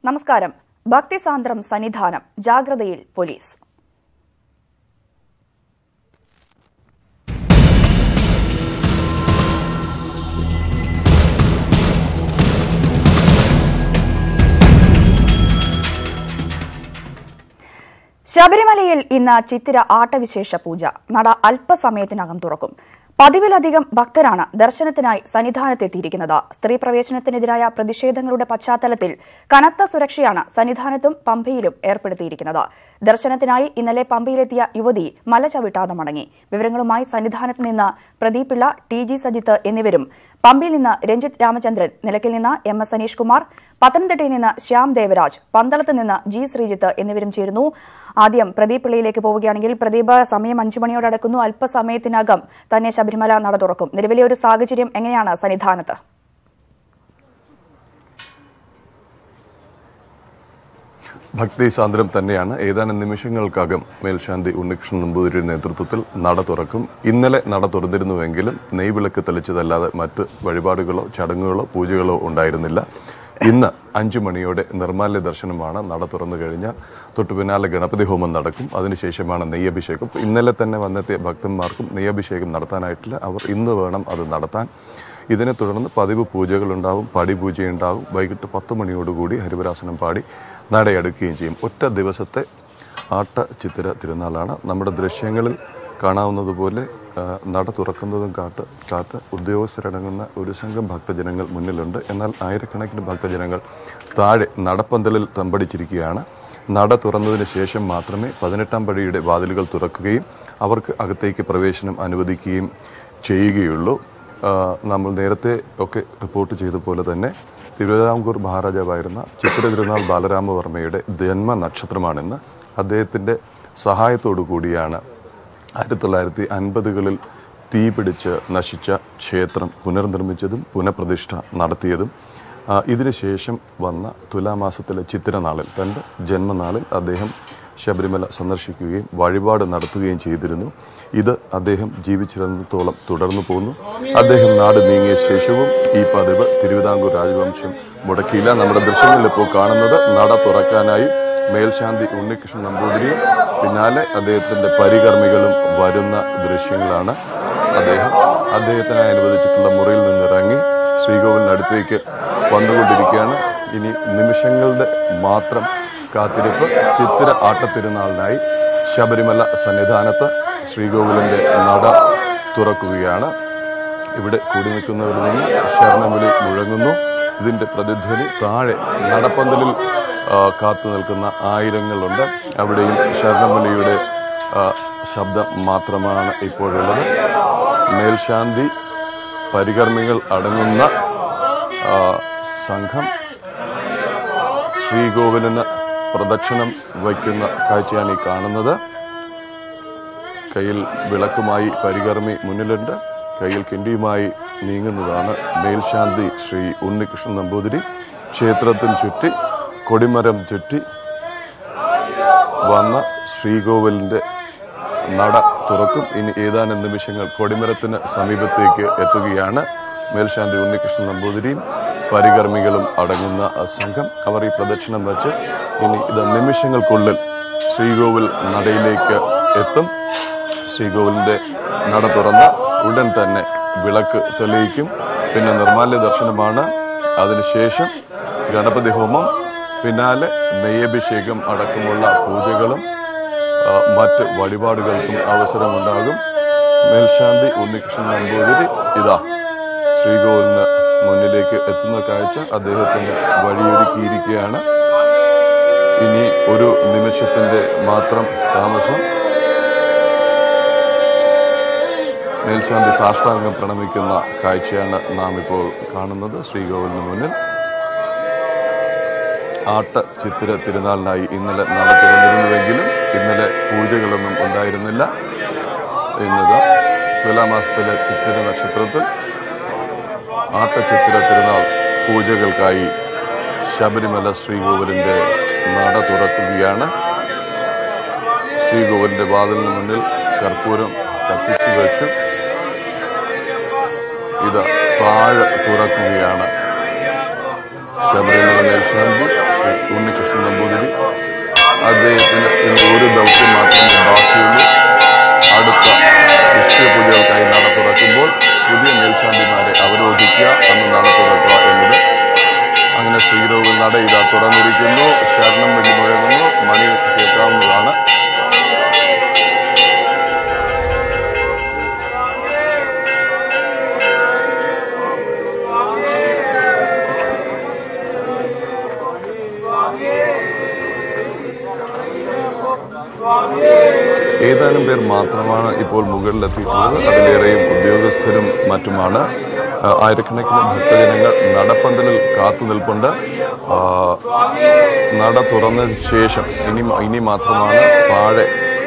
നമസ്കാരം ഭക്തിസാന്ദ്രം സന്നിധാനം ജാഗ്രതയിൽ പോലീസ് ശബരിമലയിൽ ഇന്ന് ചിത്തിര ആട്ടവിശേഷ പൂജ നട അല്പസമയത്തിനകം തുറക്കും പതിവിലധികം ഭക്തരാണ് ദർശനത്തിനായി സന്നിധാനത്തെത്തിയിരിക്കുന്നത് സ്ത്രീ പ്രവേശനത്തിനെതിരായ പ്രതിഷേധങ്ങളുടെ പശ്ചാത്തലത്തിൽ കനത്ത സുരക്ഷയാണ് സന്നിധാനത്തും പമ്പയിലും ഏർപ്പെടുത്തിയിരിക്കുന്നത് ദർശനത്തിനായി ഇന്നലെ പമ്പയിലെത്തിയ യുവതി മല ചവിട്ടാതെ മടങ്ങി വിവരങ്ങളുമായി സന്നിധാനത്ത് നിന്ന് പ്രദീപ് പിള്ള ടി ജി സജിത്ത് എന്നിവരും പമ്പയിൽ നിന്ന് രഞ്ജിത്ത് രാമചന്ദ്രൻ നിലയ്ക്കൽ നിന്ന് എം എസ് സനീഷ് കുമാർ പത്തനംതിട്ടയിൽ നിന്ന് ശ്യാം ദേവരാജ് പന്തളത്ത് നിന്ന് ജി ശ്രീജിത്ത് എന്നിവരും ചേരുന്നു ആദ്യം പ്രദീപ് പിള്ളയിലേക്ക് പോവുകയാണെങ്കിൽ പ്രദീപ് സമയം അഞ്ചു മണിയോടെ അടക്കുന്നു അല്പസമയത്തിനകം തന്നെ ശബരിമല നട തുറക്കും നിലവിലെ ഒരു സാഹചര്യം എങ്ങനെയാണ് സന്നിധാനത്ത് ഭക്തി സാന്ദ്രം തന്നെയാണ് ഏതാനും നിമിഷങ്ങൾക്കകം മേൽശാന്തി ഉണ്ണികൃഷ്ണൻ നമ്പൂതിരിയുടെ നേതൃത്വത്തിൽ നട തുറക്കും ഇന്നലെ നട തുറന്നിരുന്നുവെങ്കിലും നെയ്വിളക്ക് തെളിച്ചതല്ലാതെ മറ്റ് വഴിപാടുകളോ ചടങ്ങുകളോ പൂജകളോ ഉണ്ടായിരുന്നില്ല ഇന്ന് അഞ്ചു മണിയോടെ നിർമാല്യ ദർശനമാണ് നട തുറന്നു കഴിഞ്ഞാൽ തൊട്ടു പിന്നാലെ ഗണപതി ഹോമം നടക്കും അതിനുശേഷമാണ് നെയ്യഭിഷേകം ഇന്നലെ തന്നെ വന്നെത്തിയ ഭക്തന്മാർക്കും നെയ്യഭിഷേകം നടത്താനായിട്ടില്ല അവർ ഇന്ന് വേണം അത് നടത്താൻ ഇതിനെ തുടർന്ന് പതിവ് പൂജകളുണ്ടാവും പടിപൂജയുണ്ടാവും വൈകിട്ട് പത്ത് മണിയോടുകൂടി ഹരിവരാസനം പാടി നടയടുക്കുകയും ചെയ്യും ഒറ്റ ദിവസത്തെ ആട്ട ചിത്തിര തിരുനാളാണ് നമ്മുടെ ദൃശ്യങ്ങളിൽ കാണാവുന്നതുപോലെ ആ, നട തുറക്കുന്നതും കാത്ത് കാത്ത് ഉദ്യോഗസ്ഥരടങ്ങുന്ന ഒരു സംഘം ഭക്തജനങ്ങൾ മുന്നിലുണ്ട് എന്നാൽ ആയിരക്കണക്കിന് ഭക്തജനങ്ങൾ താഴെ നടപ്പന്തലിൽ തമ്പടിച്ചിരിക്കുകയാണ് നട തുറന്നതിന് ശേഷം മാത്രമേ പതിനെട്ടാം പടിയുടെ വാതിലുകൾ തുറക്കുകയും അവർക്ക് അകത്തേക്ക് പ്രവേശനം അനുവദിക്കുകയും ചെയ്യുകയുള്ളൂ ആ, നമ്മൾ നേരത്തെ ഒക്കെ റിപ്പോർട്ട് ചെയ്ത പോലെ തന്നെ തിരുവിതാംകൂർ മഹാരാജാവായിരുന്ന ചിത്ര തിരുനാൾ ബാലരാമവർമ്മയുടെ ജന്മ നക്ഷത്രമാണെന്ന് അദ്ദേഹത്തിൻ്റെ സഹായത്തോടു കൂടിയാണ് ആയിരത്തി തൊള്ളായിരത്തി അൻപതുകളിൽ തീപിടിച്ച് നശിച്ച ക്ഷേത്രം പുനർനിർമ്മിച്ചതും പുനഃപ്രതിഷ്ഠ നടത്തിയതും ആ, ഇതിനുശേഷം വന്ന തുലാമാസത്തിലെ ചിത്തിരനാളിൽ തൻ്റെ ജന്മനാളിൽ അദ്ദേഹം ശബരിമല സന്ദർശിക്കുകയും വഴിപാട് നടത്തുകയും ചെയ്തിരുന്നു ഇത് അദ്ദേഹം ജീവിച്ചിരുന്നിടത്തോളം തുടർന്നു പോന്നു അദ്ദേഹം നാട് നീങ്ങിയ ശേഷവും ഈ പതിവ് തിരുവിതാംകൂർ രാജവംശം മുടക്കിയില്ല നമ്മുടെ ദൃശ്യങ്ങളിൽ ഇപ്പോൾ കാണുന്നത് നട തുറക്കാനായി മേൽശാന്തി ഉണ്ണികൃഷ്ണൻ നമ്പൂതിരിയും പിന്നാലെ അദ്ദേഹത്തിന്റെ പരികർമ്മികളും വരുന്ന ദൃശ്യങ്ങളാണ് അദ്ദേഹം അദ്ദേഹത്തിനായി അനുവദിച്ചിട്ടുള്ള മുറിയിൽ നിന്നിറങ്ങി ശ്രീകോവിലിനടുത്തേക്ക് വന്നുകൊണ്ടിരിക്കുകയാണ് ഇനി നിമിഷങ്ങളുടെ മാത്രം കാത്തിരിപ്പ് ചിത്തിര ആട്ടത്തിരുനാളിനായി ശബരിമല സന്നിധാനത്ത് ശ്രീകോവിലിന്റെ നട തുറക്കുകയാണ് ഇവിടെ കൂടി നിൽക്കുന്നവരിൽ നിന്ന് ശരണവിളി മുഴങ്ങുന്നു ഇതിന്റെ പ്രതിധ്വനി താഴെ നടപ്പന്തലിൽ ആ, കാത്തു നിൽക്കുന്ന ആയിരങ്ങളുണ്ട് അവിടെയും ശരണവിളിയുടെ ആ, ശബ്ദം മാത്രമാണ് ഇപ്പോഴുള്ളത് മേൽശാന്തി പരികർമ്മികൾ അടങ്ങുന്ന ആ, സംഘം ശ്രീകോവിലിന് പ്രദക്ഷിണം വയ്ക്കുന്ന കാഴ്ചയാണ് ഈ കാണുന്നത് കയ്യിൽ വിളക്കുമായി പരികർമ്മി മുന്നിലുണ്ട് കയ്യിൽ കിണ്ടിയുമായി നീങ്ങുന്നതാണ് മേൽശാന്തി ശ്രീ ഉണ്ണികൃഷ്ണൻ നമ്പൂതിരി ക്ഷേത്രത്തിന് ചുറ്റി കൊടിമരം ചുറ്റി വന്ന ശ്രീകോവിലിന്റെ നട തുറക്കും ഇനി ഏതാനും നിമിഷങ്ങൾ കൊടിമരത്തിന് സമീപത്തേക്ക് എത്തുകയാണ് മേൽശാന്തി ഉണ്ണികൃഷ്ണൻ നമ്പൂതിരിയും പരികർമ്മികളും അടങ്ങുന്ന സംഘം അവർ ഈ പ്രദക്ഷിണം വെച്ച് ഇനി ഇത് നിമിഷങ്ങൾക്കുള്ളിൽ ശ്രീകോവിൽ നടയിലേക്ക് എത്തും ശ്രീകോവിലിന്റെ നട തുറന്ന് ഉടൻ തന്നെ വിളക്ക് തെളിയിക്കും പിന്നെ നിർമാല്യ ദർശനമാണ് അതിനുശേഷം ഗണപതി ഹോമം പിന്നാലെ നെയ്യഭിഷേകം അടക്കമുള്ള പൂജകളും ആ, മറ്റ് വഴിപാടുകൾക്കും അവസരമുണ്ടാകും മേൽശാന്തി ഉണ്ണികൃഷ്ണൻ നമ്പൂതിരി ഇതാ ശ്രീകോവിലിന് മുന്നിലേക്ക് എത്തുന്ന കാഴ്ച അദ്ദേഹത്തിന് വഴിയൊരുക്കിയിരിക്കുകയാണ് ഇനി ഒരു നിമിഷത്തിന്റെ മാത്രം താമസം മേൽശാന്തി സാഷ്ടാംഗം പ്രണമിക്കുന്ന കാഴ്ചയാണ് നാം ഇപ്പോൾ കാണുന്നത് ശ്രീകോവിലിന് മുന്നിൽ ആട്ട ചിത്തിര തിരുനാളിനായി ഇന്നലെ നട തുറന്നിരുന്നുവെങ്കിലും ഇന്നലെ പൂജകളൊന്നും ഉണ്ടായിരുന്നില്ല ഇന്നത് തുലാമാസത്തിലെ ചിത്തിര നക്ഷത്രത്തിൽ ആട്ട ചിത്തിര തിരുനാൾ പൂജകൾക്കായി ശബരിമല ശ്രീകോവിലിന്റെ നട തുറക്കുകയാണ് ശ്രീകോവിലിന്റെ വാതിലിന് മുന്നിൽ കർപ്പൂരം കത്തിച്ചു വെച്ചു ഇത് താഴെ തുറക്കുകയാണ് ശബരിമല മേൽശാന്തി ശ്രീ ശ്രീ ഉണ്ണികൃഷ്ണൻ നമ്പൂതിരി അദ്ദേഹത്തിന് ഇന്ന് ഒരു ദൗത്യം മാത്രമേ ബാക്കിയുള്ളൂ അടുത്ത നിശ്ചയപൂജകൾക്കായി നട തുറക്കുമ്പോൾ പുതിയ മേൽശാന്തിമാരെ അവരോധിക്കുക അന്ന് നട തുറക്കുക എന്നത് അങ്ങനെ ശ്രീരോഗ നട ഇതാ തുറന്നിരിക്കുന്നു ശരണം വെള്ളി മുഴങ്ങുന്നു മണി കേൾക്കാവുന്നതാണ് ഏതാനും പേർ മാത്രമാണ് ഇപ്പോൾ മുകളിലെത്തിയിട്ടുള്ളത് അതിലേറെയും ഉദ്യോഗസ്ഥരും മറ്റുമാണ് ആ, ആയിരക്കണക്കിന് ഭക്തജനങ്ങൾ നടപ്പന്തലിൽ കാത്തു നിൽപ്പുണ്ട് ആ, നട തുറന്നതിന് ശേഷം ഇനി ഇനി മാത്രമാണ് താഴെ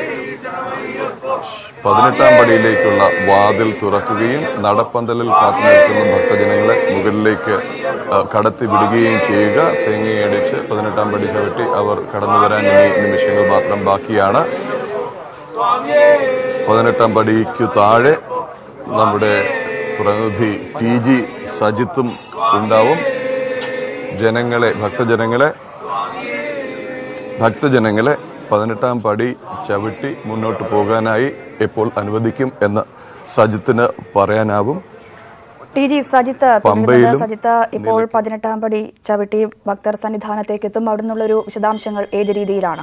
പതിനെട്ടാം പടിയിലേക്കുള്ള വാതിൽ തുറക്കുകയും നടപ്പന്തലിൽ കാത്തു നിൽക്കുന്ന ഭക്തജനങ്ങളെ മുകളിലേക്ക് ആ, കടത്തി വിടുകയും ചെയ്യുക തേങ്ങയടിച്ച് പതിനെട്ടാം പടി ചവിട്ടി അവർ കടന്നു വരാൻ ഇനി നിമിഷങ്ങൾ മാത്രം ബാക്കിയാണ് പതിനെട്ടാം പടിക്ക് താഴെ നമ്മുടെ പ്രതിനിധി ടി ജി സജിത്തും ഉണ്ടാവും ജനങ്ങളെ ഭക്തജനങ്ങളെ ഭക്തജനങ്ങളെ പതിനെട്ടാം പടി ചവിട്ടി മുന്നോട്ട് പോകാനായി എപ്പോൾ അനുവദിക്കും എന്ന് സജിത്തിന് പറയാനാവും ടി ജി സജിത്ത് തുടരുന്നത് പമ്പയിലും സജിത്ത് ഇപ്പോൾ പതിനെട്ടാം പടി ചവിട്ടി ഭക്തർ സന്നിധാനത്തേക്ക് എത്തും അവിടെ നിന്നുള്ളൊരു വിശദാംശങ്ങൾ ഏത് രീതിയിലാണ്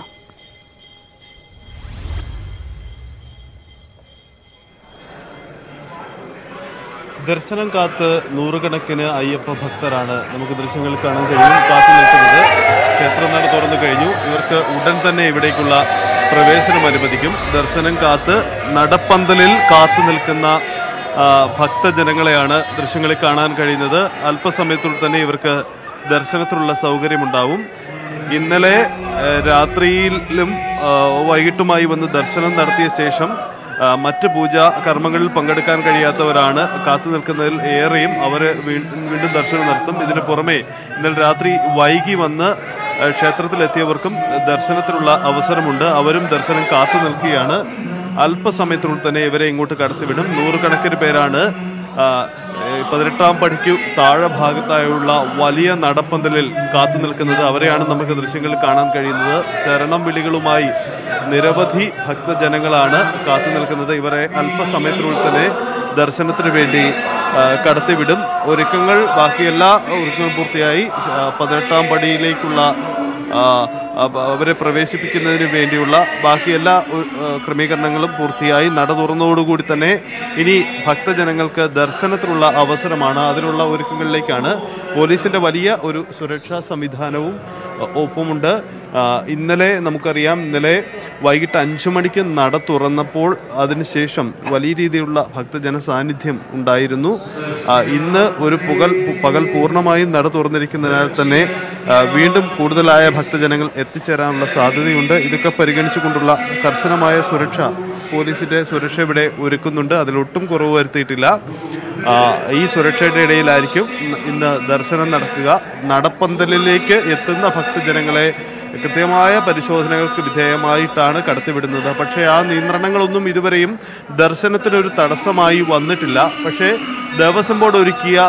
ദർശനം കാത്ത് നൂറുകണക്കിന് അയ്യപ്പ ഭക്തരാണ് നമുക്ക് ദൃശ്യങ്ങളിൽ കാണാൻ കഴിയും കാത്തു നിൽക്കുന്നത് ക്ഷേത്രനട തുറന്നു കഴിഞ്ഞു ഇവർക്ക് ഉടൻ തന്നെ ഇവിടേക്കുള്ള പ്രവേശനം അനുവദിക്കും ദർശനം കാത്ത് നടപ്പന്തലിൽ കാത്തു നിൽക്കുന്ന ആ, ഭക്തജനങ്ങളെയാണ് ദൃശ്യങ്ങളിൽ കാണാൻ കഴിയുന്നത് അല്പസമയത്തുള്ളിൽ തന്നെ ഇവർക്ക് ദർശനത്തിനുള്ള സൗകര്യമുണ്ടാവും ഇന്നലെ ആ, രാത്രിയിലും ആ, വൈകിട്ടുമായി വന്ന് ദർശനം നടത്തിയ ശേഷം ആ, മറ്റ് പൂജാ കർമ്മങ്ങളിൽ പങ്കെടുക്കാൻ കഴിയാത്തവരാണ് കാത്തു നിൽക്കുന്നതിൽ ഏറെയും അവർ വീണ്ടും ദർശനം നടത്തും ഇതിനു പുറമെ ഇന്നലെ രാത്രി വൈകി വന്ന് ആ, ക്ഷേത്രത്തിലെത്തിയവർക്കും ദർശനത്തിനുള്ള അവസരമുണ്ട് അവരും ദർശനം കാത്തു നിൽക്കുകയാണ് അല്പസമയത്തിനുള്ളിൽ തന്നെ ഇവരെ ഇങ്ങോട്ട് കടത്തിവിടും നൂറുകണക്കിന് പേരാണ് ആ, ഏ, പതിനെട്ടാം പടിക്ക് താഴെ ഭാഗത്തായുള്ള വലിയ നടപ്പന്തലിൽ കാത്തു നിൽക്കുന്നത് അവരെയാണ് നമുക്ക് ദൃശ്യങ്ങളിൽ കാണാൻ കഴിയുന്നത് ശരണം വിളികളുമായി നിരവധി ഭക്തജനങ്ങളാണ് കാത്തു നിൽക്കുന്നത് ഇവരെ അല്പസമയത്തിനുള്ളിൽ തന്നെ ദർശനത്തിന് വേണ്ടി ആ, കടത്തിവിടും ഒരുക്കങ്ങൾ ബാക്കി എല്ലാ ഒരുക്കങ്ങളും പൂർത്തിയായി ആ, പതിനെട്ടാം പടിയിലേക്കുള്ള ആ, അപ്പ- അവരെ പ്രവേശിപ്പിക്കുന്നതിന് വേണ്ടിയുള്ള ബാക്കി എല്ലാ ഉ- ആ, ക്രമീകരണങ്ങളും പൂർത്തിയായി നട തുറന്നതോടുകൂടി തന്നെ ഇനി ഭക്തജനങ്ങൾക്ക് ദർശനത്തിനുള്ള അവസരമാണ് അതിനുള്ള ഒരുക്കങ്ങളിലേക്കാണ് പോലീസിന്റെ വലിയ ഒരു സുരക്ഷാ സംവിധാനവും ആ, ഒപ്പമുണ്ട് ആ, ഇന്നലെ നമുക്കറിയാം ഇന്നലെ വൈകിട്ട് അഞ്ചു മണിക്ക് നട തുറന്നപ്പോൾ അതിനുശേഷം വലിയ രീതിയിലുള്ള ഭക്തജന സാന്നിധ്യം ഉണ്ടായിരുന്നു ആ, ഇന്ന് ഒരു പുകൽ പകൽ പൂർണ്ണമായും നട തുറന്നിരിക്കുന്നതിനാൽ തന്നെ ആ, വീണ്ടും കൂടുതലായ ഭക്തജനങ്ങൾ എത്തിച്ചേരാനുള്ള സാധ്യതയുണ്ട് ഇതൊക്കെ പരിഗണിച്ചുകൊണ്ടുള്ള കർശനമായ സുരക്ഷ പോലീസിന്റെ സുരക്ഷ ഇവിടെ ഒരുക്കുന്നുണ്ട് അതിലൊട്ടും കുറവ് വരുത്തിയിട്ടില്ല ആ, ഈ സുരക്ഷയുടെ ഇടയിലായിരിക്കും ഇന്ന് ഇന്ന് ദർശനം നടക്കുക നടപ്പന്തലിലേക്ക് എത്തുന്ന ഭക്തജനങ്ങളെ കൃത്യമായ പരിശോധനകൾക്ക് വിധേയമായിട്ടാണ് കടത്തിവിടുന്നത് പക്ഷേ ആ നിയന്ത്രണങ്ങളൊന്നും ഇതുവരെയും ദർശനത്തിനൊരു തടസ്സമായി വന്നിട്ടില്ല പക്ഷേ ദേവസ്വം ബോർഡ് ഒരുക്കിയ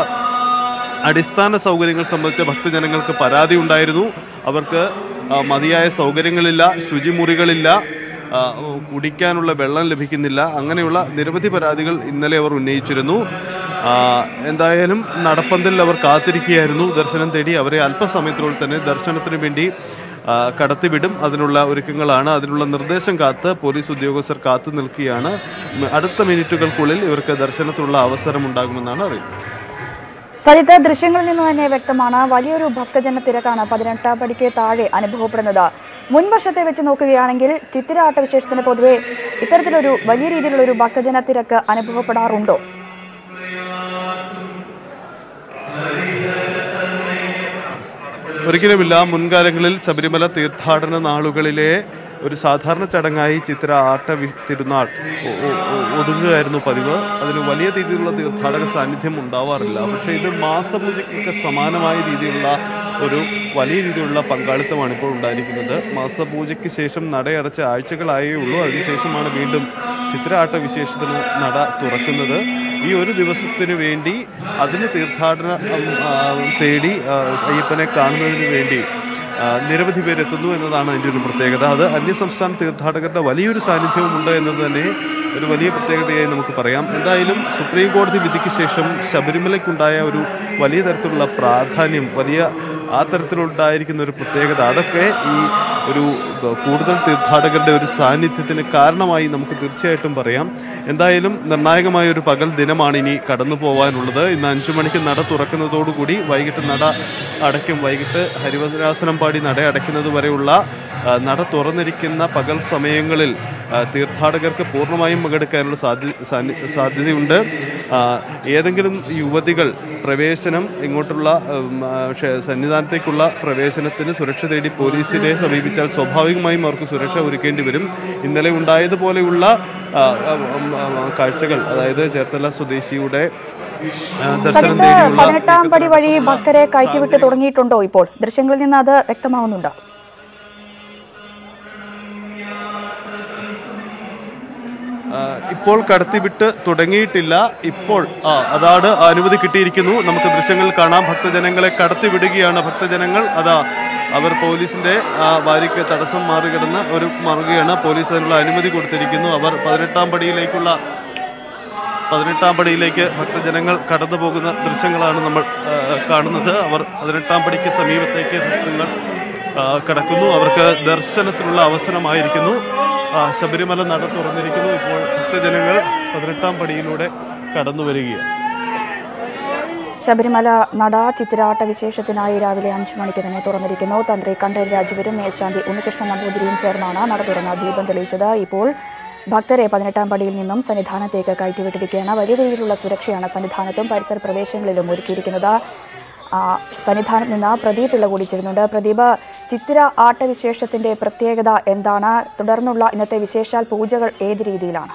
അടിസ്ഥാന സൗകര്യങ്ങൾ സംബന്ധിച്ച ഭക്തജനങ്ങൾക്ക് പരാതി ഉണ്ടായിരുന്നു അവർക്ക് ആ, മതിയായ സൗകര്യങ്ങളില്ല ശുചിമുറികളില്ല ആ, കുടിക്കാനുള്ള വെള്ളം ലഭിക്കുന്നില്ല അങ്ങനെയുള്ള നിരവധി പരാതികൾ ഇന്നലെ അവർ ഉന്നയിച്ചിരുന്നു ആ, എന്തായാലും നടപ്പന്തലിൽ അവർ കാത്തിരിക്കുകയായിരുന്നു ദർശനം തേടി അവരെ അല്പസമയത്തിനുള്ളിൽ തന്നെ ദർശനത്തിന് വേണ്ടി ആ, കടത്തിവിടും അതിനുള്ള ഒരുക്കങ്ങളാണ് അതിനുള്ള നിർദ്ദേശം കാത്ത് പോലീസ് ഉദ്യോഗസ്ഥർ കാത്തു നിൽക്കുകയാണ് ഉം, അടുത്ത മിനിറ്റുകൾക്കുള്ളിൽ ഇവർക്ക് ദർശനത്തിനുള്ള അവസരം ഉണ്ടാകുമെന്നാണ് അറിയുന്നത് സജിത്ത് ദൃശ്യങ്ങളിൽ നിന്ന് തന്നെ വ്യക്തമാണ് വലിയൊരു ഭക്തജന തിരക്കാണ് പതിനെട്ടാം പടിക്ക് താഴെ അനുഭവപ്പെടുന്നത് മുൻവർഷത്തെ വെച്ച് നോക്കുകയാണെങ്കിൽ ചിത്തിര ആട്ടവിശേഷത്തിന് പൊതുവെ ഇത്തരത്തിലൊരു വലിയ രീതിയിലുള്ള ഒരു ഭക്തജന തിരക്ക് അനുഭവപ്പെടാറുണ്ടോ ഒരിക്കലുമില്ല മുൻകാലങ്ങളിൽ ശബരിമല തീർത്ഥാടന നാളുകളിലെ ഒരു സാധാരണ ചടങ്ങായി ചിത്ര ആട്ട വി- തിരുനാൾ ഒ- ഒ- ഒ- ഒതുങ്ങുകയായിരുന്നു പതിവ് അതിന് വലിയ രീതിയിലുള്ള തീർത്ഥാടക സാന്നിധ്യം ഉണ്ടാവാറില്ല പക്ഷേ ഇത് മാസപൂജയ്ക്കൊക്കെ സമാനമായ രീതിയിലുള്ള ഒരു വലിയ രീതിയിലുള്ള പങ്കാളിത്തമാണ് ഇപ്പോൾ ഉണ്ടായിരിക്കുന്നത് മാസപൂജയ്ക്ക് ശേഷം നടയടച്ച ആഴ്ചകളായേ ഉള്ളൂ അതിനുശേഷമാണ് വീണ്ടും ചിത്ര ആട്ട വിശേഷത്തിന് നട തുറക്കുന്നത് ഈ ഒരു ദിവസത്തിന് വേണ്ടി അതിന് തീർത്ഥാടന ഉം, ആ, തേടി ആ, അയ്യപ്പനെ കാണുന്നതിന് വേണ്ടി ആ, നിരവധി പേര് എത്തുന്നു എന്നതാണ് അതിൻ്റെ ഒരു പ്രത്യേകത അത് അന്യസംസ്ഥാന തീർത്ഥാടകരുടെ വലിയൊരു സാന്നിധ്യവുമുണ്ട് എന്നത് തന്നെ ഒരു വലിയ പ്രത്യേകതയായി നമുക്ക് പറയാം എന്തായാലും സുപ്രീം കോടതി വിധിക്ക് ശേഷം ശബരിമലയ്ക്കുണ്ടായ ഒരു വലിയ തരത്തിലുള്ള പ്രാധാന്യം വലിയ ആ തരത്തിലുണ്ടായിരിക്കുന്ന ഒരു പ്രത്യേകത അതൊക്കെ ഈ ഒരു കൂടുതൽ തീർത്ഥാടകരുടെ ഒരു സാന്നിധ്യത്തിന് കാരണമായി നമുക്ക് തീർച്ചയായിട്ടും പറയാം എന്തായാലും നിർണായകമായ ഒരു പകൽ ദിനമാണ് ഇനി കടന്നു പോകാനുള്ളത് ഇന്ന് അഞ്ചു മണിക്ക് നട തുറക്കുന്നതോടുകൂടി വൈകിട്ട് നട അടയ്ക്കും വൈകിട്ട് ഹരിവരാസനം പാടി നട അടയ്ക്കുന്നത് വരെയുള്ള ആ, നട തുറന്നിരിക്കുന്ന പകൽ സമയങ്ങളിൽ ആ, തീർത്ഥാടകർക്ക് പൂർണ്ണമായും പങ്കെടുക്കാനുള്ള സാധ്യ സാന്നി- സാധ്യതയുണ്ട് ആ, ഏതെങ്കിലും യുവതികൾ പ്രവേശനം ഇങ്ങോട്ടുള്ള ഉം, ആ, ക്ഷേ- സന്നിധാനത്തേക്കുള്ള പ്രവേശനത്തിന് സുരക്ഷ തേടി പോലീസിനെ സമീപിച്ചാൽ സ്വാഭാവികമായും അവർക്ക് സുരക്ഷ ഒരുക്കേണ്ടി വരും ഇന്നലെ ഉണ്ടായതുപോലെയുള്ള ആ, ആ, ഉം, ആ, കാഴ്ചകൾ അതായത് ചേർത്തല സ്വദേശിയുടെ ആ, ദർശനം സജിത്ത് തേടിയുള്ള പതിനെട്ടാം പടി വഴി ഭക്തരെ കയറ്റിവിട്ട് തുടങ്ങിയിട്ടുണ്ടോ ഇപ്പോൾ ദൃശ്യങ്ങളിൽ നിന്ന് അത് വ്യക്തമാവുന്നുണ്ടോ ആ, ഇപ്പോൾ കടത്തിവിട്ട് തുടങ്ങിയിട്ടില്ല ഇപ്പോൾ ആ അതാണ് അനുമതി കിട്ടിയിരിക്കുന്നു നമുക്ക് ദൃശ്യങ്ങൾ കാണാം ഭക്തജനങ്ങളെ കടത്തിവിടുകയാണ് ഭക്തജനങ്ങൾ അതാ അവർ പോലീസിന്റെ ആ, വാരിക്ക് തടസ്സം മാറികിടന്ന് അവർ മാറുകയാണ് പോലീസ് അതിനുള്ള അനുമതി കൊടുത്തിരിക്കുന്നു അവർ പതിനെട്ടാം പടിയിലേക്കുള്ള പതിനെട്ടാം പടിയിലേക്ക് ഭക്തജനങ്ങൾ കടന്നു പോകുന്ന ദൃശ്യങ്ങളാണ് നമ്മൾ ആ, കാണുന്നത് അവർ പതിനെട്ടാം പടിക്ക് സമീപത്തേക്ക് ഭക്തങ്ങൾ ആ, കടക്കുന്നു അവർക്ക് ദർശനത്തിനുള്ള അവസരമായിരിക്കുന്നു ആ, ശബരിമല നട തുറന്നിരിക്കുന്നു ഇപ്പോൾ ഭക്തജനങ്ങൾ പതിനെട്ടാം പടിയിലൂടെ കടന്നു വരികയാണ് ശബരിമല നട ചിത്തിരാട്ട വിശേഷത്തിനായി രാവിലെ അഞ്ചു മണിക്ക് തന്നെ തുറന്നിരിക്കുന്നു തന്ത്രി കണ്ഠര് രാജുവരും മേൽശാന്തി ഉണ്ണികൃഷ്ണൻ നമ്പൂതിരിയും ചേർന്നാണ് നട തുറന്ന ദീപം തെളിയിച്ചത് ഇപ്പോൾ ഭക്തരെ പതിനെട്ടാം പടിയിൽ നിന്നും സന്നിധാനത്തേക്ക് കയറ്റിവിട്ടിരിക്കുകയാണ് വലിയ രീതിയിലുള്ള സുരക്ഷയാണ് സന്നിധാനത്തും പരിസര പ്രദേശങ്ങളിലും ഒരുക്കിയിരിക്കുന്നത് ആ, സന്നിധാനത്ത് നിന്ന് പ്രദീപ് പിള്ള കൂടി ചേരുന്നുണ്ട് പ്രദീപ് ചിത്തിര ആട്ടവിശേഷത്തിന്റെ പ്രത്യേകത എന്താണ് തുടർന്നുള്ള ഇന്നത്തെ വിശേഷാൽ പൂജകൾ ഏത് രീതിയിലാണ്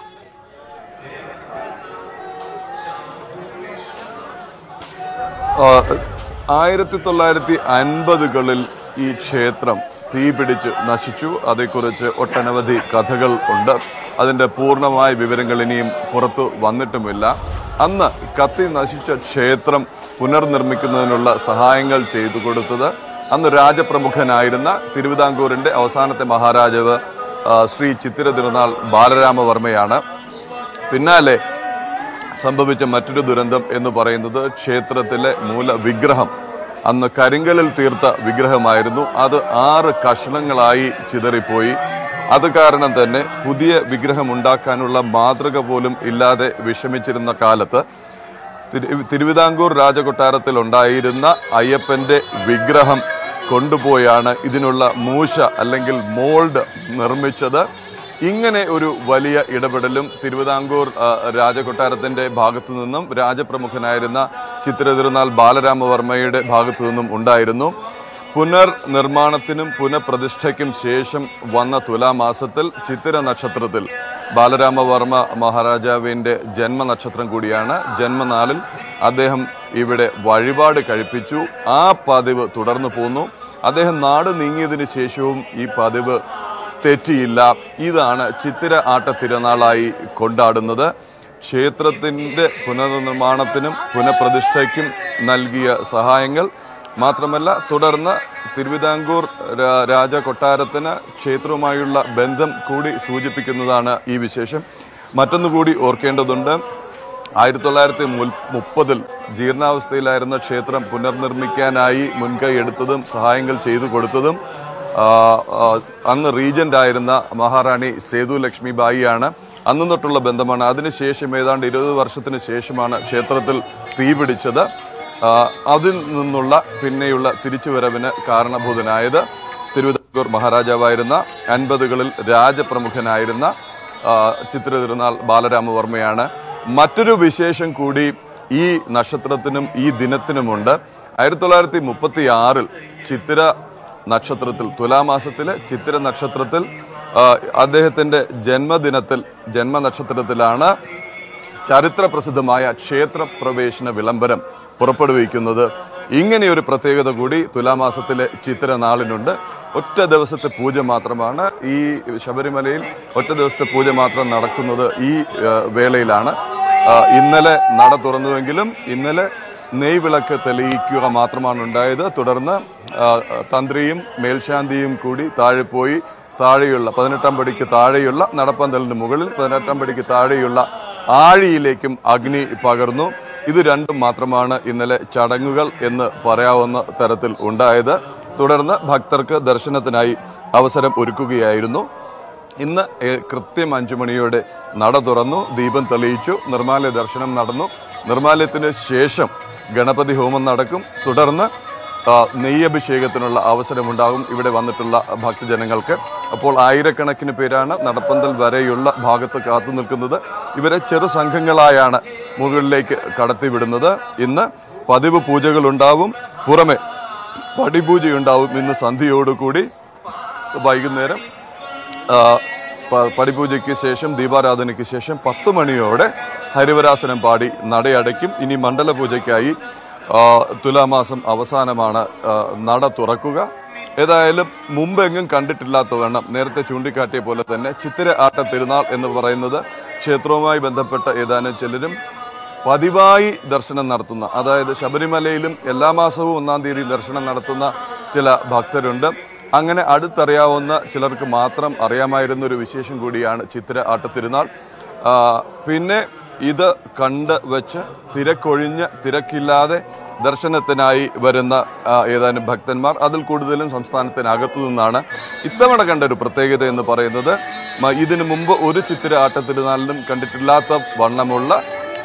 ആയിരത്തി തൊള്ളായിരത്തി അൻപതുകളിൽ ഈ ക്ഷേത്രം തീപിടിച്ച് നശിച്ചു അതേക്കുറിച്ച് ഒട്ടനവധി കഥകൾ ഉണ്ട് അതിന്റെ പൂർണ്ണമായ വിവരങ്ങൾ ഇനിയും പുറത്തു വന്നിട്ടുമില്ല അന്ന് കത്തി നശിച്ച ക്ഷേത്രം പുനർനിർമ്മിക്കുന്നതിനുള്ള സഹായങ്ങൾ ചെയ്തു കൊടുത്തത് അന്ന് രാജപ്രമുഖനായിരുന്ന തിരുവിതാംകൂറിന്റെ അവസാനത്തെ മഹാരാജാവ് ആ, ശ്രീ ചിത്തിര തിരുനാൾ ബാലരാമവർമ്മയാണ് പിന്നാലെ സംഭവിച്ച മറ്റൊരു ദുരന്തം എന്ന് പറയുന്നത് ക്ഷേത്രത്തിലെ മൂല വിഗ്രഹം അന്ന് കരിങ്കലിൽ തീർത്ത വിഗ്രഹമായിരുന്നു അത് ആറ് കഷണങ്ങളായി ചിതറിപ്പോയി അത് കാരണം തന്നെ പുതിയ വിഗ്രഹം ഉണ്ടാക്കാനുള്ള മാതൃക പോലും ഇല്ലാതെ വിഷമിച്ചിരുന്ന കാലത്ത് തിരു- തിരുവിതാംകൂർ രാജകൊട്ടാരത്തിൽ ഉണ്ടായിരുന്ന അയ്യപ്പന്റെ വിഗ്രഹം കൊണ്ടുപോയാണ് ഇതിനുള്ള മൂശ അല്ലെങ്കിൽ മോൾഡ് നിർമ്മിച്ചത് ഇങ്ങനെ ഒരു വലിയ ഇടപെടലും തിരുവിതാംകൂർ ആ, രാജകൊട്ടാരത്തിന്റെ ഭാഗത്തു നിന്നും രാജപ്രമുഖനായിരുന്ന ചിത്ര തിരുനാൾ ബാലരാമവർമ്മയുടെ ഭാഗത്തു നിന്നും ഉണ്ടായിരുന്നു പുനർനിർമ്മാണത്തിനും പുനഃപ്രതിഷ്ഠയ്ക്കും ശേഷം വന്ന തുലാമാസത്തിൽ ചിത്തിര നക്ഷത്രത്തിൽ ബാലരാമവർമ്മ മഹാരാജാവിന്റെ ജന്മനക്ഷത്രം കൂടിയാണ് ജന്മനാളിൽ അദ്ദേഹം ഇവിടെ വഴിപാട് കഴിപ്പിച്ചു ആ പതിവ് തുടർന്നു പോന്നു അദ്ദേഹം നാട് നീങ്ങിയതിനു ശേഷവും ഈ പതിവ് തെറ്റിയില്ല ഇതാണ് ചിത്തിര ആട്ട തിരുനാളായി കൊണ്ടാടുന്നത് ക്ഷേത്രത്തിന്റെ പുനർനിർമ്മാണത്തിനും പുനഃപ്രതിഷ്ഠയ്ക്കും നൽകിയ സഹായങ്ങൾ മാത്രമല്ല തുടർന്ന് തിരുവിതാംകൂർ രാ- രാജകൊട്ടാരത്തിന് ക്ഷേത്രവുമായുള്ള ബന്ധം കൂടി സൂചിപ്പിക്കുന്നതാണ് ഈ വിശേഷം മറ്റൊന്നുകൂടി ഓർക്കേണ്ടതുണ്ട് ആയിരത്തി തൊള്ളായിരത്തി മുപ്പതിൽ ജീർണാവസ്ഥയിലായിരുന്ന ക്ഷേത്രം പുനർനിർമ്മിക്കാനായി മുൻകൈ എടുത്തതും സഹായങ്ങൾ ചെയ്തു കൊടുത്തതും ആ, ആ, അന്ന് റീജന്റ് ആയിരുന്ന മഹാറാണി സേതു ലക്ഷ്മിബായിയാണ് അന്നു തൊട്ടുള്ള ബന്ധമാണ് അതിനുശേഷം ഏതാണ്ട് ഇരുപത് വർഷത്തിന് ശേഷമാണ് ക്ഷേത്രത്തിൽ തീപിടിച്ചത് ആ, അതിൽ നിന്നുള്ള പിന്നെയുള്ള തിരിച്ചുവരവിന് കാരണഭൂതനായത് തിരുവിതാംകൂർ മഹാരാജാവായിരുന്ന അൻപതുകളിൽ രാജപ്രമുഖനായിരുന്ന ആ, ചിത്ര തിരുനാൾ ബാലരാമവർമ്മയാണ് മറ്റൊരു വിശേഷം കൂടി ഈ നക്ഷത്രത്തിനും ഈ ദിനത്തിനുമുണ്ട് ആയിരത്തി തൊള്ളായിരത്തി മുപ്പത്തി ആറിൽ ചിത്തിര നക്ഷത്രത്തിൽ തുലാമാസത്തിലെ ചിത്തിര നക്ഷത്രത്തിൽ ആ, അദ്ദേഹത്തിന്റെ ജന്മദിനത്തിൽ ജന്മനക്ഷത്രത്തിലാണ് ചരിത്ര പ്രസിദ്ധമായ ക്ഷേത്ര പ്രവേശന വിളംബരം പുറപ്പെടുവിക്കുന്നത് ഇങ്ങനെയൊരു പ്രത്യേകത കൂടി തുലാമാസത്തിലെ ചിത്തിര നാളിനുണ്ട് ഒറ്റ ദിവസത്തെ പൂജ മാത്രമാണ് ഈ ശബരിമലയിൽ ഒറ്റ ദിവസത്തെ പൂജ മാത്രം നടക്കുന്നത് ഈ ആ, വേളയിലാണ് ആ, ഇന്നലെ നട തുറന്നുവെങ്കിലും ഇന്നലെ നെയ്വിളക്ക് തെളിയിക്കുക മാത്രമാണ് ഉണ്ടായത് തുടർന്ന് ആ, തന്ത്രിയും മേൽശാന്തിയും കൂടി താഴെ പോയി താഴെയുള്ള പതിനെട്ടാം പടിക്ക് താഴെയുള്ള നടപ്പന്തലിന് മുകളിൽ പതിനെട്ടാം പടിക്ക് താഴെയുള്ള ആഴിയിലേക്കും അഗ്നി പകർന്നു ഇത് രണ്ടും മാത്രമാണ് ഇന്നലെ ചടങ്ങുകൾ എന്ന് പറയാവുന്ന തരത്തിൽ ഉണ്ടായത് തുടർന്ന് ഭക്തർക്ക് ദർശനത്തിനായി അവസരം ഒരുക്കുകയായിരുന്നു ഇന്ന് ഏ- കൃത്യം അഞ്ചു മണിയോടെ നട തുറന്നു ദീപം തെളിയിച്ചു നിർമ്മാല്യ ദർശനം നടന്നു നിർമ്മാല്യത്തിന് ശേഷം ഗണപതി ഹോമം നടക്കും തുടർന്ന് ആ, നെയ്യഭിഷേകത്തിനുള്ള അവസരമുണ്ടാകും ഇവിടെ വന്നിട്ടുള്ള ഭക്തജനങ്ങൾക്ക് അപ്പോൾ ആയിരക്കണക്കിന് പേരാണ് നടപ്പന്തൽ വരെയുള്ള ഭാഗത്ത് കാത്തു നിൽക്കുന്നത് ഇവരെ ചെറു സംഘങ്ങളായാണ് മുകളിലേക്ക് കടത്തിവിടുന്നത് ഇന്ന് പതിവ് പൂജകളുണ്ടാവും പുറമെ പടിപൂജയുണ്ടാവും ഇന്ന് സന്ധ്യയോടുകൂടി വൈകുന്നേരം ആ, പ- പടിപൂജയ്ക്ക് ശേഷം ദീപാരാധനയ്ക്ക് ശേഷം പത്ത് മണിയോടെ ഹരിവരാസനം പാടി നടയടയ്ക്കും ഇനി മണ്ഡലപൂജയ്ക്കായി ആ, തുലാമാസം അവസാനമാണ് ആ, നട തുറക്കുക ഏതായാലും മുമ്പെങ്ങും കണ്ടിട്ടില്ലാത്ത വണ്ണം നേരത്തെ ചൂണ്ടിക്കാട്ടിയ പോലെ തന്നെ ചിത്തിര ആട്ട തിരുനാൾ എന്ന് പറയുന്നത് ക്ഷേത്രവുമായി ബന്ധപ്പെട്ട ഏതാനും ചിലരും പതിവായി ദർശനം നടത്തുന്ന അതായത് ശബരിമലയിലും എല്ലാ മാസവും ഒന്നാം തീയതി ദർശനം നടത്തുന്ന ചില ഭക്തരുണ്ട് അങ്ങനെ അടുത്തറിയാവുന്ന ചിലർക്ക് മാത്രം അറിയാമായിരുന്ന ഒരു വിശേഷം കൂടിയാണ് ചിത്തിര ആട്ടത്തിരുന്നാൾ ആ, പിന്നെ ഇത് കണ്ട് വെച്ച് തിരക്കൊഴിഞ്ഞ് തിരക്കില്ലാതെ ദർശനത്തിനായി വരുന്ന ആ, ഏതാനും ഭക്തന്മാർ അതിൽ കൂടുതലും സംസ്ഥാനത്തിനകത്തു നിന്നാണ് ഇത്തവണ കണ്ട ഒരു പ്രത്യേകത എന്ന് പറയുന്നത് മ- ഇതിനു മുമ്പ് ഒരു ചിത്തിര ആട്ടത്തിരുന്നാളിലും കണ്ടിട്ടില്ലാത്ത വണ്ണമുള്ള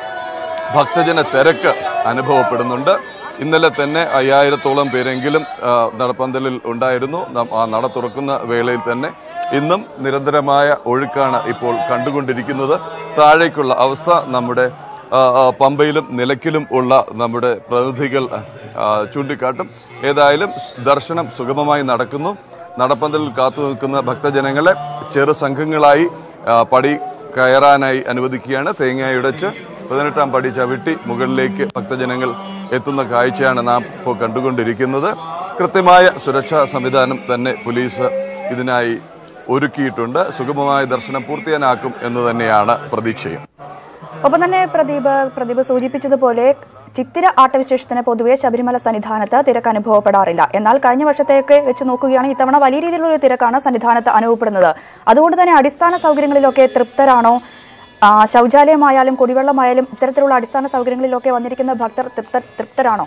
ഭക്തജന തിരക്ക് അനുഭവപ്പെടുന്നുണ്ട് ഇന്നലെ തന്നെ അയ്യായിരത്തോളം പേരെങ്കിലും ആ, നടപ്പന്തലിൽ ഉണ്ടായിരുന്നു നം- ആ നട തുറക്കുന്ന വേളയിൽ തന്നെ ഇന്നും നിരന്തരമായ ഒഴുക്കാണ് ഇപ്പോൾ കണ്ടുകൊണ്ടിരിക്കുന്നത് താഴേക്കുള്ള അവസ്ഥ നമ്മുടെ ആ, ആ, പമ്പയിലും നിലയ്ക്കലും ഉള്ള നമ്മുടെ പ്രതിനിധികൾ ആ, ചൂണ്ടിക്കാട്ടും ഏതായാലും ദർശനം സുഗമമായി നടക്കുന്നു നടപ്പന്തലിൽ കാത്തു നിൽക്കുന്ന ഭക്തജനങ്ങളെ ചെറു സംഘങ്ങളായി ആ, പടി കയറാനായി അനുവദിക്കുകയാണ് തേങ്ങയുടച്ച് പതിനെട്ടാം പടി ചവിട്ടി മുകളിലേക്ക് ഭക്തജനങ്ങൾ എത്തുന്ന കാഴ്ചയാണ് നാം ഇപ്പോൾ കണ്ടുകൊണ്ടിരിക്കുന്നത് കൃത്യമായ സുരക്ഷാ സംവിധാനം തന്നെ പോലീസ് ഇതിനായി ഒരുക്കിയിട്ടുണ്ട് സുഗമമായ ദർശനം പൂർത്തിയാനാക്കും എന്ന് തന്നെയാണ് പ്രതീക്ഷയും ഒപ്പം തന്നെ പ്രദീപ് പ്രദീപ് സൂചിപ്പിച്ചതുപോലെ ചിത്തിര ആട്ടവിശേഷത്തിന് പൊതുവെ ശബരിമല സന്നിധാനത്ത് തിരക്ക് അനുഭവപ്പെടാറില്ല എന്നാൽ കഴിഞ്ഞ വർഷത്തേക്ക് വെച്ച് നോക്കുകയാണെങ്കിൽ ഇത്തവണ വലിയ രീതിയിലുള്ള ഒരു തിരക്കാണ് സന്നിധാനത്ത് അനുഭവപ്പെടുന്നത് അതുകൊണ്ട് തന്നെ അടിസ്ഥാന സൗകര്യങ്ങളിലൊക്കെ തൃപ്തരാണോ ആ, ശൗചാലയമായാലും കുടിവെള്ളമായാലും ഇത്തരത്തിലുള്ള അടിസ്ഥാന സൗകര്യങ്ങളിലൊക്കെ വന്നിരിക്കുന്ന ഭക്തർ തൃപ്ത തൃപ്തരാണോ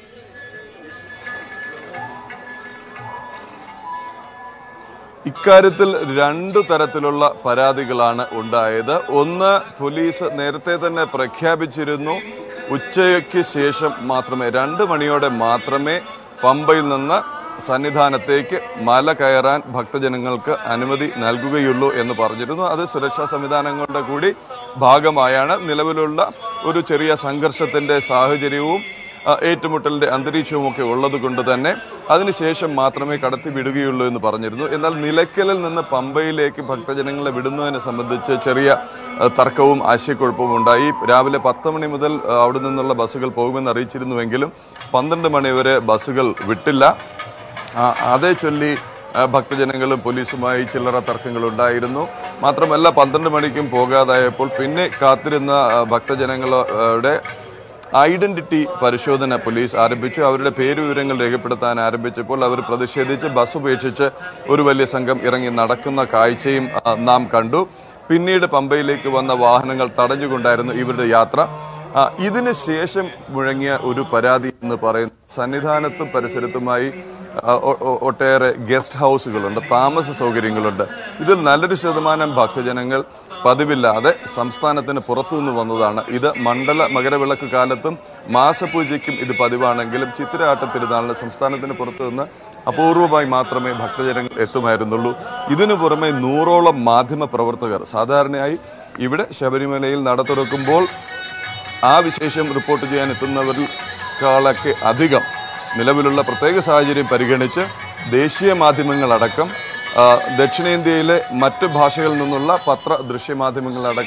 ഇക്കാര്യത്തിൽ രണ്ടു തരത്തിലുള്ള പരാതികളാണ് ഉണ്ടായത് ഒന്ന് പോലീസ് നേരത്തെ തന്നെ പ്രഖ്യാപിച്ചിരുന്നു ഉച്ചയ്ക്ക് ശേഷം മാത്രമേ രണ്ട് മണിയോടെ മാത്രമേ പമ്പയിൽ നിന്ന് സന്നിധാനത്തേക്ക് മല കയറാൻ ഭക്തജനങ്ങൾക്ക് അനുമതി നൽകുകയുള്ളൂ എന്ന് പറഞ്ഞിരുന്നു അത് സുരക്ഷാ സംവിധാനങ്ങളുടെ കൂടി ഭാഗമായാണ് നിലവിലുള്ള ഒരു ചെറിയ സംഘർഷത്തിന്റെ സാഹചര്യവും ആ, ഏറ്റുമുട്ടലിന്റെ അന്തരീക്ഷവും ഒക്കെ ഉള്ളത് കൊണ്ട് തന്നെ അതിനുശേഷം മാത്രമേ കടത്തി വിടുകയുള്ളൂ എന്ന് പറഞ്ഞിരുന്നു എന്നാൽ നിലയ്ക്കലിൽ നിന്ന് പമ്പയിലേക്ക് ഭക്തജനങ്ങളെ വിടുന്നതിനെ സംബന്ധിച്ച് ചെറിയ ആ, തർക്കവും ആശയക്കുഴപ്പവും ഉണ്ടായി രാവിലെ പത്ത് മണി മുതൽ ആ, അവിടെ നിന്നുള്ള ബസ്സുകൾ പോകുമെന്ന് അറിയിച്ചിരുന്നുവെങ്കിലും പന്ത്രണ്ട് മണി വരെ ബസ്സുകൾ വിട്ടില്ല ആ, അതേ ചൊല്ലി ആ, ഭക്തജനങ്ങളും പോലീസുമായി ചില്ലറ തർക്കങ്ങൾ ഉണ്ടായിരുന്നു മാത്രമല്ല പന്ത്രണ്ട് മണിക്കും പോകാതായപ്പോൾ പിന്നെ കാത്തിരുന്ന ആ, ഭക്തജനങ്ങളുടെ ഐഡന്റിറ്റി പരിശോധന പോലീസ് ആരംഭിച്ചു അവരുടെ പേര് വിവരങ്ങൾ രേഖപ്പെടുത്താൻ ആരംഭിച്ചപ്പോൾ അവർ പ്രതിഷേധിച്ച് ബസ് ഉപേക്ഷിച്ച് ഒരു വലിയ സംഘം ഇറങ്ങി നടക്കുന്ന കാഴ്ചയും ആ, നാം കണ്ടു പിന്നീട് പമ്പയിലേക്ക് വന്ന വാഹനങ്ങൾ തടഞ്ഞുകൊണ്ടായിരുന്നു ഇവരുടെ യാത്ര ആ, ഇതിന് ശേഷം മുഴങ്ങിയ ഒരു പരാതി എന്ന് പറയുന്നത് സന്നിധാനത്തും പരിസരത്തുമായി ആ, ഒ- ഒ- ഒട്ടേറെ ഗസ്റ്റ് ഹൗസുകളുണ്ട് താമസ സൗകര്യങ്ങളുണ്ട് ഇതിൽ നല്ലൊരു ശതമാനം ഭക്തജനങ്ങൾ പതിവില്ലാതെ സംസ്ഥാനത്തിന് പുറത്തുനിന്ന് വന്നതാണ് ഇത് മണ്ഡല മകരവിളക്ക് കാലത്തും മാസപൂജയ്ക്കും ഇത് പതിവാണെങ്കിലും ചിത്തിരാട്ട തിരുനാളിന് സംസ്ഥാനത്തിന് പുറത്തുനിന്ന് അപൂർവമായി മാത്രമേ ഭക്തജനങ്ങൾ എത്തുമായിരുന്നുള്ളൂ ഇതിനു പുറമെ നൂറോളം മാധ്യമ പ്രവർത്തകർ സാധാരണയായി ഇവിടെ ശബരിമലയിൽ നട തുറക്കുമ്പോൾ ആ വിശേഷം റിപ്പോർട്ട് ചെയ്യാൻ എത്തുന്നവരിൽക്കാളൊക്കെ അധികം നിലവിലുള്ള പ്രത്യേക സാഹചര്യം പരിഗണിച്ച് ദേശീയ മാധ്യമങ്ങളടക്കം ആ, ദക്ഷിണേന്ത്യയിലെ മറ്റ് ഭാഷകളിൽ നിന്നുള്ള പത്ര ദൃശ്യമാധ്യമങ്ങളടക്കം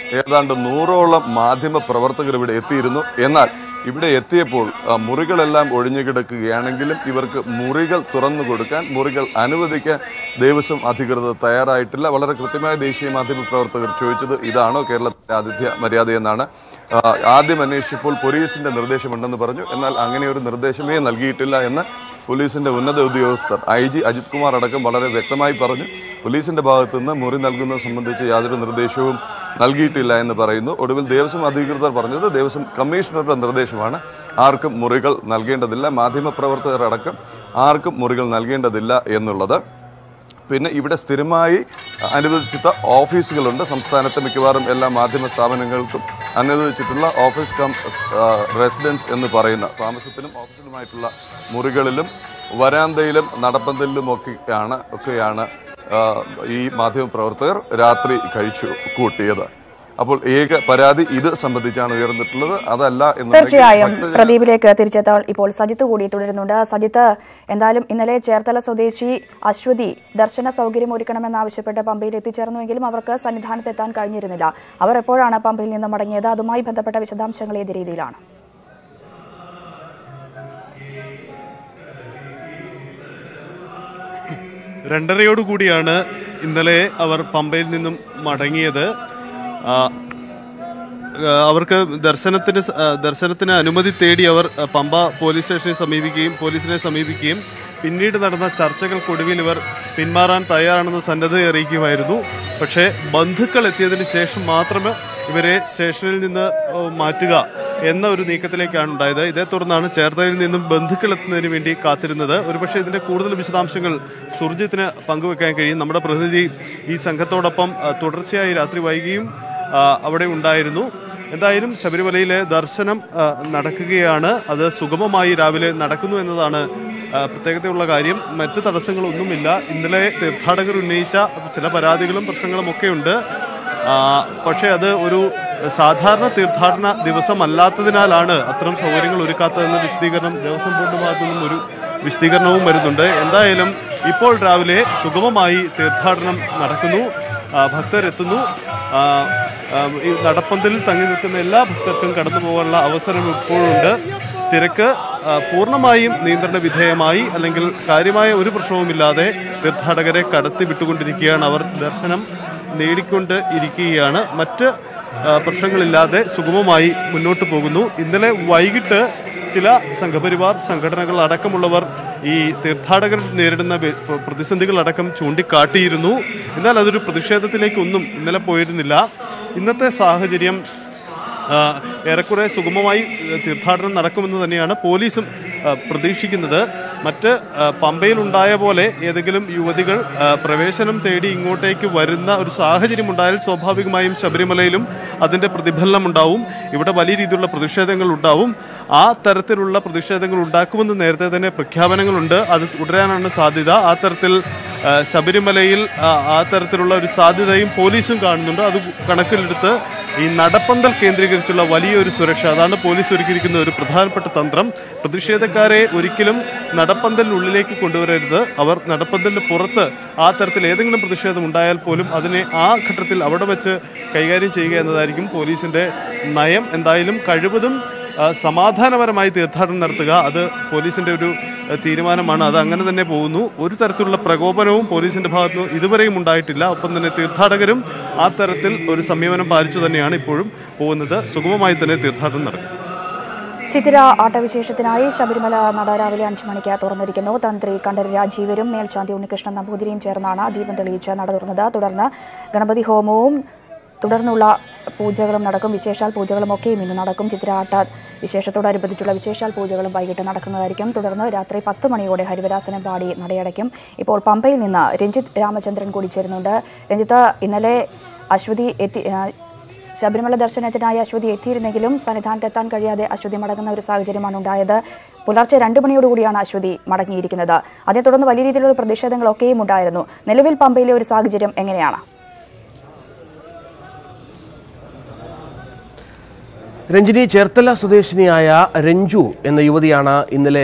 ഏതാണ്ട് നൂറോളം മാധ്യമ പ്രവർത്തകർ ഇവിടെ എത്തിയിരുന്നു എന്നാൽ ഇവിടെ എത്തിയപ്പോൾ ആ, മുറികളെല്ലാം ഒഴിഞ്ഞു കിടക്കുകയാണെങ്കിലും ഇവർക്ക് മുറികൾ തുറന്നു കൊടുക്കാൻ മുറികൾ അനുവദിക്കാൻ ദേവസ്വം അധികൃതർ തയ്യാറായിട്ടില്ല വളരെ കൃത്യമായ ദേശീയ മാധ്യമ പ്രവർത്തകർ ചോദിച്ചത് ഇതാണോ കേരളത്തിലെ ആതിഥ്യ മര്യാദയെന്നാണ് ആ, ആദ്യം അന്വേഷിച്ചപ്പോൾ പോലീസിന്റെ നിർദ്ദേശമുണ്ടെന്ന് പറഞ്ഞു എന്നാൽ അങ്ങനെ ഒരു നിർദ്ദേശമേ നൽകിയിട്ടില്ല എന്ന് പോലീസിന്റെ ഉന്നത ഉദ്യോഗസ്ഥർ ഐ ജി അജിത് കുമാർ അടക്കം വളരെ വ്യക്തമായി പറഞ്ഞു പോലീസിന്റെ ഭാഗത്തു നിന്ന് മുറി നൽകുന്നത് സംബന്ധിച്ച് യാതൊരു നിർദ്ദേശവും നൽകിയിട്ടില്ല എന്ന് പറയുന്നു ഒടുവിൽ ദേവസ്വം അധികൃതർ പറഞ്ഞത് ദേവസ്വം കമ്മീഷണറുടെ നിർദ്ദേശമാണ് ആർക്കും മുറികൾ നൽകേണ്ടതില്ല മാധ്യമപ്രവർത്തകർ അടക്കം ആർക്കും മുറികൾ നൽകേണ്ടതില്ല എന്നുള്ളത് പിന്നെ ഇവിടെ സ്ഥിരമായി അനുവദിച്ചിട്ട ഓഫീസുകളുണ്ട് സംസ്ഥാനത്തെ മിക്കവാറും എല്ലാ മാധ്യമ സ്ഥാപനങ്ങൾക്കും അനുവദിച്ചിട്ടുള്ള ഓഫീസ് കം ആ, റെസിഡൻസ് എന്ന് പറയുന്ന താമസത്തിനും ഓഫീസിനുമായിട്ടുള്ള മുറികളിലും വരാന്തയിലും നടപ്പന്തലിലും ഒക്കെയാണ് ഒക്കെയാണ് ആ, ഈ മാധ്യമ പ്രവർത്തകർ രാത്രി കഴിച്ചു കൂട്ടിയത് അപ്പോൾ ഏക പരാതി ഇത് സംബന്ധിച്ചാണ് ഉയർന്നിട്ടുള്ളത് അതല്ല എന്നുണ്ടെങ്കിൽ തീർച്ചയായും ഭക്തജന- പ്രദീപിലേക്ക് തിരിച്ചെത്താൻ ഇപ്പോൾ സജിത്ത് കൂടി തുടരുന്നുണ്ട് സജിത്ത് എന്തായാലും ഇന്നലെ ചേർത്തല സ്വദേശി അശ്വതി ദർശന സൗകര്യം ഒരുക്കണമെന്നാവശ്യപ്പെട്ട് പമ്പയിൽ എത്തിച്ചേർന്നുവെങ്കിലും അവർക്ക് സന്നിധാനത്തെത്താൻ കഴിഞ്ഞിരുന്നില്ല അവർ എപ്പോഴാണ് പമ്പയിൽ നിന്ന് മടങ്ങിയത് അതുമായി ബന്ധപ്പെട്ട വിശദാംശങ്ങൾ ഏത് രീതിയിലാണ് രണ്ടരയോടുകൂടിയാണ് ഇന്നലെ അവർ പമ്പയിൽ നിന്നും മടങ്ങിയത് ആ, ആ, അവർക്ക് ദർശനത്തിന് സ- ആ, ദർശനത്തിന് അനുമതി തേടി അവർ ആ, പമ്പ പോലീസ് സ്റ്റേഷനെ സമീപിക്കുകയും പോലീസിനെ സമീപിക്കുകയും പിന്നീട് നടന്ന ചർച്ചകൾക്കൊടുവിൽ ഇവർ പിന്മാറാൻ തയ്യാറാണെന്ന് സന്നദ്ധ അറിയിക്കുമായിരുന്നു പക്ഷേ ബന്ധുക്കൾ എത്തിയതിന് ശേഷം മാത്രമേ ഇവരെ സ്റ്റേഷനിൽ നിന്ന് ഓ, മാറ്റുക എന്ന ഒരു നീക്കത്തിലേക്കാണ് ഉണ്ടായത് ഇതേ തുടർന്നാണ് ചേർത്തലയിൽ നിന്നും ബന്ധുക്കൾ എത്തുന്നതിന് വേണ്ടി കാത്തിരുന്നത് ഒരുപക്ഷെ ഇതിന്റെ കൂടുതൽ വിശദാംശങ്ങൾ സുർജിത്തിന് പങ്കുവെക്കാൻ കഴിയും നമ്മുടെ പ്രതിനിധി ഈ സംഘത്തോടൊപ്പം ആ, തുടർച്ചയായി രാത്രി വൈകിയും ആ, അവിടെ ഉണ്ടായിരുന്നു എന്തായാലും ശബരിമലയിലെ ദർശനം ആ, നടക്കുകയാണ് അത് സുഗമമായി രാവിലെ നടക്കുന്നു എന്നതാണ് ആ, പ്രത്യേകതയുള്ള കാര്യം മറ്റു തടസ്സങ്ങളൊന്നുമില്ല ഇന്നലെ തീർത്ഥാടകർ ഉന്നയിച്ച ചില പരാതികളും പ്രശ്നങ്ങളും ഒക്കെ ഉണ്ട് ആ, പക്ഷേ അത് ഒരു സാധാരണ തീർത്ഥാടന ദിവസമല്ലാത്തതിനാലാണ് അത്തരം സൗകര്യങ്ങൾ ഒരുക്കാത്തതെന്ന വിശദീകരണം ദേവസ്വം ബോർഡ് ഭാഗത്തു നിന്നും ഒരു വിശദീകരണവും വരുന്നുണ്ട് എന്തായാലും ഇപ്പോൾ രാവിലെ സുഗമമായി തീർത്ഥാടനം നടക്കുന്നു ആ, ഭക്തരെത്തുന്നു ആ, ആ, ഈ നടപ്പന്തലിൽ തങ്ങി നിൽക്കുന്ന എല്ലാ ഭക്തർക്കും കടന്നു പോകാനുള്ള അവസരം ഇപ്പോഴുണ്ട് തിരക്ക് ആ, പൂർണ്ണമായും നിയന്ത്രണ വിധേയമായി അല്ലെങ്കിൽ കാര്യമായ ഒരു പ്രശ്നവുമില്ലാതെ തീർത്ഥാടകരെ കടത്തി വിട്ടുകൊണ്ടിരിക്കുകയാണ് അവർ ദർശനം നേടിക്കൊണ്ട് ഇരിക്കുകയാണ് മറ്റ് ആ, പ്രശ്നങ്ങളില്ലാതെ സുഗമമായി മുന്നോട്ട് പോകുന്നു ഇന്നലെ വൈകിട്ട് ചില സംഘപരിവാർ സംഘടനകൾ അടക്കമുള്ളവർ ഈ തീർത്ഥാടകർ നേരിടുന്ന വെ- പ്ര- പ്രതിസന്ധികൾ അടക്കം ചൂണ്ടിക്കാട്ടിയിരുന്നു എന്നാൽ അതൊരു പ്രതിഷേധത്തിലേക്കൊന്നും ഇന്നലെ പോയിരുന്നില്ല ഇന്നത്തെ സാഹചര്യം ആ, ഏറെക്കുറെ സുഗമമായി ഏ, തീർത്ഥാടനം നടക്കുമെന്ന് തന്നെയാണ് പോലീസും ആ, പ്രതീക്ഷിക്കുന്നത് മറ്റ് ആ, പമ്പയിലുണ്ടായ പോലെ ഏതെങ്കിലും യുവതികൾ ആ, പ്രവേശനം തേടി ഇങ്ങോട്ടേക്ക് വരുന്ന ഒരു സാഹചര്യം ഉണ്ടായാൽ സ്വാഭാവികമായും ശബരിമലയിലും അതിന്റെ പ്രതിഫലനം ഉണ്ടാവും ഇവിടെ വലിയ രീതിയിലുള്ള പ്രതിഷേധങ്ങൾ ഉണ്ടാവും ആ തരത്തിലുള്ള പ്രതിഷേധങ്ങൾ ഉണ്ടാക്കുമെന്ന് നേരത്തെ തന്നെ പ്രഖ്യാപനങ്ങളുണ്ട് അത് തുടരാനാണ് സാധ്യത ആ തരത്തിൽ ആ, ശബരിമലയിൽ ആ, ആ തരത്തിലുള്ള ഒരു സാധ്യതയും പോലീസും കാണുന്നുണ്ട് അത് കണക്കിലെടുത്ത് ഈ നടപ്പന്തൽ കേന്ദ്രീകരിച്ചുള്ള വലിയൊരു സുരക്ഷ അതാണ് പോലീസ് ഒരുക്കിയിരിക്കുന്ന ഒരു പ്രധാനപ്പെട്ട തന്ത്രം പ്രതിഷേധക്കാരെ ഒരിക്കലും നടപ്പന്തലിനുള്ളിലേക്ക് കൊണ്ടുവരരുത് അവർ നടപ്പന്തലിന് പുറത്ത് ആ തരത്തിൽ ഏതെങ്കിലും പ്രതിഷേധം ഉണ്ടായാൽ പോലും അതിനെ ആ ഘട്ടത്തിൽ അവിടെ വെച്ച് കൈകാര്യം ചെയ്യുക എന്നതായിരിക്കും പോലീസിന്റെ നയം എന്തായാലും കഴിവതും ആ, സമാധാനപരമായി തീർത്ഥാടനം നടത്തുക അത് പോലീസിന്റെ ഒരു ആ, തീരുമാനമാണ് അത് അങ്ങനെ തന്നെ പോകുന്നു ഒരു തരത്തിലുള്ള പ്രകോപനവും പോലീസിന്റെ ഭാഗത്തുനിന്ന് ഇതുവരെയും ഉണ്ടായിട്ടില്ല ഒപ്പം തന്നെ തീർത്ഥാടകരും ആ തരത്തിൽ ഒരു സംയമനം പാലിച്ചു തന്നെയാണ് ഇപ്പോഴും പോകുന്നത് സുഗമമായി തന്നെ തീർത്ഥാടനം നടക്കും ചിത്തിര ആട്ടവിശേഷത്തിനായി ശബരിമല നട രാവിലെ അഞ്ചു മണിക്ക് തുറന്നിരിക്കുന്നു തന്ത്രി കണ്ഠര് രാജീവരും മേൽശാന്തി ഉണ്ണികൃഷ്ണൻ നമ്പൂതിരിയും ചേർന്നാണ് ദീപം തെളിയിച്ച് നട തുറന്നത് തുടർന്ന് ഗണപതി ഹോമവും തുടർന്നുള്ള പൂജകളും നടക്കും വിശേഷാൽ പൂജകളും ഒക്കെയും ഇന്ന് നടക്കും ചിത്തിര ആട്ട വിശേഷത്തോടനുബന്ധിച്ചുള്ള വിശേഷാൽ പൂജകളും വൈകിട്ട് നടക്കുന്നതായിരിക്കും തുടർന്ന് രാത്രി പത്ത് മണിയോടെ ഹരിവരാസനം പാടി നടയടയ്ക്കും ഇപ്പോൾ പമ്പയിൽ നിന്ന് രഞ്ജിത്ത് രാമചന്ദ്രൻ കൂടി ചേരുന്നുണ്ട് രഞ്ജിത്ത് ഇന്നലെ അശ്വതി എത്തി ആ, ശബരിമല ദർശനത്തിനായി അശ്വതി എത്തിയിരുന്നെങ്കിലും സന്നിധാനത്തെത്താൻ കഴിയാതെ അശ്വതി മടങ്ങുന്ന ഒരു സാഹചര്യമാണ് ഉണ്ടായത് പുലർച്ചെ രണ്ട് മണിയോടുകൂടിയാണ് അശ്വതി മടങ്ങിയിരിക്കുന്നത് അതേ തുടർന്ന് വലിയ രീതിയിലുള്ള പ്രതിഷേധങ്ങളൊക്കെയും ഉണ്ടായിരുന്നു നിലവിൽ പമ്പയിലെ ഒരു സാഹചര്യം എങ്ങനെയാണ് രഞ്ജിനി ചേർത്തല സ്വദേശിനിയായ രഞ്ജു എന്ന യുവതിയാണ് ഇന്നലെ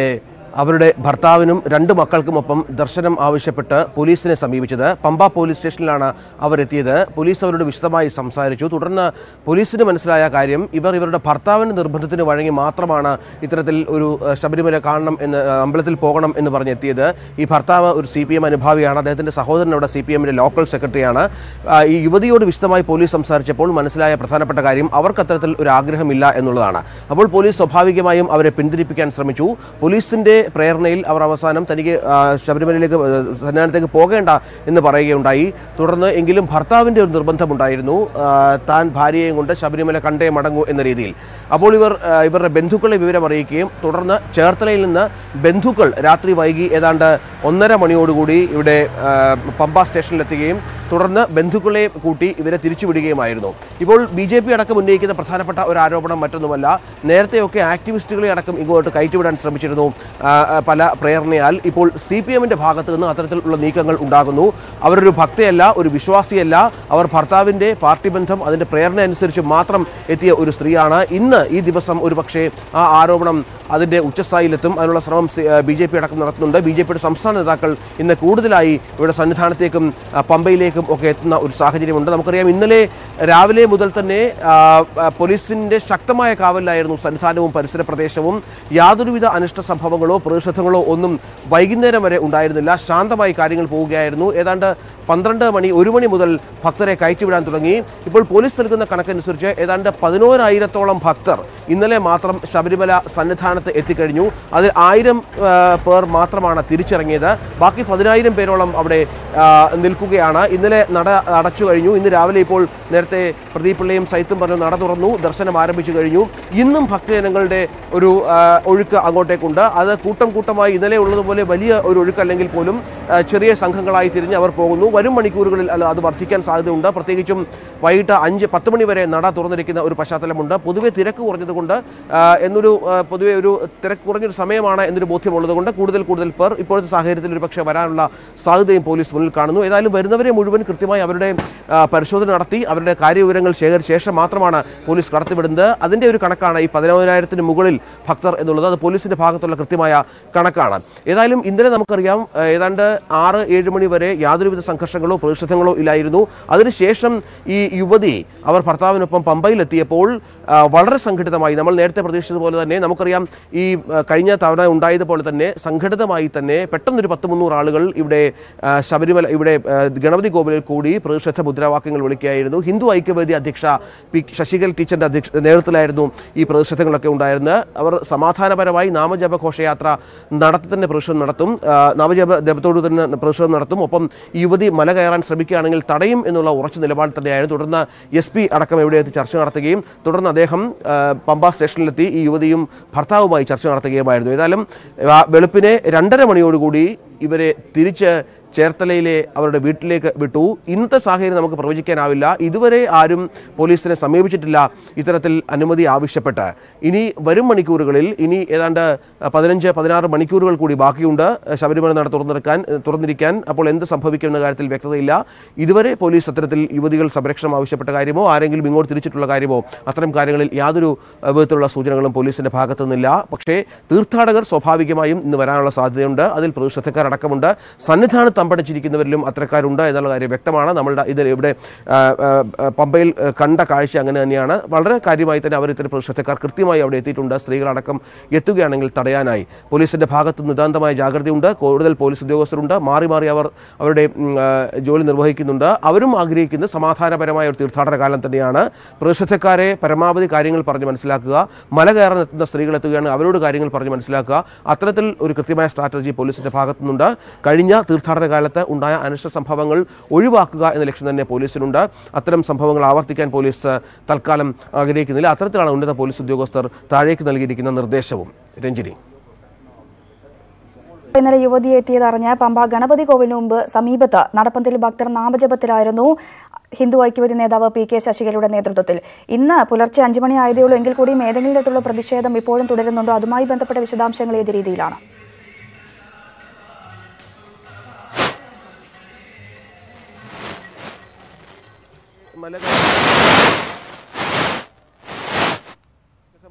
അവരുടെ ഭർത്താവിനും രണ്ട് മക്കൾക്കുമൊപ്പം ദർശനം ആവശ്യപ്പെട്ട് പോലീസിനെ സമീപിച്ചത് പമ്പ പോലീസ് സ്റ്റേഷനിലാണ് അവരെത്തിയത് പോലീസ് അവരോട് വിശദമായി സംസാരിച്ചു തുടർന്ന് പോലീസിന് മനസ്സിലായ കാര്യം ഇവർ ഇവരുടെ ഭർത്താവിൻ്റെ നിർബന്ധത്തിന് വഴങ്ങി മാത്രമാണ് ഇത്തരത്തിൽ ഒരു ഏഹ്, ശബരിമല കാണണം എന്ന് ഏഹ്, അമ്പലത്തിൽ പോകണം എന്ന് പറഞ്ഞെത്തിയത് ഈ ഭർത്താവ് ഒരു സി പി എം അനുഭാവിയാണ് അദ്ദേഹത്തിൻ്റെ സഹോദരൻ അവിടെ സി പി എമ്മിൻ്റെ ലോക്കൽ സെക്രട്ടറിയാണ് ആ, ഈ യുവതിയോട് വിശദമായി പോലീസ് സംസാരിച്ചപ്പോൾ മനസ്സിലായ പ്രധാനപ്പെട്ട കാര്യം അവർക്ക് അത്തരത്തിൽ ഒരു ആഗ്രഹമില്ല എന്നുള്ളതാണ് അപ്പോൾ പോലീസ് സ്വാഭാവികമായും അവരെ പിന്തിരിപ്പിക്കാൻ ശ്രമിച്ചു പോലീസിന്റെ പ്രേരണയിൽ അവർ അവസാനം തനിക്ക് ആ, ശബരിമലയിലേക്ക് ആ, സന്നിധാനത്തേക്ക് പോകേണ്ട എന്ന് പറയുകയുണ്ടായി തുടർന്ന് എങ്കിലും ഭർത്താവിന്റെ ഒരു നിർബന്ധമുണ്ടായിരുന്നു ആ, താൻ ഭാര്യയെയും കൊണ്ട് ശബരിമല കണ്ടേ മടങ്ങൂ എന്ന രീതിയിൽ അപ്പോൾ ഇവർ ആ, ഇവരുടെ ബന്ധുക്കളെ വിവരം അറിയിക്കുകയും തുടർന്ന് ചേർത്തലയിൽ നിന്ന് ബന്ധുക്കൾ രാത്രി വൈകി ഏതാണ്ട് ഒന്നര മണിയോടുകൂടി ഇവിടെ ആ, പമ്പ സ്റ്റേഷനിലെത്തുകയും തുടർന്ന് ബന്ധുക്കളെ കൂട്ടി ഇവരെ തിരിച്ചുവിടുകയുമായിരുന്നു ഇപ്പോൾ ബി ജെ പി അടക്കം ഉന്നയിക്കുന്ന പ്രധാനപ്പെട്ട ഒരു ആരോപണം മറ്റൊന്നുമല്ല നേരത്തെയൊക്കെ ആക്ടിവിസ്റ്റുകളെ അടക്കം ഇങ്ങോട്ട് കയറ്റിവിടാൻ ശ്രമിച്ചിരുന്നു ആ, ആ, പല പ്രേരണയാൽ ഇപ്പോൾ സി പി എമ്മിന്റെ ഭാഗത്ത് നിന്ന് അത്തരത്തിലുള്ള നീക്കങ്ങൾ ഉണ്ടാകുന്നു അവരൊരു ഭക്തയല്ല ഒരു വിശ്വാസിയല്ല അവർ ഭർത്താവിന്റെ പാർട്ടി ബന്ധം അതിന്റെ പ്രേരണ അനുസരിച്ച് മാത്രം എത്തിയ ഒരു സ്ത്രീയാണ് ഇന്ന് ഈ ദിവസം ഒരു പക്ഷേ ആ ആരോപണം അതിന്റെ ഉച്ചസ്ഥായിലെത്തും അതിനുള്ള ശ്രമം ബി ജെ പി അടക്കം നടത്തുന്നുണ്ട് ബി ജെ പിയുടെ സംസ്ഥാന നേതാക്കൾ ഇന്ന് കൂടുതലായി ഇവിടെ സന്നിധാനത്തേക്കും ആ, പമ്പയിലേക്കും ഒക്കെ എത്തുന്ന ഒരു സാഹചര്യമുണ്ട് നമുക്കറിയാം ഇന്നലെ രാവിലെ മുതൽ തന്നെ ആ, ആ, പോലീസിന്റെ ശക്തമായ കാവലിലായിരുന്നു സന്നിധാനവും പരിസര പ്രദേശവും യാതൊരുവിധ അനിഷ്ട സംഭവങ്ങളോ പ്രതിഷേധങ്ങളോ ഒന്നും വൈകുന്നേരം വരെ ഉണ്ടായിരുന്നില്ല ശാന്തമായി കാര്യങ്ങൾ പോവുകയായിരുന്നു ഏതാണ്ട് പന്ത്രണ്ട് മണി ഒരു മണി മുതൽ ഭക്തരെ കയറ്റിവിടാൻ തുടങ്ങി ഇപ്പോൾ പോലീസ് നൽകുന്ന കണക്കനുസരിച്ച് ഏതാണ്ട് പതിനോരായിരത്തോളം ഭക്തർ ഇന്നലെ മാത്രം ശബരിമല സന്നിധാനത്ത് എത്തിക്കഴിഞ്ഞു അതിൽ ആയിരം ആ, പേർ മാത്രമാണ് തിരിച്ചിറങ്ങിയത് ബാക്കി പതിനായിരം പേരോളം അവിടെ ആ, നിൽക്കുകയാണ് ഇന്നലെ നട അടച്ചു കഴിഞ്ഞു ഇന്ന് രാവിലെ ഇപ്പോൾ നേരത്തെ പ്രദീപ് പിള്ളയും സൈത്തും പറഞ്ഞു നട തുറന്നു ദർശനം ആരംഭിച്ചു കഴിഞ്ഞു ഇന്നും ഭക്തജനങ്ങളുടെ ഒരു ആ, ഒഴുക്ക് അങ്ങോട്ടേക്കുണ്ട് അത് കൂട്ടം കൂട്ടമായി ഇന്നലെ ഉള്ളതുപോലെ വലിയ ഒരു ഒഴുക്കല്ലെങ്കിൽ പോലും ആ, ചെറിയ സംഘങ്ങളായി തിരിഞ്ഞ് അവർ പോകുന്നു വരും മണിക്കൂറുകളിൽ അല്ല അത് വർദ്ധിക്കാൻ സാധ്യതയുണ്ട് പ്രത്യേകിച്ചും വൈകിട്ട് അഞ്ച് പത്ത് മണി വരെ നട തുറന്നിരിക്കുന്ന ഒരു പശ്ചാത്തലമുണ്ട് പൊതുവെ തിരക്ക് കുറഞ്ഞതുകൊണ്ട് ആ, എന്നൊരു ആ, പൊതുവെ ഒരു തിരക്ക് കുറഞ്ഞൊരു സമയമാണ് എന്നൊരു ബോധ്യമുള്ളതുകൊണ്ട് കൂടുതൽ കൂടുതൽ പേർ ഇപ്പോഴത്തെ സാഹചര്യത്തിൽ ഒരു പക്ഷേ വരാനുള്ള സാധ്യതയും പോലീസ് മുന്നിൽ കാണുന്നു ഏതായാലും വരുന്നവരെ മുഴുവൻ കൃത്യമായി അവരുടെ ആ, പരിശോധന നടത്തി അവരുടെ കാര്യവിവരങ്ങൾ ശേഖരിച്ച ശേഷം മാത്രമാണ് പോലീസ് കടത്തിവിടുന്നത് അതിന്റെ ഒരു കണക്കാണ് ഈ പതിനായിരത്തിന് മുകളിൽ ഭക്തർ എന്നുള്ളത് അത് പോലീസിന്റെ ഭാഗത്തുള്ള കൃത്യമായ കണക്കാണ് ഏതായാലും ഇന്നലെ നമുക്കറിയാം ആ, ഏതാണ്ട് ആറ് ഏഴ് മണി വരെ യാതൊരുവിധ സംഘർഷങ്ങളോ പ്രതിഷേധങ്ങളോ ഇല്ലായിരുന്നു അതിനുശേഷം ഈ യുവതി അവർ ഭർത്താവിനൊപ്പം പമ്പയിലെത്തിയപ്പോൾ ആ, വളരെ സംഘടിതമായി നമ്മൾ നേരത്തെ പ്രതീക്ഷിച്ചതുപോലെ തന്നെ നമുക്കറിയാം ഈ ആ, കഴിഞ്ഞ തവണ ഉണ്ടായതുപോലെ തന്നെ സംഘടിതമായി തന്നെ പെട്ടെന്നൊരു പത്ത് മുന്നൂറ് ആളുകൾ ഇവിടെ ആ, ശബരിമല ഇവിടെ ആ, ഗണപതി കോവിലിൽ കൂടി പ്രതിഷേധ മുദ്രാവാക്യങ്ങൾ വിളിക്കുകയായിരുന്നു ഹിന്ദു ഐക്യവേദി അധ്യക്ഷ പി ശശികൽ ടീച്ചറിന്റെ അധ്യക്ഷ നേതൃത്വത്തിലായിരുന്നു ഈ പ്രതിഷേധങ്ങളൊക്കെ ഉണ്ടായിരുന്നത് അവർ സമാധാനപരമായി നാമജപ ഘോഷയാത്ര നടത്തി തന്നെ പ്രതിഷേധം നടത്തും ആ, നാമജപ ജപത്തോട് തന്നെ പ്രതിഷേധം നടത്തും ഒപ്പം ഈ യുവതി മല കയറാൻ ശ്രമിക്കുകയാണെങ്കിൽ തടയും എന്നുള്ള ഉറച്ച നിലപാട് തന്നെയായിരുന്നു തുടർന്ന് എസ് പി അടക്കം ഇവിടെ എത്തി ചർച്ച നടത്തുകയും തുടർന്ന് അദ്ദേഹം ആ, പമ്പ സ്റ്റേഷനിലെത്തി ഈ യുവതിയും ഭർത്താവുമായി ചർച്ച നടത്തുകയുമായിരുന്നു ഏതായാലും ആ, വെളുപ്പിനെ രണ്ടര മണിയോടുകൂടി ഇവരെ തിരിച്ച് ചേർത്തലയിലെ അവരുടെ വീട്ടിലേക്ക് വിട്ടു ഇന്നത്തെ സാഹചര്യം നമുക്ക് പ്രവചിക്കാനാവില്ല ഇതുവരെ ആരും പോലീസിനെ സമീപിച്ചിട്ടില്ല ഇത്തരത്തിൽ അനുമതി ആവശ്യപ്പെട്ട് ഇനി വരും മണിക്കൂറുകളിൽ ഇനി ഏതാണ്ട് പതിനഞ്ച് പതിനാറ് മണിക്കൂറുകൾ കൂടി ബാക്കിയുണ്ട് ശബരിമല നട തുറന്നെടുക്കാൻ തുറന്നിരിക്കാൻ അപ്പോൾ എന്ത് സംഭവിക്കുമെന്ന കാര്യത്തിൽ വ്യക്തതയില്ല ഇതുവരെ പോലീസ് അത്തരത്തിൽ യുവതികൾ സംരക്ഷണം ആവശ്യപ്പെട്ട കാര്യമോ ആരെങ്കിലും ഇങ്ങോട്ട് തിരിച്ചിട്ടുള്ള കാര്യമോ അത്തരം കാര്യങ്ങളിൽ യാതൊരു അഹ്, വിധത്തിലുള്ള സൂചനകളും പോലീസിന്റെ ഭാഗത്തു നിന്നില്ല പക്ഷേ തീർത്ഥാടകർ സ്വാഭാവികമായും ഇന്ന് വരാനുള്ള സാധ്യതയുണ്ട് അതിൽ പ്രതിഷേധക്കാർ അടക്കമുണ്ട് സന്നിധാനത്ത് തമ്പടിച്ചിരിക്കുന്നവരിലും അത്തരക്കാരുണ്ട് എന്നുള്ള കാര്യം വ്യക്തമാണ് നമ്മളുടെ ഇത് ഇവിടെ ആ, ആ, ആ, പമ്പയിൽ ആ, കണ്ട കാഴ്ച അങ്ങനെ തന്നെയാണ് വളരെ കാര്യമായി തന്നെ അവർ ഇത്തരം പ്രതിഷേധക്കാർ കൃത്യമായി അവിടെ എത്തിയിട്ടുണ്ട് സ്ത്രീകളടക്കം എത്തുകയാണെങ്കിൽ തടയാനായി പോലീസിന്റെ ഭാഗത്ത് നിതാന്തമായ ജാഗ്രതയുണ്ട് കൂടുതൽ പോലീസ് ഉദ്യോഗസ്ഥരുണ്ട് മാറി മാറി അവർ അവരുടെ ഉം, ആ, ജോലി നിർവഹിക്കുന്നുണ്ട് അവരും ആഗ്രഹിക്കുന്ന സമാധാനപരമായ ഒരു തീർത്ഥാടന കാലം തന്നെയാണ് പ്രതിഷേധക്കാരെ പരമാവധി കാര്യങ്ങൾ പറഞ്ഞ് മനസ്സിലാക്കുക മല കയറാൻ എത്തുന്ന സ്ത്രീകൾ എത്തുകയാണ് അവരോട് കാര്യങ്ങൾ പറഞ്ഞ് മനസ്സിലാക്കുക അത്തരത്തിൽ ഒരു കൃത്യമായ സ്ട്രാറ്റജി പോലീസിന്റെ ഭാഗത്തുനിന്നുണ്ട് കഴിഞ്ഞ തീർത്ഥാടന കാലത്ത് ഉണ്ടായ അനിഷ്ട സംഭവങ്ങൾ ഒഴിവാക്കുക എന്ന ലക്ഷ്യം തന്നെ പോലീസിനുണ്ട് അത്തരം സംഭവങ്ങൾ ആവർത്തിക്കാൻ പോലീസ് തൽക്കാലം ആഗ്രഹിക്കുന്നില്ല അത്തരത്തിലാണ് ഉന്നത പോലീസ് ഉദ്യോഗസ്ഥർ താഴേക്ക് നൽകിയിരിക്കുന്ന നിർദ്ദേശവും രഞ്ജിനി ഇന്നലെ യുവതിയെ എത്തിയതറിഞ്ഞ് പമ്പ ഗണപതി കോവിലിന് മുമ്പ് സമീപത്ത് നടപ്പന്തൽ ഭക്തർ നാമജപത്തിലായിരുന്നു ഹിന്ദു ഐക്യവേദി നേതാവ് പി കെ ശശികലയുടെ നേതൃത്വത്തിൽ ഇന്ന് പുലർച്ചെ അഞ്ചു മണി ആയതേ ഉള്ളൂ എങ്കിൽ കൂടി ഏതെങ്കിലും തരത്തിലുള്ള പ്രതിഷേധം ഇപ്പോഴും തുടരുന്നുണ്ടോ അതുമായി ബന്ധപ്പെട്ട വിശദാംശങ്ങൾ ഏത് രീതിയിലാണ്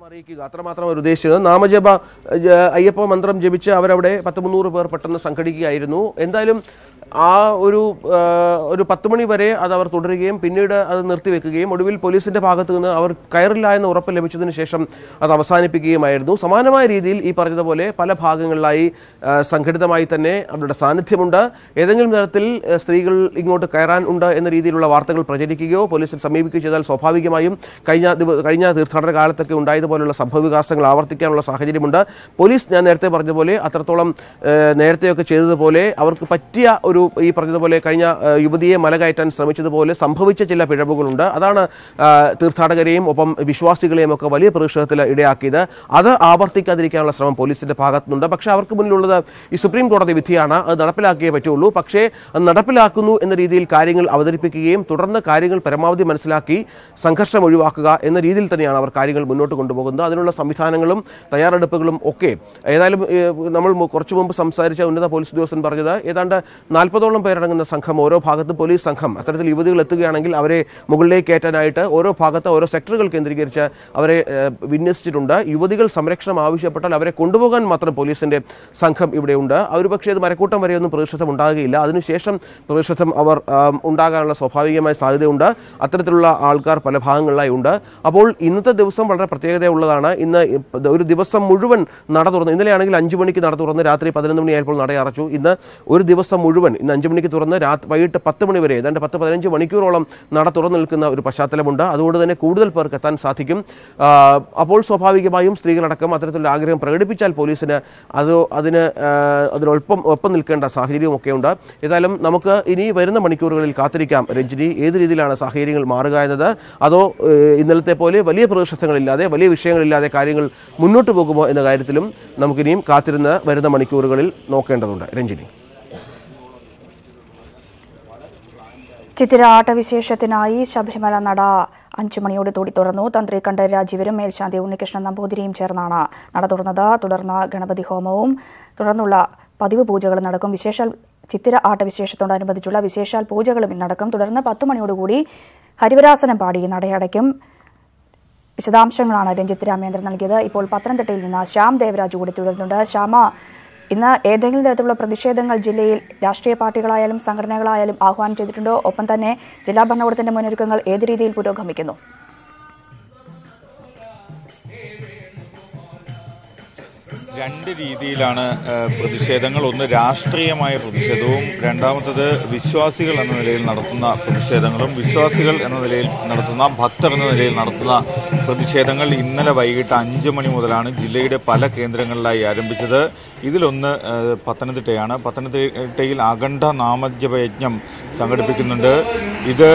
അറിയിക്കുക അത്രമാത്രം അവർ ഉദ്ദേശിച്ചത് നാമജപ ഏഹ്, അയ്യപ്പ മന്ത്രം ജപിച്ച് അവരവിടെ പത്ത് മുന്നൂറ് പേർ പെട്ടെന്ന് സംഘടിക്കുകയായിരുന്നു എന്തായാലും ആ ഒരു ഏഹ്, ഒരു പത്ത് മണി വരെ അത് അവർ തുടരുകയും പിന്നീട് അത് നിർത്തിവെക്കുകയും ഒടുവിൽ പോലീസിന്റെ ഭാഗത്തു നിന്ന് അവർ കയറില്ല എന്ന് ഉറപ്പ് ലഭിച്ചതിന് ശേഷം അത് അവസാനിപ്പിക്കുകയുമായിരുന്നു സമാനമായ രീതിയിൽ ഈ പറഞ്ഞതുപോലെ പല ഭാഗങ്ങളിലായി ഏഹ്, സംഘടിതമായി തന്നെ അവരുടെ സാന്നിധ്യമുണ്ട് ഏതെങ്കിലും തരത്തിൽ ഏഹ്, സ്ത്രീകൾ ഇങ്ങോട്ട് കയറാൻ ഉണ്ട് എന്ന രീതിയിലുള്ള വാർത്തകൾ പ്രചരിക്കുകയോ പോലീസിൽ സമീപിക്കുകയോ ചെയ്താൽ സ്വാഭാവികമായും കഴിഞ്ഞ ദിവ- കഴിഞ്ഞ തീർത്ഥാടന കാലത്തൊക്കെ ഉണ്ടായതുപോലുള്ള സംഭവവികാസങ്ങൾ ആവർത്തിക്കാനുള്ള സാഹചര്യമുണ്ട് പോലീസ് ഞാൻ നേരത്തെ പറഞ്ഞതുപോലെ അത്രത്തോളം ഏഹ്, നേരത്തെയൊക്കെ ചെയ്തതുപോലെ അവർക്ക് പറ്റിയ ഒരു ഈ പറഞ്ഞതുപോലെ കഴിഞ്ഞ ഏഹ്, യുവതിയെ മല കയറ്റാൻ ശ്രമിച്ചതുപോലെ സംഭവിച്ച ചില പിഴവുകളുണ്ട് അതാണ് ആഹ്, തീർത്ഥാടകരെയും ഒപ്പം വിശ്വാസികളെയും ഒക്കെ വലിയ പ്രതിഷേധത്തിൽ ഇടയാക്കിയത് അത് ആവർത്തിക്കാതിരിക്കാനുള്ള ശ്രമം പോലീസിന്റെ ഭാഗത്തുനിന്നുണ്ട് പക്ഷേ അവർക്ക് മുന്നിലുള്ളത് ഈ സുപ്രീം കോടതി വിധിയാണ് അത് നടപ്പിലാക്കിയേ പറ്റുള്ളൂ പക്ഷേ അത് നടപ്പിലാക്കുന്നു എന്ന രീതിയിൽ കാര്യങ്ങൾ അവതരിപ്പിക്കുകയും തുടർന്ന് കാര്യങ്ങൾ പരമാവധി മനസ്സിലാക്കി സംഘർഷം ഒഴിവാക്കുക എന്ന രീതിയിൽ തന്നെയാണ് അവർ കാര്യങ്ങൾ മുന്നോട്ട് കൊണ്ടുപോകുന്നത് അതിനുള്ള സംവിധാനങ്ങളും തയ്യാറെടുപ്പുകളും ഒക്കെ ഏതായാലും ഏഹ്, നമ്മൾ മു- കുറച്ചു മുമ്പ് സംസാരിച്ച ഉന്നത പോലീസ് ഉദ്യോഗസ്ഥൻ പറഞ്ഞത് ഏതാണ്ട് നാൽപ്പതോളം പേരടങ്ങുന്ന സംഘം ഓരോ ഭാഗത്തും പോലീസ് സംഘം അത്തരത്തിൽ യുവതികൾ എത്തുകയാണെങ്കിൽ അവരെ മുകളിലേക്ക് കയറ്റാനായിട്ട് ഓരോ ഭാഗത്ത് ഓരോ സെക്ടറുകൾ കേന്ദ്രീകരിച്ച് അവരെ ഏഹ്, വിന്യസിച്ചിട്ടുണ്ട് യുവതികൾ സംരക്ഷണം ആവശ്യപ്പെട്ടാൽ അവരെ കൊണ്ടുപോകാൻ മാത്രം പോലീസിന്റെ സംഘം ഇവിടെയുണ്ട് അവർ പക്ഷേ അത് മരക്കൂട്ടം വരെയൊന്നും പ്രതിഷേധം ഉണ്ടാകുകയില്ല അതിനുശേഷം പ്രതിഷേധം അവർ ആം, ഉണ്ടാകാനുള്ള സ്വാഭാവികമായ സാധ്യതയുണ്ട് അത്തരത്തിലുള്ള ആൾക്കാർ പല ഭാഗങ്ങളിലായി ഉണ്ട് അപ്പോൾ ഇന്നത്തെ ദിവസം വളരെ പ്രത്യേകതയുള്ളതാണ് ഇന്ന് ഇപ്പ- ഒരു ദിവസം മുഴുവൻ നട തുറന്ന് ഇന്നലെയാണെങ്കിൽ അഞ്ചു മണിക്ക് നട തുറന്ന് രാത്രി പതിനൊന്ന് മണിയായപ്പോൾ നട അടച്ചു ഇന്ന് ഒരു ദിവസം മുഴുവൻ ഇന്ന് അഞ്ചു മണിക്ക് തുറന്ന് രാത്രി വൈകിട്ട് പത്ത് മണി വരെ ഏതാണ്ട് പത്ത് പതിനഞ്ച് മണിക്കൂറോളം നട തുറന്നു നിൽക്കുന്ന ഒരു പശ്ചാത്തലമുണ്ട് അതുകൊണ്ട് തന്നെ കൂടുതൽ പേർക്ക് എത്താൻ സാധിക്കും ആ, അപ്പോൾ സ്വാഭാവികമായും സ്ത്രീകളടക്കം അത്തരത്തിലുള്ള ആഗ്രഹം പ്രകടിപ്പിച്ചാൽ പോലീസിന് അത് അതിന് ആ, അതിനൊപ്പം ഒപ്പം നിൽക്കേണ്ട സാഹചര്യവും ഒക്കെ ഉണ്ട് ഏതായാലും നമുക്ക് ഇനി വരുന്ന മണിക്കൂറുകളിൽ കാത്തിരിക്കാം രഞ്ജിനി ഏത് രീതിയിലാണ് സാഹചര്യങ്ങൾ മാറുക എന്നത് അതോ ഏഹ്, ഇന്നലത്തെ പോലെ വലിയ പ്രതിഷേധങ്ങളില്ലാതെ വലിയ വിഷയങ്ങളില്ലാതെ കാര്യങ്ങൾ മുന്നോട്ട് പോകുമോ എന്ന കാര്യത്തിലും നമുക്കിനിയും കാത്തിരുന്ന് വരുന്ന മണിക്കൂറുകളിൽ നോക്കേണ്ടതുണ്ട് രഞ്ജിനി ചിത്തിര ആട്ടവിശേഷത്തിനായി ശബരിമല നട അഞ്ചു മണിയോടെ കൂടി തുറന്നു തന്ത്രി കണ്ഠ രാജീവരും മേൽശാന്തി ഉണ്ണികൃഷ്ണൻ നമ്പൂതിരിയും ചേർന്നാണ് നട തുറന്നത് തുടർന്ന് ഗണപതി ഹോമവും തുടർന്നുള്ള പതിവ് പൂജകളും നടക്കും വിശേഷാൽ ചിത്തിര ആട്ടവിശേഷത്തോടനുബന്ധിച്ചുള്ള വിശേഷാൽ പൂജകളും ഇന്ന് നടക്കും തുടർന്ന് പത്തു മണിയോടുകൂടി ഹരിവരാസനം പാടി നടയടയ്ക്കും വിശദാംശങ്ങളാണ് രഞ്ജിത്ത് രാമേന്ദ്രൻ നൽകിയത് ഇപ്പോൾ പത്തനംതിട്ടയിൽ നിന്ന് ശ്യാം ദേവരാജ് കൂടി തുടരുന്നുണ്ട് ശ്യാമ ഇന്ന് ഏതെങ്കിലും തരത്തിലുള്ള പ്രതിഷേധങ്ങൾ ജില്ലയിൽ രാഷ്ട്രീയ പാർട്ടികളായാലും സംഘടനകളായാലും ആഹ്വാനം ചെയ്തിട്ടുണ്ടോ ഒപ്പം തന്നെ ജില്ലാ ഭരണകൂടത്തിന്റെ മുന്നൊരുക്കങ്ങൾ ഏത് രീതിയിൽ പുരോഗമിക്കുന്നു രണ്ട് രീതിയിലാണ് ഏഹ്, പ്രതിഷേധങ്ങൾ ഒന്ന് രാഷ്ട്രീയമായ പ്രതിഷേധവും രണ്ടാമത്തത് വിശ്വാസികൾ എന്ന നിലയിൽ നടത്തുന്ന പ്രതിഷേധങ്ങളും വിശ്വാസികൾ എന്ന നിലയിൽ നടത്തുന്ന ഭക്തർ എന്ന നിലയിൽ നടത്തുന്ന പ്രതിഷേധങ്ങൾ ഇന്നലെ വൈകിട്ട് അഞ്ച് മണി മുതലാണ് ജില്ലയുടെ പല കേന്ദ്രങ്ങളിലായി ആരംഭിച്ചത് ഇതിലൊന്ന് ഏഹ്, പത്തനംതിട്ടയാണ് പത്തനംതിട്ടയിൽ അഖണ്ഡ നാമജപയജ്ഞം സംഘടിപ്പിക്കുന്നുണ്ട് ഇത്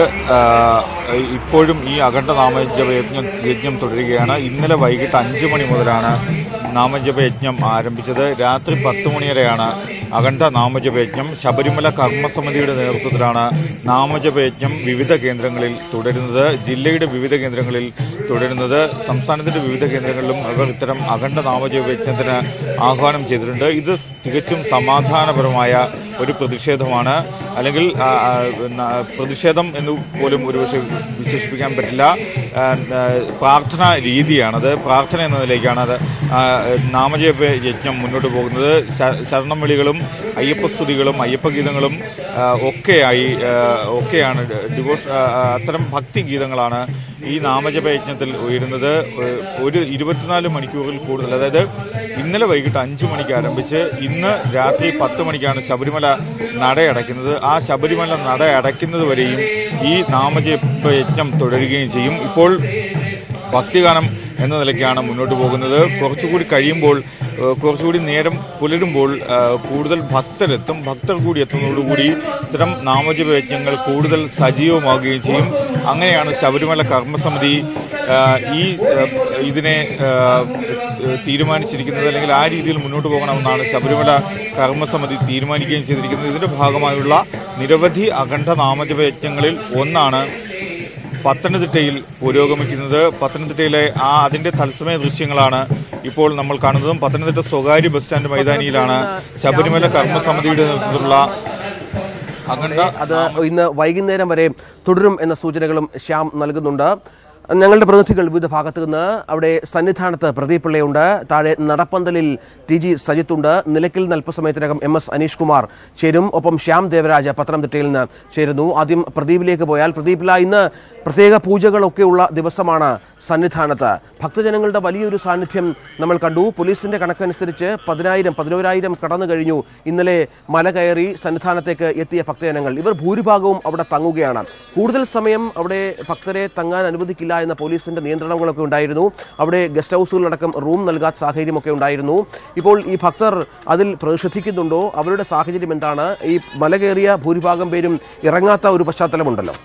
ആഹ്, ഇപ്പോഴും ഈ അഖണ്ഡ നാമജപയജ്ഞം യജ്ഞം തുടരുകയാണ് ഇന്നലെ വൈകിട്ട് അഞ്ച് മണി മുതലാണ് നാമജപയജ്ഞം ആരംഭിച്ചത് രാത്രി പത്ത് മണി വരെയാണ് അഖണ്ഡ നാമജപയജ്ഞം ശബരിമല കർമ്മസമിതിയുടെ നേതൃത്വത്തിലാണ് നാമജപയജ്ഞം വിവിധ കേന്ദ്രങ്ങളിൽ തുടരുന്നത് ജില്ലയുടെ വിവിധ കേന്ദ്രങ്ങളിൽ തുടരുന്നത് സംസ്ഥാനത്തിന്റെ വിവിധ കേന്ദ്രങ്ങളിലും അവർ ഇത്തരം അഖണ്ഡ നാമജപയജ്ഞത്തിന് ആഹ്വാനം ചെയ്തിട്ടുണ്ട് ഇത് തികച്ചും സമാധാനപരമായ ഒരു പ്രതിഷേധമാണ് അല്ലെങ്കിൽ ആ, ആ, ന- പ്രതിഷേധം എന്ന് പോലും ഒരുപക്ഷെ വിശേഷിപ്പിക്കാൻ പറ്റില്ല ആ, ആ, പ്രാർത്ഥനാ രീതിയാണത് പ്രാർത്ഥന എന്ന നിലയ്ക്കാണ് അത് ആ, നാമജപ യജ്ഞം മുന്നോട്ട് പോകുന്നത് ശ- ശരണം വിളികളും അയ്യപ്പസ്തുതികളും അയ്യപ്പഗീതങ്ങളും ആ, ഒക്കെയായി ആ, ഒക്കെയാണ് ഡിവോഷ് ആ, ആ, അത്തരം ഭക്തി ഗീതങ്ങളാണ് ഈ നാമജപ യജ്ഞത്തിൽ ഉയരുന്നത് ഏഹ്, ഒരു ഇരുപത്തിനാല് മണിക്കൂറിൽ കൂടുതൽ അതായത് ഇന്നലെ വൈകിട്ട് അഞ്ചു മണിക്ക് ആരംഭിച്ച് ഇന്ന് രാത്രി പത്ത് മണിക്കാണ് ശബരിമല നടയടയ്ക്കുന്നത് ആ ശബരിമല നട അടയ്ക്കുന്നത് വരെയും ഈ നാമജപ യജ്ഞം തുടരുകയും ചെയ്യും ഇപ്പോൾ ഭക്തിഗാനം എന്ന നിലയ്ക്കാണ് മുന്നോട്ട് പോകുന്നത് കുറച്ചുകൂടി കഴിയുമ്പോൾ ഏഹ്, കുറച്ചുകൂടി നേരം പുലരുമ്പോൾ ഏഹ്, കൂടുതൽ ഭക്തരെത്തും ഭക്തർ കൂടി എത്തുന്നതോടുകൂടി ഇത്തരം നാമജപയജ്ഞങ്ങൾ കൂടുതൽ സജീവമാവുകയും ചെയ്യും അങ്ങനെയാണ് ശബരിമല കർമ്മസമിതി ഏഹ്, ഈ ഏഹ്, ഇതിനെ ഏഹ്, തീരുമാനിച്ചിരിക്കുന്നത് അല്ലെങ്കിൽ ആ രീതിയിൽ മുന്നോട്ട് പോകണമെന്നാണ് ശബരിമല കർമ്മസമിതി തീരുമാനിക്കുകയും ചെയ്തിരിക്കുന്നത് ഇതിന്റെ ഭാഗമായുള്ള നിരവധി അഖണ്ഡ നാമജപയജ്ഞങ്ങളിൽ ഒന്നാണ് പത്തനംതിട്ടയിൽ പുരോഗമിക്കുന്നത് പത്തനംതിട്ടയിലെ ആ അതിന്റെ തത്സമയ ദൃശ്യങ്ങളാണ് ഇപ്പോൾ നമ്മൾ കാണുന്നതും പത്തനംതിട്ട സ്വകാര്യ ബസ് സ്റ്റാൻഡ് മൈതാനിയിലാണ് ശബരിമല കർമ്മസമിതിയുടെ നേതൃത്വത്തിലുള്ള അഖണ്ഡ അത് ഇന്ന് വൈകുന്നേരം വരെ തുടരും എന്ന സൂചനകളും ശ്യാം നൽകുന്നുണ്ട് ഞങ്ങളുടെ പ്രതിനിധികൾ വിവിധ ഭാഗത്തു നിന്ന് അവിടെ സന്നിധാനത്ത് പ്രദീപ് പിള്ളയുണ്ട് താഴെ നടപ്പന്തലിൽ ടി ജി സജിത്തുണ്ട് നിലയ്ക്കൽ നിന്ന് അല്പസമയത്തിനകം എം എസ് അനീഷ് കുമാർ ചേരും ഒപ്പം ശ്യാം ദേവരാജ പത്തനംതിട്ടയിൽ നിന്ന് ചേരുന്നു ആദ്യം പ്രദീപിലേക്ക് പോയാൽ പ്രദീപില ഇന്ന് പ്രത്യേക പൂജകളൊക്കെയുള്ള ദിവസമാണ് സന്നിധാനത്ത് ഭക്തജനങ്ങളുടെ വലിയൊരു സാന്നിധ്യം നമ്മൾ കണ്ടു പോലീസിന്റെ കണക്കനുസരിച്ച് പതിനായിരം പതിനോരായിരം കടന്നു കഴിഞ്ഞു ഇന്നലെ മല കയറി സന്നിധാനത്തേക്ക് എത്തിയ ഭക്തജനങ്ങൾ ഇവർ ഭൂരിഭാഗവും അവിടെ തങ്ങുകയാണ് കൂടുതൽ സമയം അവിടെ ഭക്തരെ തങ്ങാൻ അനുവദിക്കില്ല എന്ന പോലീസിന്റെ നിയന്ത്രണങ്ങളൊക്കെ ഉണ്ടായിരുന്നു അവിടെ ഗസ്റ്റ് ഹൗസുകളടക്കം റൂം നൽകാത്ത സാഹചര്യമൊക്കെ ഉണ്ടായിരുന്നു ഇപ്പോൾ ഈ ഭക്തർ അതിൽ പ്രതിഷേധിക്കുന്നുണ്ടോ അവരുടെ സാഹചര്യം എന്താണ് ഈ മല കയറിയ ഭൂരിഭാഗം പേരും ഇറങ്ങാത്ത ഒരു പശ്ചാത്തലമുണ്ടല്ലോ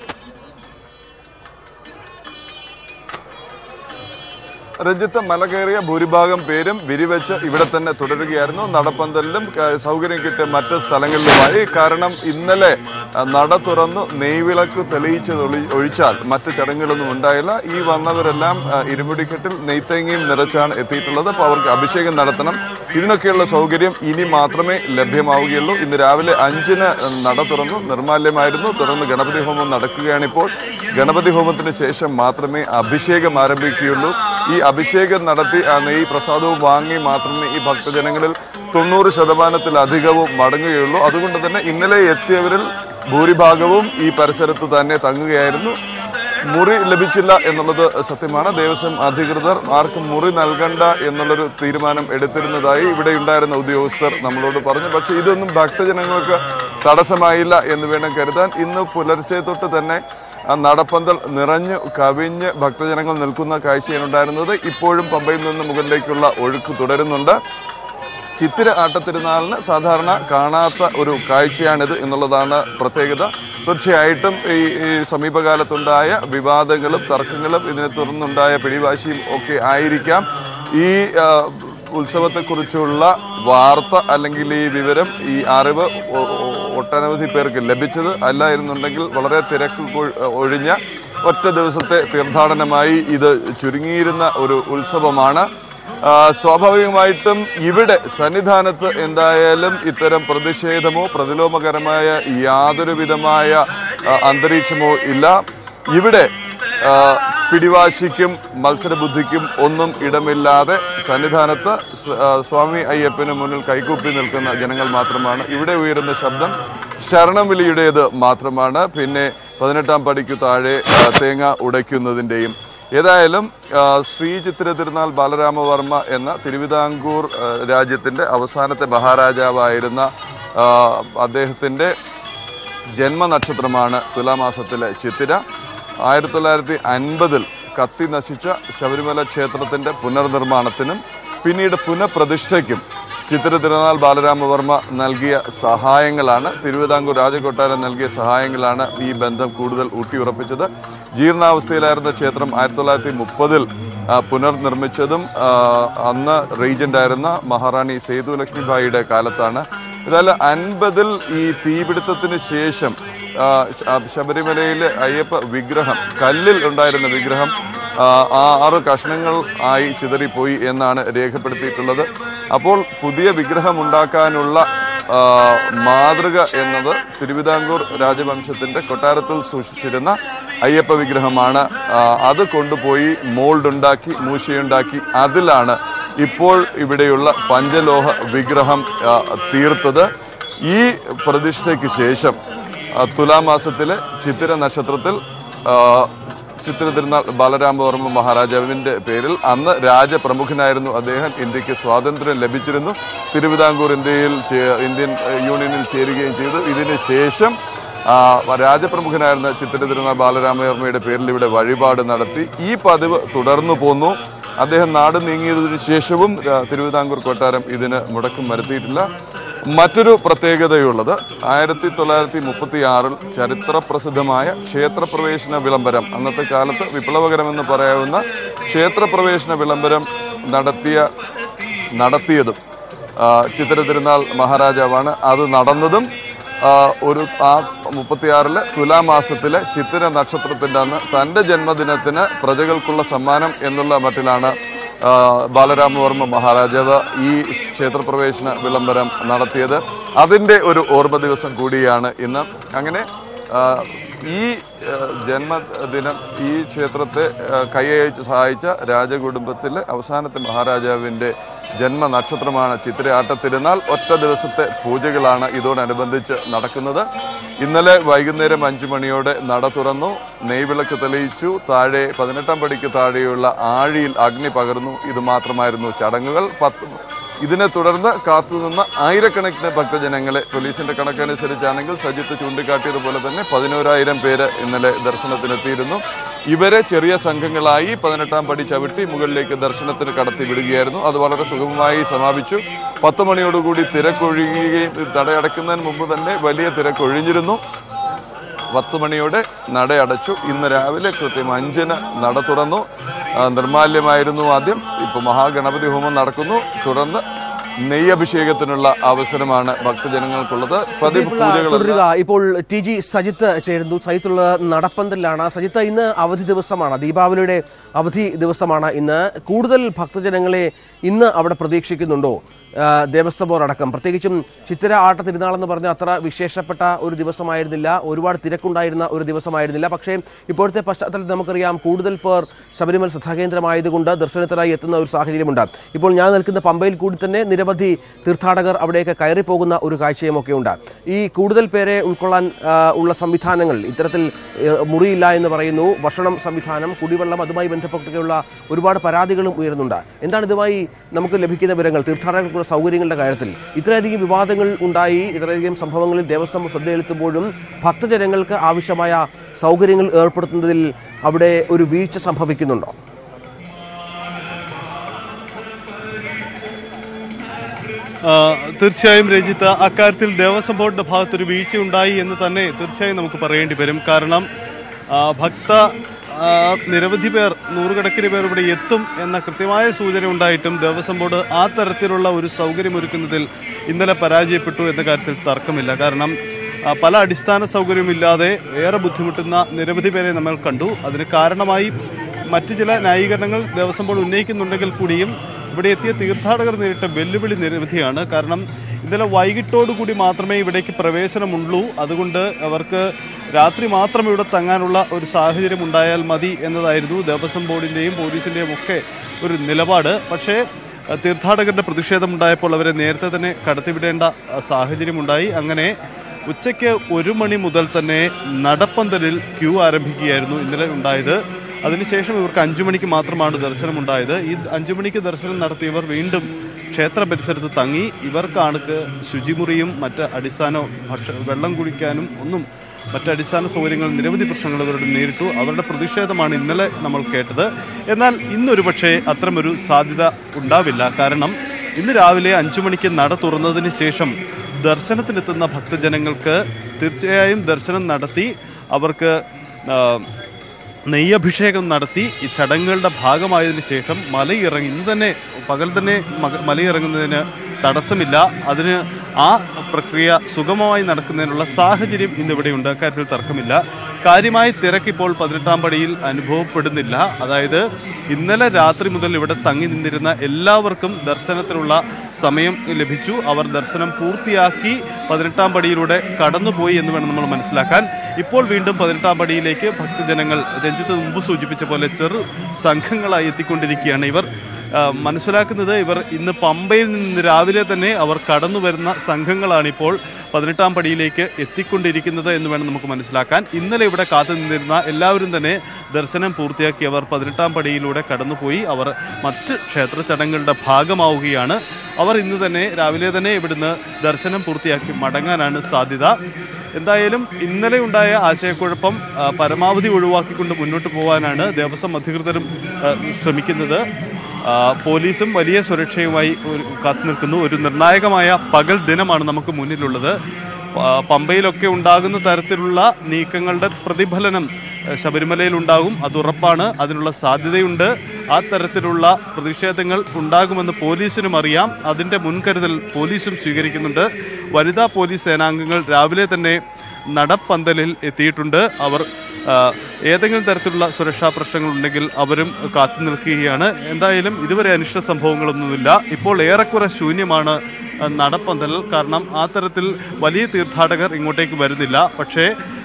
രഞ്ജിത്ത് മല കയറിയ ഭൂരിഭാഗം പേരും വിരിവെച്ച് ഇവിടെ തന്നെ തുടരുകയായിരുന്നു നടപ്പന്തലിലും ക- സൗകര്യം കിട്ടിയ മറ്റ് സ്ഥലങ്ങളിലുമായി കാരണം ഇന്നലെ ആ, നട തുറന്നു നെയ്വിളക്ക് തെളിയിച്ചത് ഒളി- ഒഴിച്ചാൽ മറ്റ് ചടങ്ങുകളൊന്നും ഉണ്ടായില്ല ഈ വന്നവരെല്ലാം ആ, ഇരുമുടിക്കെട്ടിൽ നെയ്ത്തേങ്ങയും നിറച്ചാണ് എത്തിയിട്ടുള്ളത് അപ്പോൾ അവർക്ക് അഭിഷേകം നടത്തണം ഇതിനൊക്കെയുള്ള സൗകര്യം ഇനി മാത്രമേ ലഭ്യമാവുകയുള്ളൂ ഇന്ന് രാവിലെ അഞ്ചിന് നട തുറന്നു നിർമാല്യമായിരുന്നു തുടർന്ന് ഗണപതി ഹോമം നടക്കുകയാണിപ്പോൾ ഗണപതി ഹോമത്തിന് ശേഷം മാത്രമേ അഭിഷേകം ആരംഭിക്കുകയുള്ളൂ ഈ അഭിഷേകം നടത്തി ആ നെയ് പ്രസാദവും വാങ്ങി മാത്രമേ ഈ ഭക്തജനങ്ങളിൽ തൊണ്ണൂറ് ശതമാനത്തിലധികവും മടങ്ങുകയുള്ളൂ അതുകൊണ്ട് തന്നെ ഇന്നലെ എത്തിയവരിൽ ഭൂരിഭാഗവും ഈ പരിസരത്ത് തന്നെ തങ്ങുകയായിരുന്നു മുറി ലഭിച്ചില്ല എന്നുള്ളത് സത്യമാണ് ദേവസ്വം അധികൃതർ ആർക്കും മുറി നൽകണ്ട എന്നുള്ളൊരു തീരുമാനം എടുത്തിരുന്നതായി ഇവിടെ ഉണ്ടായിരുന്ന ഉദ്യോഗസ്ഥർ നമ്മളോട് പറഞ്ഞു പക്ഷെ ഇതൊന്നും ഭക്തജനങ്ങൾക്ക് തടസ്സമായില്ല എന്ന് വേണം കരുതാൻ ഇന്ന് പുലർച്ചെ തൊട്ട് തന്നെ ആ നടപ്പന്തൽ നിറഞ്ഞു കവിഞ്ഞ് ഭക്തജനങ്ങൾ നിൽക്കുന്ന കാഴ്ചയാണ് ഉണ്ടായിരുന്നത് ഇപ്പോഴും പമ്പയിൽ നിന്ന് മുകളിലേക്കുള്ള ഒഴുക്ക് തുടരുന്നുണ്ട് ചിത്തിര ആട്ടത്തിരുന്നാളിന് സാധാരണ കാണാത്ത ഒരു കാഴ്ചയാണിത് എന്നുള്ളതാണ് പ്രത്യേകത തീർച്ചയായിട്ടും ഈ ഈ സമീപകാലത്തുണ്ടായ വിവാദങ്ങളും തർക്കങ്ങളും ഇതിനെ തുടർന്നുണ്ടായ പിടിവാശിയും ഒക്കെ ആയിരിക്കാം ഈ ആ, ഉത്സവത്തെക്കുറിച്ചുള്ള വാർത്ത അല്ലെങ്കിൽ ഈ വിവരം ഈ അറിവ് ഒ- ഒ- ഒട്ടനവധി പേർക്ക് ലഭിച്ചത് അല്ല എന്നുണ്ടെങ്കിൽ വളരെ തിരക്ക് കൊ- ഒഴിഞ്ഞ ഒറ്റ ദിവസത്തെ തീർത്ഥാടനമായി ഇത് ചുരുങ്ങിയിരുന്ന ഒരു ഉത്സവമാണ് ആ, സ്വാഭാവികമായിട്ടും ഇവിടെ സന്നിധാനത്ത് എന്തായാലും ഇത്തരം പ്രതിഷേധമോ പ്രതിലോമകരമായ യാതൊരു വിധമായ ആ, അന്തരീക്ഷമോ ഇല്ല ഇവിടെ ആ, പിടിവാശിക്കും മത്സരബുദ്ധിക്കും ഒന്നും ഇടമില്ലാതെ സന്നിധാനത്ത് സ- ആ, സ്വാമി അയ്യപ്പന് മുന്നിൽ കൈകൂപ്പി നിൽക്കുന്ന ജനങ്ങൾ മാത്രമാണ് ഇവിടെ ഉയരുന്ന ശബ്ദം ശരണം വിളിയുടേത് മാത്രമാണ് പിന്നെ പതിനെട്ടാം പടിക്കു താഴെ ആ, തേങ്ങ ഉടയ്ക്കുന്നതിൻ്റെയും ഏതായാലും ആ, ശ്രീ ചിത്തിര തിരുനാൾ ബാലരാമവർമ്മ എന്ന തിരുവിതാംകൂർ ആ, രാജ്യത്തിന്റെ അവസാനത്തെ മഹാരാജാവായിരുന്ന ആ, അദ്ദേഹത്തിന്റെ ജന്മനക്ഷത്രമാണ് തുലാമാസത്തിലെ ചിത്തിര ആയിരത്തി തൊള്ളായിരത്തി അൻപതിൽ കത്തി നശിച്ച ശബരിമല ക്ഷേത്രത്തിന്റെ പുനർനിർമ്മാണത്തിനും പിന്നീട് പുനഃപ്രതിഷ്ഠയ്ക്കും ചിത്തിര തിരുനാൾ ബാലരാമവർമ്മ നൽകിയ സഹായങ്ങളാണ് തിരുവിതാംകൂർ രാജകൊട്ടാരം നൽകിയ സഹായങ്ങളാണ് ഈ ബന്ധം കൂടുതൽ ഊട്ടിയുറപ്പിച്ചത് ജീർണാവസ്ഥയിലായിരുന്ന ക്ഷേത്രം ആയിരത്തി തൊള്ളായിരത്തി മുപ്പതിൽ പുനർനിർമ്മിച്ചതും ആ, അന്ന് റീജന്റ് ആയിരുന്ന മഹാറാണി സേതു ലക്ഷ്മിബായിയുടെ കാലത്താണ് ഏതായാലും അൻപതിൽ ഈ തീപിടുത്തത്തിന് ശേഷം ആ, ശ- ആ, ശബരിമലയിലെ അയ്യപ്പ വിഗ്രഹം കല്ലിൽ ഉണ്ടായിരുന്ന വിഗ്രഹം ആ, ആ ആറ് കഷ്ണങ്ങൾ ആയി ചിതറിപ്പോയി എന്നാണ് രേഖപ്പെടുത്തിയിട്ടുള്ളത് അപ്പോൾ പുതിയ വിഗ്രഹം ഉണ്ടാക്കാനുള്ള ആ, മാതൃക എന്നത് തിരുവിതാംകൂർ രാജവംശത്തിന്റെ കൊട്ടാരത്തിൽ സൂക്ഷിച്ചിരുന്ന അയ്യപ്പ വിഗ്രഹമാണ് ആ, അത് കൊണ്ടുപോയി മോൾഡ് ഉണ്ടാക്കി മൂശയുണ്ടാക്കി അതിലാണ് ഇപ്പോൾ ഇവിടെയുള്ള പഞ്ചലോഹ വിഗ്രഹം ആ, തീർത്തത് ഈ പ്രതിഷ്ഠയ്ക്ക് ശേഷം ആ, തുലാമാസത്തിലെ ചിത്തിര നക്ഷത്രത്തിൽ ആ, ചിത്തിര തിരുനാൾ ബാലരാമവർമ്മ മഹാരാജാവിന്റെ പേരിൽ അന്ന് രാജപ്രമുഖനായിരുന്നു അദ്ദേഹം ഇന്ത്യക്ക് സ്വാതന്ത്ര്യം ലഭിച്ചിരുന്നു തിരുവിതാംകൂർ ഇന്ത്യയിൽ ചേ- ഇന്ത്യൻ ഏഹ്, യൂണിയനിൽ ചേരുകയും ചെയ്തു ഇതിന് ശേഷം ആ, രാജപ്രമുഖനായിരുന്ന ചിത്തിര തിരുനാൾ ബാലരാമവർമ്മയുടെ പേരിൽ ഇവിടെ വഴിപാട് നടത്തി ഈ പതിവ് തുടർന്നു പോന്നു അദ്ദേഹം നാട് നീങ്ങിയതിനു ശേഷവും ആ, തിരുവിതാംകൂർ കൊട്ടാരം ഇതിന് മുടക്കം വരുത്തിയിട്ടില്ല മറ്റൊരു പ്രത്യേകതയുള്ളത് ആയിരത്തി തൊള്ളായിരത്തി മുപ്പത്തി ആറിൽ ചരിത്രപ്രസിദ്ധമായ ക്ഷേത്രപ്രവേശന വിളംബരം അന്നത്തെ കാലത്ത് വിപ്ലവകരമെന്ന് പറയാവുന്ന ക്ഷേത്രപ്രവേശന വിളംബരം നടത്തിയ നടത്തിയതും ആ, ചിത്തിര തിരുനാൾ മഹാരാജാവാണ് അത് നടന്നതും ആ, ഒരു ആ മുപ്പത്തിയാറിലെ തുലാമാസത്തിലെ ചിത്തിര നക്ഷത്രത്തിന്റെ അന്ന് തന്റെ ജന്മദിനത്തിന് പ്രജകൾക്കുള്ള സമ്മാനം എന്നുള്ള മട്ടിലാണ് ആ, ബാലരാമവർമ്മ മഹാരാജാവ് ഈ ക്ഷേത്രപ്രവേശന വിളംബരം നടത്തിയത് അതിന്റെ ഒരു ഓർമ്മ ദിവസം കൂടിയാണ് ഇന്ന് അങ്ങനെ ആ, ഈ ഏഹ്, ജന്മദിനം ഈ ക്ഷേത്രത്തെ ഏഹ്, കൈയച്ച് സഹായിച്ച രാജകുടുംബത്തിലെ അവസാനത്തെ മഹാരാജാവിന്റെ ജന്മനക്ഷത്രമാണ് ചിത്രയാട്ട തിരുനാൾ ഒറ്റ ദിവസത്തെ പൂജകളാണ് ഇതോടനുബന്ധിച്ച് നടക്കുന്നത് ഇന്നലെ വൈകുന്നേരം അഞ്ചു മണിയോടെ നട തുറന്നു നെയ്വിളക്ക് തെളിയിച്ചു താഴെ പതിനെട്ടാം പടിക്ക് താഴെയുള്ള ആഴിയിൽ അഗ്നി പകർന്നു ഇത് മാത്രമായിരുന്നു ചടങ്ങുകൾ പത്ത് ഇതിനെ തുടർന്ന് കാത്തുനിന്ന ആയിരക്കണക്കിന് ഭക്തജനങ്ങളെ പോലീസിന്റെ കണക്കനുസരിച്ചാണെങ്കിൽ സജിത്ത് ചൂണ്ടിക്കാട്ടിയതുപോലെ തന്നെ പതിനോരായിരം പേര് ഇന്നലെ ദർശനത്തിനെത്തിയിരുന്നു ഇവരെ ചെറിയ സംഘങ്ങളായി പതിനെട്ടാം പടി ചവിട്ടി മുകളിലേക്ക് ദർശനത്തിന് കടത്തി വിടുകയായിരുന്നു അത് വളരെ സുഗമമായി സമാപിച്ചു പത്ത് മണിയോടുകൂടി തിരക്കൊഴുകുകയും തടയടക്കുന്നതിന് മുമ്പ് തന്നെ വലിയ തിരക്കൊഴിഞ്ഞിരുന്നു പത്ത് മണിയോടെ നട അടച്ചു ഇന്ന് രാവിലെ കൃത്യം അഞ്ചിന് നട തുറന്നു ആ, നിർമാല്യമായിരുന്നു ആദ്യം ഇപ്പൊ മഹാഗണപതി ഹോമം നടക്കുന്നു തുടർന്ന് നെയ്യഭിഷേകത്തിനുള്ള അവസരമാണ് ഭക്തജനങ്ങൾക്കുള്ളത് പതിവ് ഇപ്പോൾ പൂജകൾ തുടരുക ഇപ്പോൾ ടി ജി സജിത്ത് ചേരുന്നു സജിത്തുള്ള നടപ്പന്തലിലാണ് സജിത്ത് ഇന്ന് അവധി ദിവസമാണ് ദീപാവലിയുടെ അവധി ദിവസമാണ് ഇന്ന് കൂടുതൽ ഭക്തജനങ്ങളെ ഇന്ന് അവിടെ പ്രതീക്ഷിക്കുന്നുണ്ടോ ആ, ദേവസ്വം ബോർഡ് അടക്കം പ്രത്യേകിച്ചും ചിത്തിര ആട്ട തിരുനാളെന്ന് പറഞ്ഞ അത്ര വിശേഷപ്പെട്ട ഒരു ദിവസമായിരുന്നില്ല ഒരുപാട് തിരക്കുണ്ടായിരുന്ന ഒരു ദിവസമായിരുന്നില്ല പക്ഷേ ഇപ്പോഴത്തെ പശ്ചാത്തലത്തിൽ നമുക്കറിയാം കൂടുതൽ പേർ ശബരിമല ശ്രദ്ധാകേന്ദ്രമായതുകൊണ്ട് ദർശനത്തിനായി എത്തുന്ന ഒരു സാഹചര്യമുണ്ട് ഇപ്പോൾ ഞാൻ നിൽക്കുന്ന പമ്പയിൽ കൂടി തന്നെ നിരവധി തീർത്ഥാടകർ അവിടേക്ക് കയറി പോകുന്ന ഒരു കാഴ്ചയുമൊക്കെ ഉണ്ട് ഈ കൂടുതൽ പേരെ ഉൾക്കൊള്ളാൻ ആ, ഉള്ള സംവിധാനങ്ങൾ ഇത്തരത്തിൽ ഏ, മുറിയില്ല എന്ന് പറയുന്നു ഭക്ഷണം സംവിധാനം കുടിവെള്ളം അതുമായി ബന്ധപ്പെട്ടൊക്കെയുള്ള ഒരുപാട് പരാതികളും ഉയരുന്നുണ്ട് എന്താണ് ഇതുമായി നമുക്ക് ലഭിക്കുന്ന വിവരങ്ങൾ തീർത്ഥാടകർക്കുള്ള സൗകര്യങ്ങളുടെ കാര്യത്തിൽ ഇത്രയധികം വിവാദങ്ങൾ ഉണ്ടായി ഇത്രയധികം സംഭവങ്ങളിൽ ദേവസ്വം ശ്രദ്ധയെലുത്തുമ്പോഴും ഭക്തജനങ്ങൾക്ക് ആവശ്യമായ സൗകര്യങ്ങൾ ഏർപ്പെടുത്തുന്നതിൽ അവിടെ ഒരു വീഴ്ച സംഭവിക്കുന്നുണ്ടോ ആ, തീർച്ചയായും രഞ്ജിത്ത് അക്കാര്യത്തിൽ ദേവസ്വം ബോർഡിന്റെ ഭാഗത്തൊരു വീഴ്ചയുണ്ടായി എന്ന് തന്നെ തീർച്ചയായും നമുക്ക് പറയേണ്ടി വരും കാരണം ആ, ഭക്ത ആ, നിരവധി പേർ നൂറുകണക്കിന് പേർ ഇവിടെ എത്തും എന്ന കൃത്യമായ സൂചന ഉണ്ടായിട്ടും ദേവസ്വം ബോർഡ് ആ തരത്തിലുള്ള ഒരു സൗകര്യം ഒരുക്കുന്നതിൽ ഇന്നലെ പരാജയപ്പെട്ടു എന്ന കാര്യത്തിൽ തർക്കമില്ല കാരണം ആ, പല അടിസ്ഥാന സൗകര്യമില്ലാതെ ഏറെ ബുദ്ധിമുട്ടുന്ന നിരവധി പേരെ നമ്മൾ കണ്ടു അതിന് കാരണമായി മറ്റു ചില ന്യായീകരണങ്ങൾ ദേവസ്വം ബോർഡ് ഉന്നയിക്കുന്നുണ്ടെങ്കിൽ കൂടിയും ഇവിടെ എത്തിയ തീർത്ഥാടകർ നേരിട്ട വെല്ലുവിളി നിരവധിയാണ് കാരണം ഇന്നലെ വൈകിട്ടോടുകൂടി മാത്രമേ ഇവിടേക്ക് പ്രവേശനമുള്ളൂ അതുകൊണ്ട് അവർക്ക് രാത്രി മാത്രം ഇവിടെ തങ്ങാനുള്ള ഒരു സാഹചര്യം ഉണ്ടായാൽ മതി എന്നതായിരുന്നു ദേവസ്വം ബോർഡിന്റെയും പോലീസിന്റെയും ഒക്കെ ഒരു നിലപാട് പക്ഷേ അഹ് തീർത്ഥാടകരുടെ പ്രതിഷേധമുണ്ടായപ്പോൾ അവരെ നേരത്തെ തന്നെ കടത്തിവിടേണ്ട അഹ് സാഹചര്യമുണ്ടായി അങ്ങനെ ഉച്ചയ്ക്ക് ഒരു മണി മുതൽ തന്നെ നടപ്പന്തലിൽ ക്യൂ ആരംഭിക്കുകയായിരുന്നു ഇന്നലെ ഉണ്ടായത് അതിനുശേഷം ഇവർക്ക് അഞ്ചു മണിക്ക് മാത്രമാണ് ദർശനം ഉണ്ടായത് ഈ അഞ്ചു മണിക്ക് ദർശനം നടത്തിയവർ വീണ്ടും ക്ഷേത്ര പരിസരത്ത് തങ്ങി ഇവർക്കാണ് ശുചിമുറിയും മറ്റ് അടിസ്ഥാന ഭക്ഷ വെള്ളം കുടിക്കാനും ഒന്നും മറ്റ് അടിസ്ഥാന സൗകര്യങ്ങൾ നിരവധി പ്രശ്നങ്ങൾ ഇവരുടെ നേരിട്ടു അവരുടെ പ്രതിഷേധമാണ് ഇന്നലെ നമ്മൾ കേട്ടത് എന്നാൽ ഇന്നൊരു പക്ഷേ അത്തരമൊരു സാധ്യത ഉണ്ടാവില്ല കാരണം ഇന്ന് രാവിലെ അഞ്ചു മണിക്ക് നട തുറന്നതിന് ശേഷം ദർശനത്തിനെത്തുന്ന ഭക്തജനങ്ങൾക്ക് തീർച്ചയായും ദർശനം നടത്തി അവർക്ക് ആ, നെയ്യഭിഷേകം നടത്തി ഈ ചടങ്ങുകളുടെ ഭാഗമായതിനു ശേഷം മലയിറങ്ങി ഇന്ന് തന്നെ പകൽ തന്നെ മക- മലയിറങ്ങുന്നതിന് തടസ്സമില്ല അതിന് ആ പ്രക്രിയ സുഗമമായി നടക്കുന്നതിനുള്ള സാഹചര്യം ഇന്നിവിടെയുണ്ട് കാര്യത്തിൽ തർക്കമില്ല കാര്യമായി തിരക്കിപ്പോൾ പതിനെട്ടാം പടിയിൽ അനുഭവപ്പെടുന്നില്ല അതായത് ഇന്നലെ രാത്രി മുതൽ ഇവിടെ തങ്ങി നിന്നിരുന്ന എല്ലാവർക്കും ദർശനത്തിനുള്ള സമയം ലഭിച്ചു അവർ ദർശനം പൂർത്തിയാക്കി പതിനെട്ടാം പടിയിലൂടെ കടന്നുപോയി എന്ന് വേണം നമ്മൾ മനസ്സിലാക്കാൻ ഇപ്പോൾ വീണ്ടും പതിനെട്ടാം പടിയിലേക്ക് ഭക്തജനങ്ങൾ രഞ്ജിത്ത് മുമ്പ് സൂചിപ്പിച്ച പോലെ ചെറു സംഘങ്ങളായി എത്തിക്കൊണ്ടിരിക്കുകയാണ് ഇവർ ആ, മനസ്സിലാക്കുന്നത് ഇവർ ഇന്ന് പമ്പയിൽ നിന്ന് രാവിലെ തന്നെ അവർ കടന്നു വരുന്ന സംഘങ്ങളാണ് ഇപ്പോൾ പതിനെട്ടാം പടിയിലേക്ക് എത്തിക്കൊണ്ടിരിക്കുന്നത് എന്ന് വേണം നമുക്ക് മനസ്സിലാക്കാൻ ഇന്നലെ ഇവിടെ കാത്തു നിന്നിരുന്ന എല്ലാവരും തന്നെ ദർശനം പൂർത്തിയാക്കി അവർ പതിനെട്ടാം പടിയിലൂടെ കടന്നുപോയി അവർ മറ്റ് ക്ഷേത്ര ചടങ്ങുകളുടെ ഭാഗമാവുകയാണ് അവർ ഇന്ന് തന്നെ രാവിലെ തന്നെ ഇവിടുന്ന് ദർശനം പൂർത്തിയാക്കി മടങ്ങാനാണ് സാധ്യത എന്തായാലും ഇന്നലെ ഉണ്ടായ ആശയക്കുഴപ്പം ആ, പരമാവധി ഒഴിവാക്കിക്കൊണ്ട് മുന്നോട്ട് പോകാനാണ് ദേവസ്വം അധികൃതരും ആ, ശ്രമിക്കുന്നത് ആ, പോലീസും വലിയ സുരക്ഷയുമായി ഒരു കാത്തു നിൽക്കുന്നു ഒരു നിർണായകമായ പകൽ ദിനമാണ് നമുക്ക് മുന്നിലുള്ളത് പ- പമ്പയിലൊക്കെ ഉണ്ടാകുന്ന തരത്തിലുള്ള നീക്കങ്ങളുടെ പ്രതിഫലനം ആ, ശബരിമലയിൽ ഉണ്ടാകും അത് ഉറപ്പാണ് അതിനുള്ള സാധ്യതയുണ്ട് ആ തരത്തിലുള്ള പ്രതിഷേധങ്ങൾ ഉണ്ടാകുമെന്ന് പോലീസിനും അറിയാം അതിന്റെ മുൻകരുതൽ പോലീസും സ്വീകരിക്കുന്നുണ്ട് വനിതാ പോലീസ് സേനാംഗങ്ങൾ രാവിലെ തന്നെ നടപ്പന്തലിൽ എത്തിയിട്ടുണ്ട് അവർ ആ, ഏതെങ്കിലും തരത്തിലുള്ള സുരക്ഷാ പ്രശ്നങ്ങൾ ഉണ്ടെങ്കിൽ അവരും കാത്തു നിൽക്കുകയാണ് എന്തായാലും ഇതുവരെ അനിഷ്ട സംഭവങ്ങളൊന്നുമില്ല ഇപ്പോൾ ഏറെക്കുറെ ശൂന്യമാണ് ആ, നടപ്പന്തൽ കാരണം ആ തരത്തിൽ വലിയ തീർത്ഥാടകർ ഇങ്ങോട്ടേക്ക് വരുന്നില്ല പക്ഷേ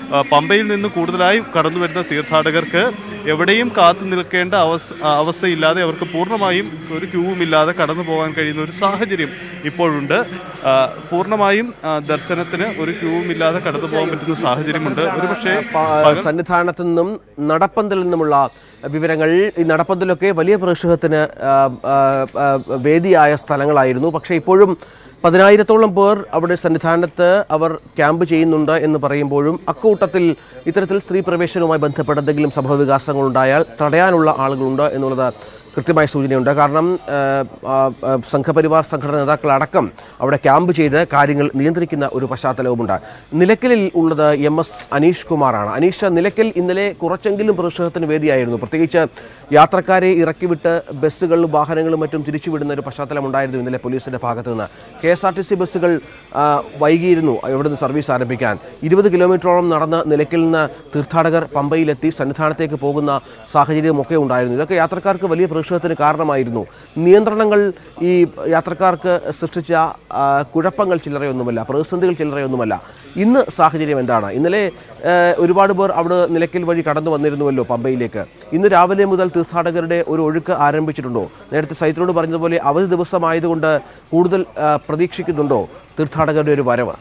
ആ, പമ്പയിൽ നിന്ന് കൂടുതലായി കടന്നു വരുന്ന തീർത്ഥാടകർക്ക് എവിടെയും കാത്തു നിൽക്കേണ്ട അവസ്ഥ അവസ്ഥയില്ലാതെ അവർക്ക് പൂർണ്ണമായും ഒരു ക്യൂവും ഇല്ലാതെ കടന്നു പോകാൻ കഴിയുന്ന ഒരു സാഹചര്യം ഇപ്പോഴുണ്ട് ആ, പൂർണ്ണമായും ആ, ദർശനത്തിന് ഒരു ക്യൂവും ഇല്ലാതെ കടന്നു പോകാൻ പറ്റുന്ന സാഹചര്യമുണ്ട് ഒരുപക്ഷെ പ- സന്നിധാനത്ത് നിന്നും നടപ്പന്തലിൽ നിന്നുമുള്ള വിവരങ്ങൾ ഈ നടപ്പന്തലൊക്കെ വലിയ പ്രേക്ഷകത്തിന് ആ, ആ, ആ, വേദിയായ സ്ഥലങ്ങളായിരുന്നു പക്ഷേ ഇപ്പോഴും പതിനായിരത്തോളം പേർ അവിടെ സന്നിധാനത്ത് അവർ ക്യാമ്പ് ചെയ്യുന്നുണ്ട് എന്ന് പറയുമ്പോഴും അക്കൂട്ടത്തിൽ ഇത്തരത്തിൽ സ്ത്രീ പ്രവേശനവുമായി ബന്ധപ്പെട്ട എന്തെങ്കിലും സംഭവ വികാസങ്ങൾ ഉണ്ടായാൽ തടയാനുള്ള ആളുകളുണ്ട് എന്നുള്ളത് കൃത്യമായ സൂചനയുണ്ട് കാരണം ആ, ആ, ആ, സംഘപരിവാർ സംഘടന നേതാക്കളടക്കം അവിടെ ക്യാമ്പ് ചെയ്ത് കാര്യങ്ങൾ നിയന്ത്രിക്കുന്ന ഒരു പശ്ചാത്തലവുമുണ്ട് നിലയ്ക്കലിൽ ഉള്ളത് എം എസ് അനീഷ് കുമാറാണ് അനീഷ് നിലയ്ക്കൽ ഇന്നലെ കുറച്ചെങ്കിലും പ്രതിഷേധത്തിന് വേദിയായിരുന്നു പ്രത്യേകിച്ച് യാത്രക്കാരെ ഇറക്കിവിട്ട് ബസ്സുകളും വാഹനങ്ങളും മറ്റും തിരിച്ചുവിടുന്ന ഒരു പശ്ചാത്തലമുണ്ടായിരുന്നു ഇന്നലെ പോലീസിന്റെ ഭാഗത്തു നിന്ന് K S R T C ബസ്സുകൾ ആ, വൈകിയിരുന്നു ഇവിടെ നിന്ന് സർവീസ് ആരംഭിക്കാൻ ഇരുപത് കിലോമീറ്ററോളം നടന്ന് നിലയ്ക്കൽ നിന്ന് തീർത്ഥാടകർ പമ്പയിലെത്തി സന്നിധാനത്തേക്ക് പോകുന്ന സാഹചര്യമൊക്കെ ഉണ്ടായിരുന്നു ഇതൊക്കെ യാത്രക്കാർക്ക് വലിയ പ്രതിഷേധത്തിന് കാരണമായിരുന്നു നിയന്ത്രണങ്ങൾ ഈ യാത്രക്കാർക്ക് സൃഷ്ടിച്ച ആ, കുഴപ്പങ്ങൾ ചില്ലറയൊന്നുമല്ല പ്രതിസന്ധികൾ ചില്ലറയൊന്നുമല്ല ഇന്ന് സാഹചര്യം എന്താണ് ഇന്നലെ ആ, ഒരുപാട് പേർ അവിടെ നിലയ്ക്കൽ വഴി കടന്നു വന്നിരുന്നുവല്ലോ പമ്പയിലേക്ക് ഇന്ന് രാവിലെ മുതൽ തീർത്ഥാടകരുടെ ഒരു ഒഴുക്ക് ആരംഭിച്ചിട്ടുണ്ടോ നേരത്തെ സൈത്തിനോട് പറഞ്ഞതുപോലെ അവധി ദിവസമായതുകൊണ്ട് കൂടുതൽ ആ, പ്രതീക്ഷിക്കുന്നുണ്ടോ തീർത്ഥാടകരുടെ ഒരു വരവ്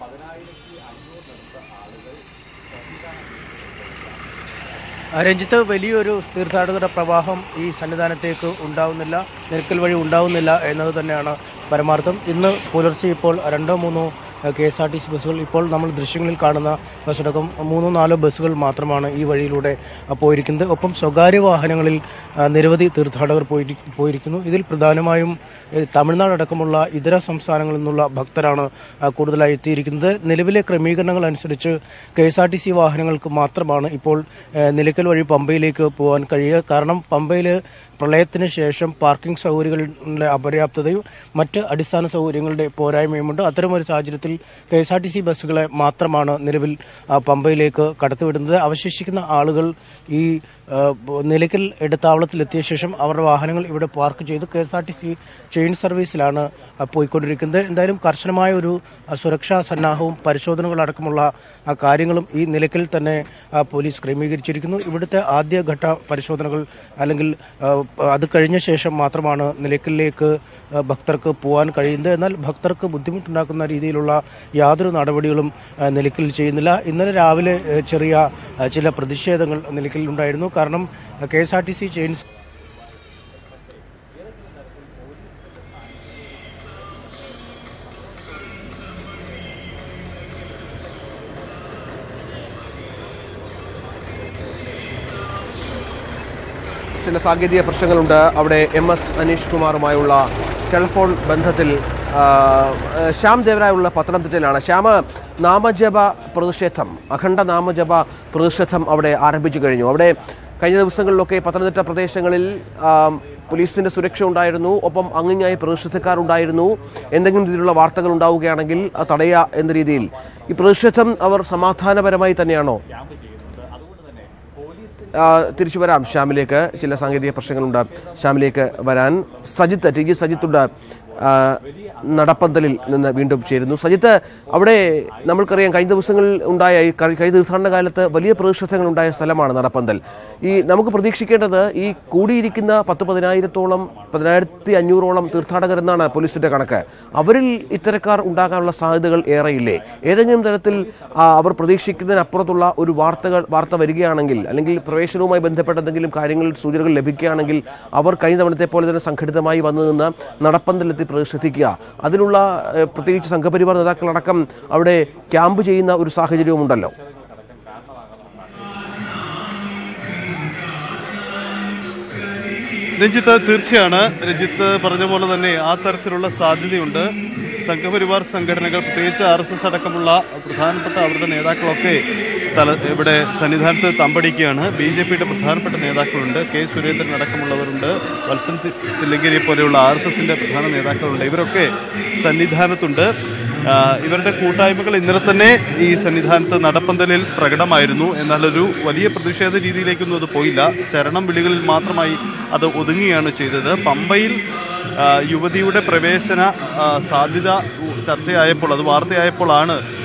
രഞ്ജിത്ത് വലിയൊരു തീർത്ഥാടകരുടെ പ്രവാഹം ഈ സന്നിധാനത്തേക്ക് ഉണ്ടാവുന്നില്ല നിരക്കൽ വഴി ഉണ്ടാവുന്നില്ല എന്നത് തന്നെയാണ് പരമാർത്ഥം ഇന്ന് പുലർച്ചെ ഇപ്പോൾ രണ്ടോ മൂന്നോ K S R T C ബസ്സുകൾ ഇപ്പോൾ നമ്മൾ ദൃശ്യങ്ങളിൽ കാണുന്ന ബസ്സടക്കം മൂന്നോ നാലോ ബസ്സുകൾ മാത്രമാണ് ഈ വഴിയിലൂടെ ആ, പോയിരിക്കുന്നത് ഒപ്പം സ്വകാര്യ വാഹനങ്ങളിൽ ആ, നിരവധി തീർത്ഥാടകർ പോയി പോയിരിക്കുന്നു ഇതിൽ പ്രധാനമായും ഏ, തമിഴ്നാട് അടക്കമുള്ള ഇതര സംസ്ഥാനങ്ങളിൽ നിന്നുള്ള ഭക്തരാണ് ആ, കൂടുതലായി എത്തിയിരിക്കുന്നത് നിലവിലെ ക്രമീകരണങ്ങൾ അനുസരിച്ച് K S R T C വാഹനങ്ങൾക്ക് മാത്രമാണ് ഇപ്പോൾ ഏ, നിലയ്ക്കൽ വഴി പമ്പയിലേക്ക് പോകാൻ കഴിയുക കാരണം പമ്പയിൽ പ്രളയത്തിന് ശേഷം പാർക്കിംഗ് സൗകര്യങ്ങളുടെ അപര്യാപ്തതയും മറ്റ് അടിസ്ഥാന സൗകര്യങ്ങളുടെ പോരായ്മയുമുണ്ട് അത്തരമൊരു സാഹചര്യത്തിൽ K S R T C ബസ്സുകളെ മാത്രമാണ് നിലവിൽ ആ, പമ്പയിലേക്ക് കടത്തിവിടുന്നത് അവശേഷിക്കുന്ന ആളുകൾ ഈ ആ, നിലയ്ക്കൽ ഇടത്താവളത്തിലെത്തിയ ശേഷം അവരുടെ വാഹനങ്ങൾ ഇവിടെ പാർക്ക് ചെയ്ത് K S R T C chain സർവീസിലാണ് ആ, പോയിക്കൊണ്ടിരിക്കുന്നത് എന്തായാലും കർശനമായ ഒരു ആ, സുരക്ഷാ സന്നാഹവും പരിശോധനകളടക്കമുള്ള ആ, കാര്യങ്ങളും ഈ നിലയ്ക്കൽ തന്നെ ആ, പോലീസ് ക്രമീകരിച്ചിരിക്കുന്നു ഇവിടുത്തെ ആദ്യഘട്ട പരിശോധനകൾ അല്ലെങ്കിൽ ആ, അത് കഴിഞ്ഞ ശേഷം മാത്രമാണ് നിലയ്ക്കലിലേക്ക് ആ, ഭക്തർക്ക് പോകാൻ കഴിയുന്നത് എന്നാൽ ഭക്തർക്ക് ബുദ്ധിമുട്ടുണ്ടാക്കുന്ന രീതിയിലുള്ള യാതൊരു നടപടികളും ആ, നിലയ്ക്കലിൽ ചെയ്യുന്നില്ല ഇന്നലെ രാവിലെ ആ, ചെറിയ ആ, ചില പ്രതിഷേധങ്ങൾ നിലയ്ക്കലിൽ ഉണ്ടായിരുന്നു കാരണം K S R T C chain ചില സാങ്കേതിക പ്രശ്നങ്ങളുണ്ട് അവിടെ എം എസ് അനീഷ് കുമാറുമായുള്ള ടെലിഫോൺ ബന്ധത്തിൽ ആ, ശ്യാം ദേവരായുള്ള പത്തനംതിട്ടയിലാണ് ശ്യാമ നാമജപ പ്രതിഷേധം അഖണ്ഡ നാമജപ പ്രതിഷേധം അവിടെ ആരംഭിച്ചു കഴിഞ്ഞു അവിടെ കഴിഞ്ഞ ദിവസങ്ങളിലൊക്കെ പത്തനംതിട്ട പ്രദേശങ്ങളിൽ ആ, പോലീസിന്റെ സുരക്ഷ ഉണ്ടായിരുന്നു ഒപ്പം അങ്ങിങ്ങായി പ്രതിഷേധക്കാരുണ്ടായിരുന്നു എന്തെങ്കിലും രീതിയിലുള്ള വാർത്തകൾ ഉണ്ടാവുകയാണെങ്കിൽ അത് തടയുക എന്ന രീതിയിൽ ഈ പ്രതിഷേധം അവർ സമാധാനപരമായി തന്നെയാണോ ആ, തിരിച്ചു വരാം ശ്യാമിലേക്ക് ചില സാങ്കേതിക പ്രശ്നങ്ങളുണ്ട് ശ്യാമിലേക്ക് വരാൻ സജിത്ത് ടി ജി സജിത്തുണ്ട് ആ, നടപ്പന്തലിൽ നിന്ന് വീണ്ടും ചേരുന്നു സജിത്ത് അവിടെ നമ്മൾക്കറിയാം കഴിഞ്ഞ ദിവസങ്ങളിൽ ഉണ്ടായ ഈ കഴി- കഴിഞ്ഞ തീർത്ഥാടന കാലത്ത് വലിയ പ്രതിഷേധങ്ങൾ ഉണ്ടായ സ്ഥലമാണ് നടപ്പന്തൽ ഈ നമുക്ക് പ്രതീക്ഷിക്കേണ്ടത് ഈ കൂടിയിരിക്കുന്ന പത്ത് പതിനായിരത്തോളം പതിനായിരത്തി അഞ്ഞൂറോളം തീർത്ഥാടകർ എന്നാണ് പോലീസിന്റെ കണക്ക് അവരിൽ ഇത്തരക്കാർ ഉണ്ടാകാനുള്ള സാധ്യതകൾ ഏറെയില്ലേ ഏതെങ്കിലും തരത്തിൽ ആ, അവർ പ്രതീക്ഷിക്കുന്നതിനപ്പുറത്തുള്ള ഒരു വാർത്തകൾ വാർത്ത വരികയാണെങ്കിൽ അല്ലെങ്കിൽ പ്രവേശനവുമായി ബന്ധപ്പെട്ട എന്തെങ്കിലും കാര്യങ്ങൾ സൂചനകൾ ലഭിക്കുകയാണെങ്കിൽ അവർ കഴിഞ്ഞ തവണത്തെ പോലെ തന്നെ സംഘടിതമായി വന്നു നിന്ന് നടപ്പന്തലെത്തി പ്രതിഷേധിക്കുക അതിനുള്ള ഏഹ്, പ്രത്യേകിച്ച് സംഘപരിവാർ നേതാക്കളടക്കം അവിടെ ക്യാമ്പ് ചെയ്യുന്ന ഒരു സാഹചര്യവും ഉണ്ടല്ലോ രഞ്ജിത്ത് തീർച്ചയാണ് രഞ്ജിത്ത് പറഞ്ഞ പോലെ തന്നെ ആ തരത്തിലുള്ള സാധ്യതയുണ്ട് സംഘപരിവാർ സംഘടനകൾ പ്രത്യേകിച്ച് ആർ എസ് എസ് അടക്കമുള്ള പ്രധാനപ്പെട്ട അവരുടെ നേതാക്കളൊക്കെ തല ഇവിടെ സന്നിധാനത്ത് തമ്പടിക്കുകയാണ് ബി ജെ പിയുടെ പ്രധാനപ്പെട്ട നേതാക്കളുണ്ട് കെ സുരേന്ദ്രൻ അടക്കമുള്ളവരുണ്ട് വത്സൻ തി- തില്ലങ്കേരിയെ പോലെയുള്ള ആർ എസ് എസിന്റെ പ്രധാന നേതാക്കളുണ്ട് ഇവരൊക്കെ സന്നിധാനത്തുണ്ട് ആ, ഇവരുടെ കൂട്ടായ്മകൾ ഇന്നലെ തന്നെ ഈ സന്നിധാനത്ത് നടപ്പന്തലിൽ പ്രകടമായിരുന്നു എന്നാൽ ഒരു വലിയ പ്രതിഷേധ രീതിയിലേക്കൊന്നും അത് പോയില്ല ചരണം വിളികളിൽ മാത്രമായി അത് ഒതുങ്ങുകയാണ് ചെയ്തത് പമ്പയിൽ ആ, യുവതിയുടെ പ്രവേശന ആ, സാധ്യത ചർച്ചയായപ്പോൾ അത് വാർത്തയായപ്പോഴാണ്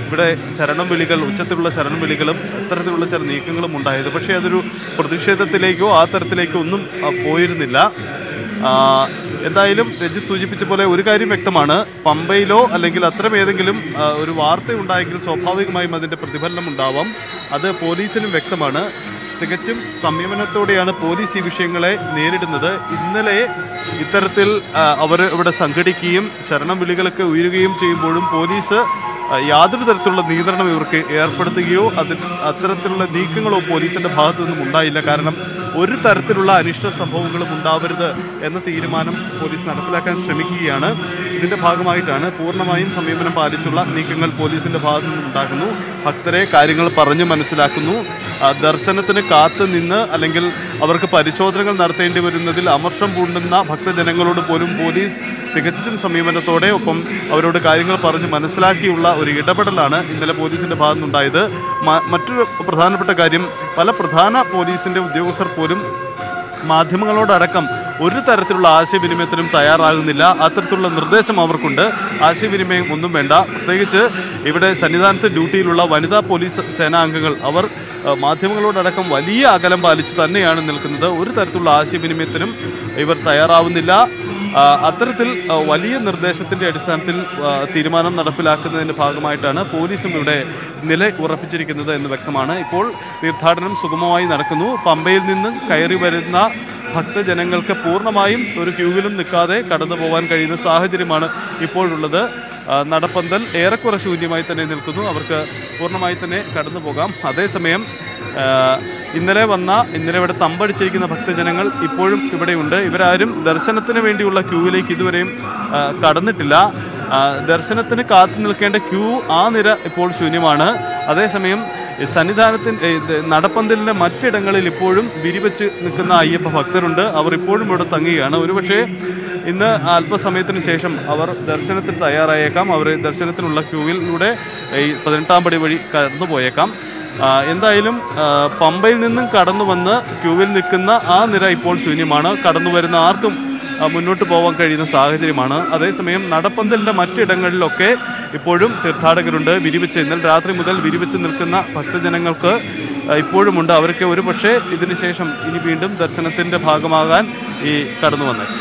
ഇവിടെ ശരണം വിളികൾ ഉച്ചത്തിലുള്ള ശരണം വിളികളും അത്തരത്തിലുള്ള ചില നീക്കങ്ങളും ഉണ്ടായത് പക്ഷേ അതൊരു പ്രതിഷേധത്തിലേക്കോ ആ തരത്തിലേക്കോ ഒന്നും ആ, പോയിരുന്നില്ല ആ, എന്തായാലും രഞ്ജിത്ത് സൂചിപ്പിച്ച പോലെ ഒരു കാര്യം വ്യക്തമാണ് പമ്പയിലോ അല്ലെങ്കിൽ അത്തരം ഏതെങ്കിലും ആ, ഒരു വാർത്ത ഉണ്ടായെങ്കിൽ സ്വാഭാവികമായും അതിന്റെ പ്രതിഫലനം ഉണ്ടാവാം അത് പോലീസിനും വ്യക്തമാണ് തികച്ചും സംയമനത്തോടെയാണ് പോലീസ് ഈ വിഷയങ്ങളെ നേരിടുന്നത് ഇന്നലെ ഇത്തരത്തിൽ അവർ ഇവിടെ സംഘടിക്കുകയും ശരണം വിളികളൊക്കെ ഉയരുകയും ചെയ്യുമ്പോഴും പോലീസ് ആ, യാതൊരു തരത്തിലുള്ള നിയന്ത്രണം ഇവർക്ക് ഏർപ്പെടുത്തുകയോ അതിൽ അത്തരത്തിലുള്ള നീക്കങ്ങളോ പോലീസിന്റെ ഭാഗത്തു നിന്നും ഉണ്ടായില്ല കാരണം ഒരു തരത്തിലുള്ള അനിഷ്ട സംഭവങ്ങളും ഉണ്ടാവരുത് എന്ന തീരുമാനം പോലീസ് നടപ്പിലാക്കാൻ ശ്രമിക്കുകയാണ് ഇതിന്റെ ഭാഗമായിട്ടാണ് പൂർണ്ണമായും സംയമനം പാലിച്ചുള്ള നീക്കങ്ങൾ പോലീസിന്റെ ഭാഗത്തു നിന്നും ഉണ്ടാകുന്നു ഭക്തരെ കാര്യങ്ങൾ പറഞ്ഞു മനസ്സിലാക്കുന്നു ആ, ദർശനത്തിന് കാത്തു നിന്ന് അല്ലെങ്കിൽ അവർക്ക് പരിശോധനകൾ നടത്തേണ്ടി വരുന്നതിൽ അമർഷം പൂണ്ടുന്ന ഭക്തജനങ്ങളോട് പോലും പോലീസ് തികച്ചും സമീപനത്തോടെ ഒപ്പം അവരോട് കാര്യങ്ങൾ പറഞ്ഞ് മനസ്സിലാക്കിയുള്ള ഒരു ഇടപെടലാണ് ഇന്നലെ പോലീസിന്റെ ഭാഗത്തുനിന്നുണ്ടായത് മ- മറ്റൊരു പ്രധാനപ്പെട്ട കാര്യം പല പ്രധാന പോലീസിന്റെ ഉദ്യോഗസ്ഥർ പോലും മാധ്യമങ്ങളോടടക്കം ഒരു തരത്തിലുള്ള ആശയവിനിമയത്തിനും തയ്യാറാകുന്നില്ല അത്തരത്തിലുള്ള നിർദ്ദേശം അവർക്കുണ്ട് ആശയവിനിമയം ഒന്നും വേണ്ട പ്രത്യേകിച്ച് ഇവിടെ സന്നിധാനത്ത് ഡ്യൂട്ടിയിലുള്ള വനിതാ പോലീസ് സേനാംഗങ്ങൾ അവർ ആ, മാധ്യമങ്ങളോടടക്കം വലിയ അകലം പാലിച്ച് തന്നെയാണ് നിൽക്കുന്നത് ഒരു തരത്തിലുള്ള ആശയവിനിമയത്തിനും ഇവർ തയ്യാറാവുന്നില്ല ആ, അത്തരത്തിൽ ആ, വലിയ നിർദ്ദേശത്തിന്റെ അടിസ്ഥാനത്തിൽ ആ, തീരുമാനം നടപ്പിലാക്കുന്നതിന്റെ ഭാഗമായിട്ടാണ് പോലീസും ഇവിടെ നില ഉറപ്പിച്ചിരിക്കുന്നത് എന്ന് വ്യക്തമാണ് ഇപ്പോൾ തീർത്ഥാടനം സുഗമമായി നടക്കുന്നു പമ്പയിൽ നിന്ന് കയറി വരുന്ന ഭക്തജനങ്ങൾക്ക് പൂർണ്ണമായും ഒരു ക്യൂവിലും നിൽക്കാതെ കടന്നു പോകാൻ കഴിയുന്ന സാഹചര്യമാണ് ഇപ്പോഴുള്ളത് ആ, നടപ്പന്തൽ ഏറെക്കുറെ ശൂന്യമായി തന്നെ നിൽക്കുന്നു അവർക്ക് പൂർണ്ണമായി തന്നെ കടന്നു പോകാം അതേസമയം ആ, ഇന്നലെ വന്ന ഇന്നലെ ഇവിടെ തമ്പടിച്ചിരിക്കുന്ന ഭക്തജനങ്ങൾ ഇപ്പോഴും ഇവിടെയുണ്ട് ഇവരാരും ദർശനത്തിന് വേണ്ടിയുള്ള ക്യൂവിലേക്ക് ഇതുവരെയും ആ, കടന്നിട്ടില്ല ആ, ദർശനത്തിന് കാത്തു നിൽക്കേണ്ട ക്യൂ ആ നിര ഇപ്പോൾ ശൂന്യമാണ് അതേസമയം ഈ സന്നിധാനത്തിന് ഏ, ഇത് നടപ്പന്തലിന്റെ മറ്റിടങ്ങളിൽ ഇപ്പോഴും വിരിവെച്ച് നിൽക്കുന്ന അയ്യപ്പ ഭക്തരുണ്ട് അവർ ഇപ്പോഴും ഇവിടെ തങ്ങുകയാണ് ഒരുപക്ഷെ ഇന്ന് അല്പസമയത്തിന് ശേഷം അവർ ദർശനത്തിന് തയ്യാറായേക്കാം അവർ ദർശനത്തിനുള്ള ക്യൂവിലൂടെ ഈ പതിനെട്ടാം പടി വഴി കടന്നു പോയേക്കാം ആ, എന്തായാലും ആ, പമ്പയിൽ നിന്നും കടന്നു വന്ന് ക്യൂവിൽ നിൽക്കുന്ന ആ നിര ഇപ്പോൾ ശൂന്യമാണ് കടന്നു വരുന്ന ആർക്കും ആ, മുന്നോട്ട് പോകാൻ കഴിയുന്ന സാഹചര്യമാണ് അതേസമയം നടപ്പന്തലിന്റെ മറ്റിടങ്ങളിലൊക്കെ ഇപ്പോഴും തീർത്ഥാടകരുണ്ട് വിരിവെച്ച് ഇന്നലെ രാത്രി മുതൽ വിരിവെച്ച് നിൽക്കുന്ന ഭക്തജനങ്ങൾക്ക് ആ, ഇപ്പോഴുമുണ്ട് അവർക്ക് ഒരു പക്ഷേ ഇതിന് ശേഷം ഇനി വീണ്ടും ദർശനത്തിന്റെ ഭാഗമാകാൻ ഈ കടന്നു വന്നേക്കും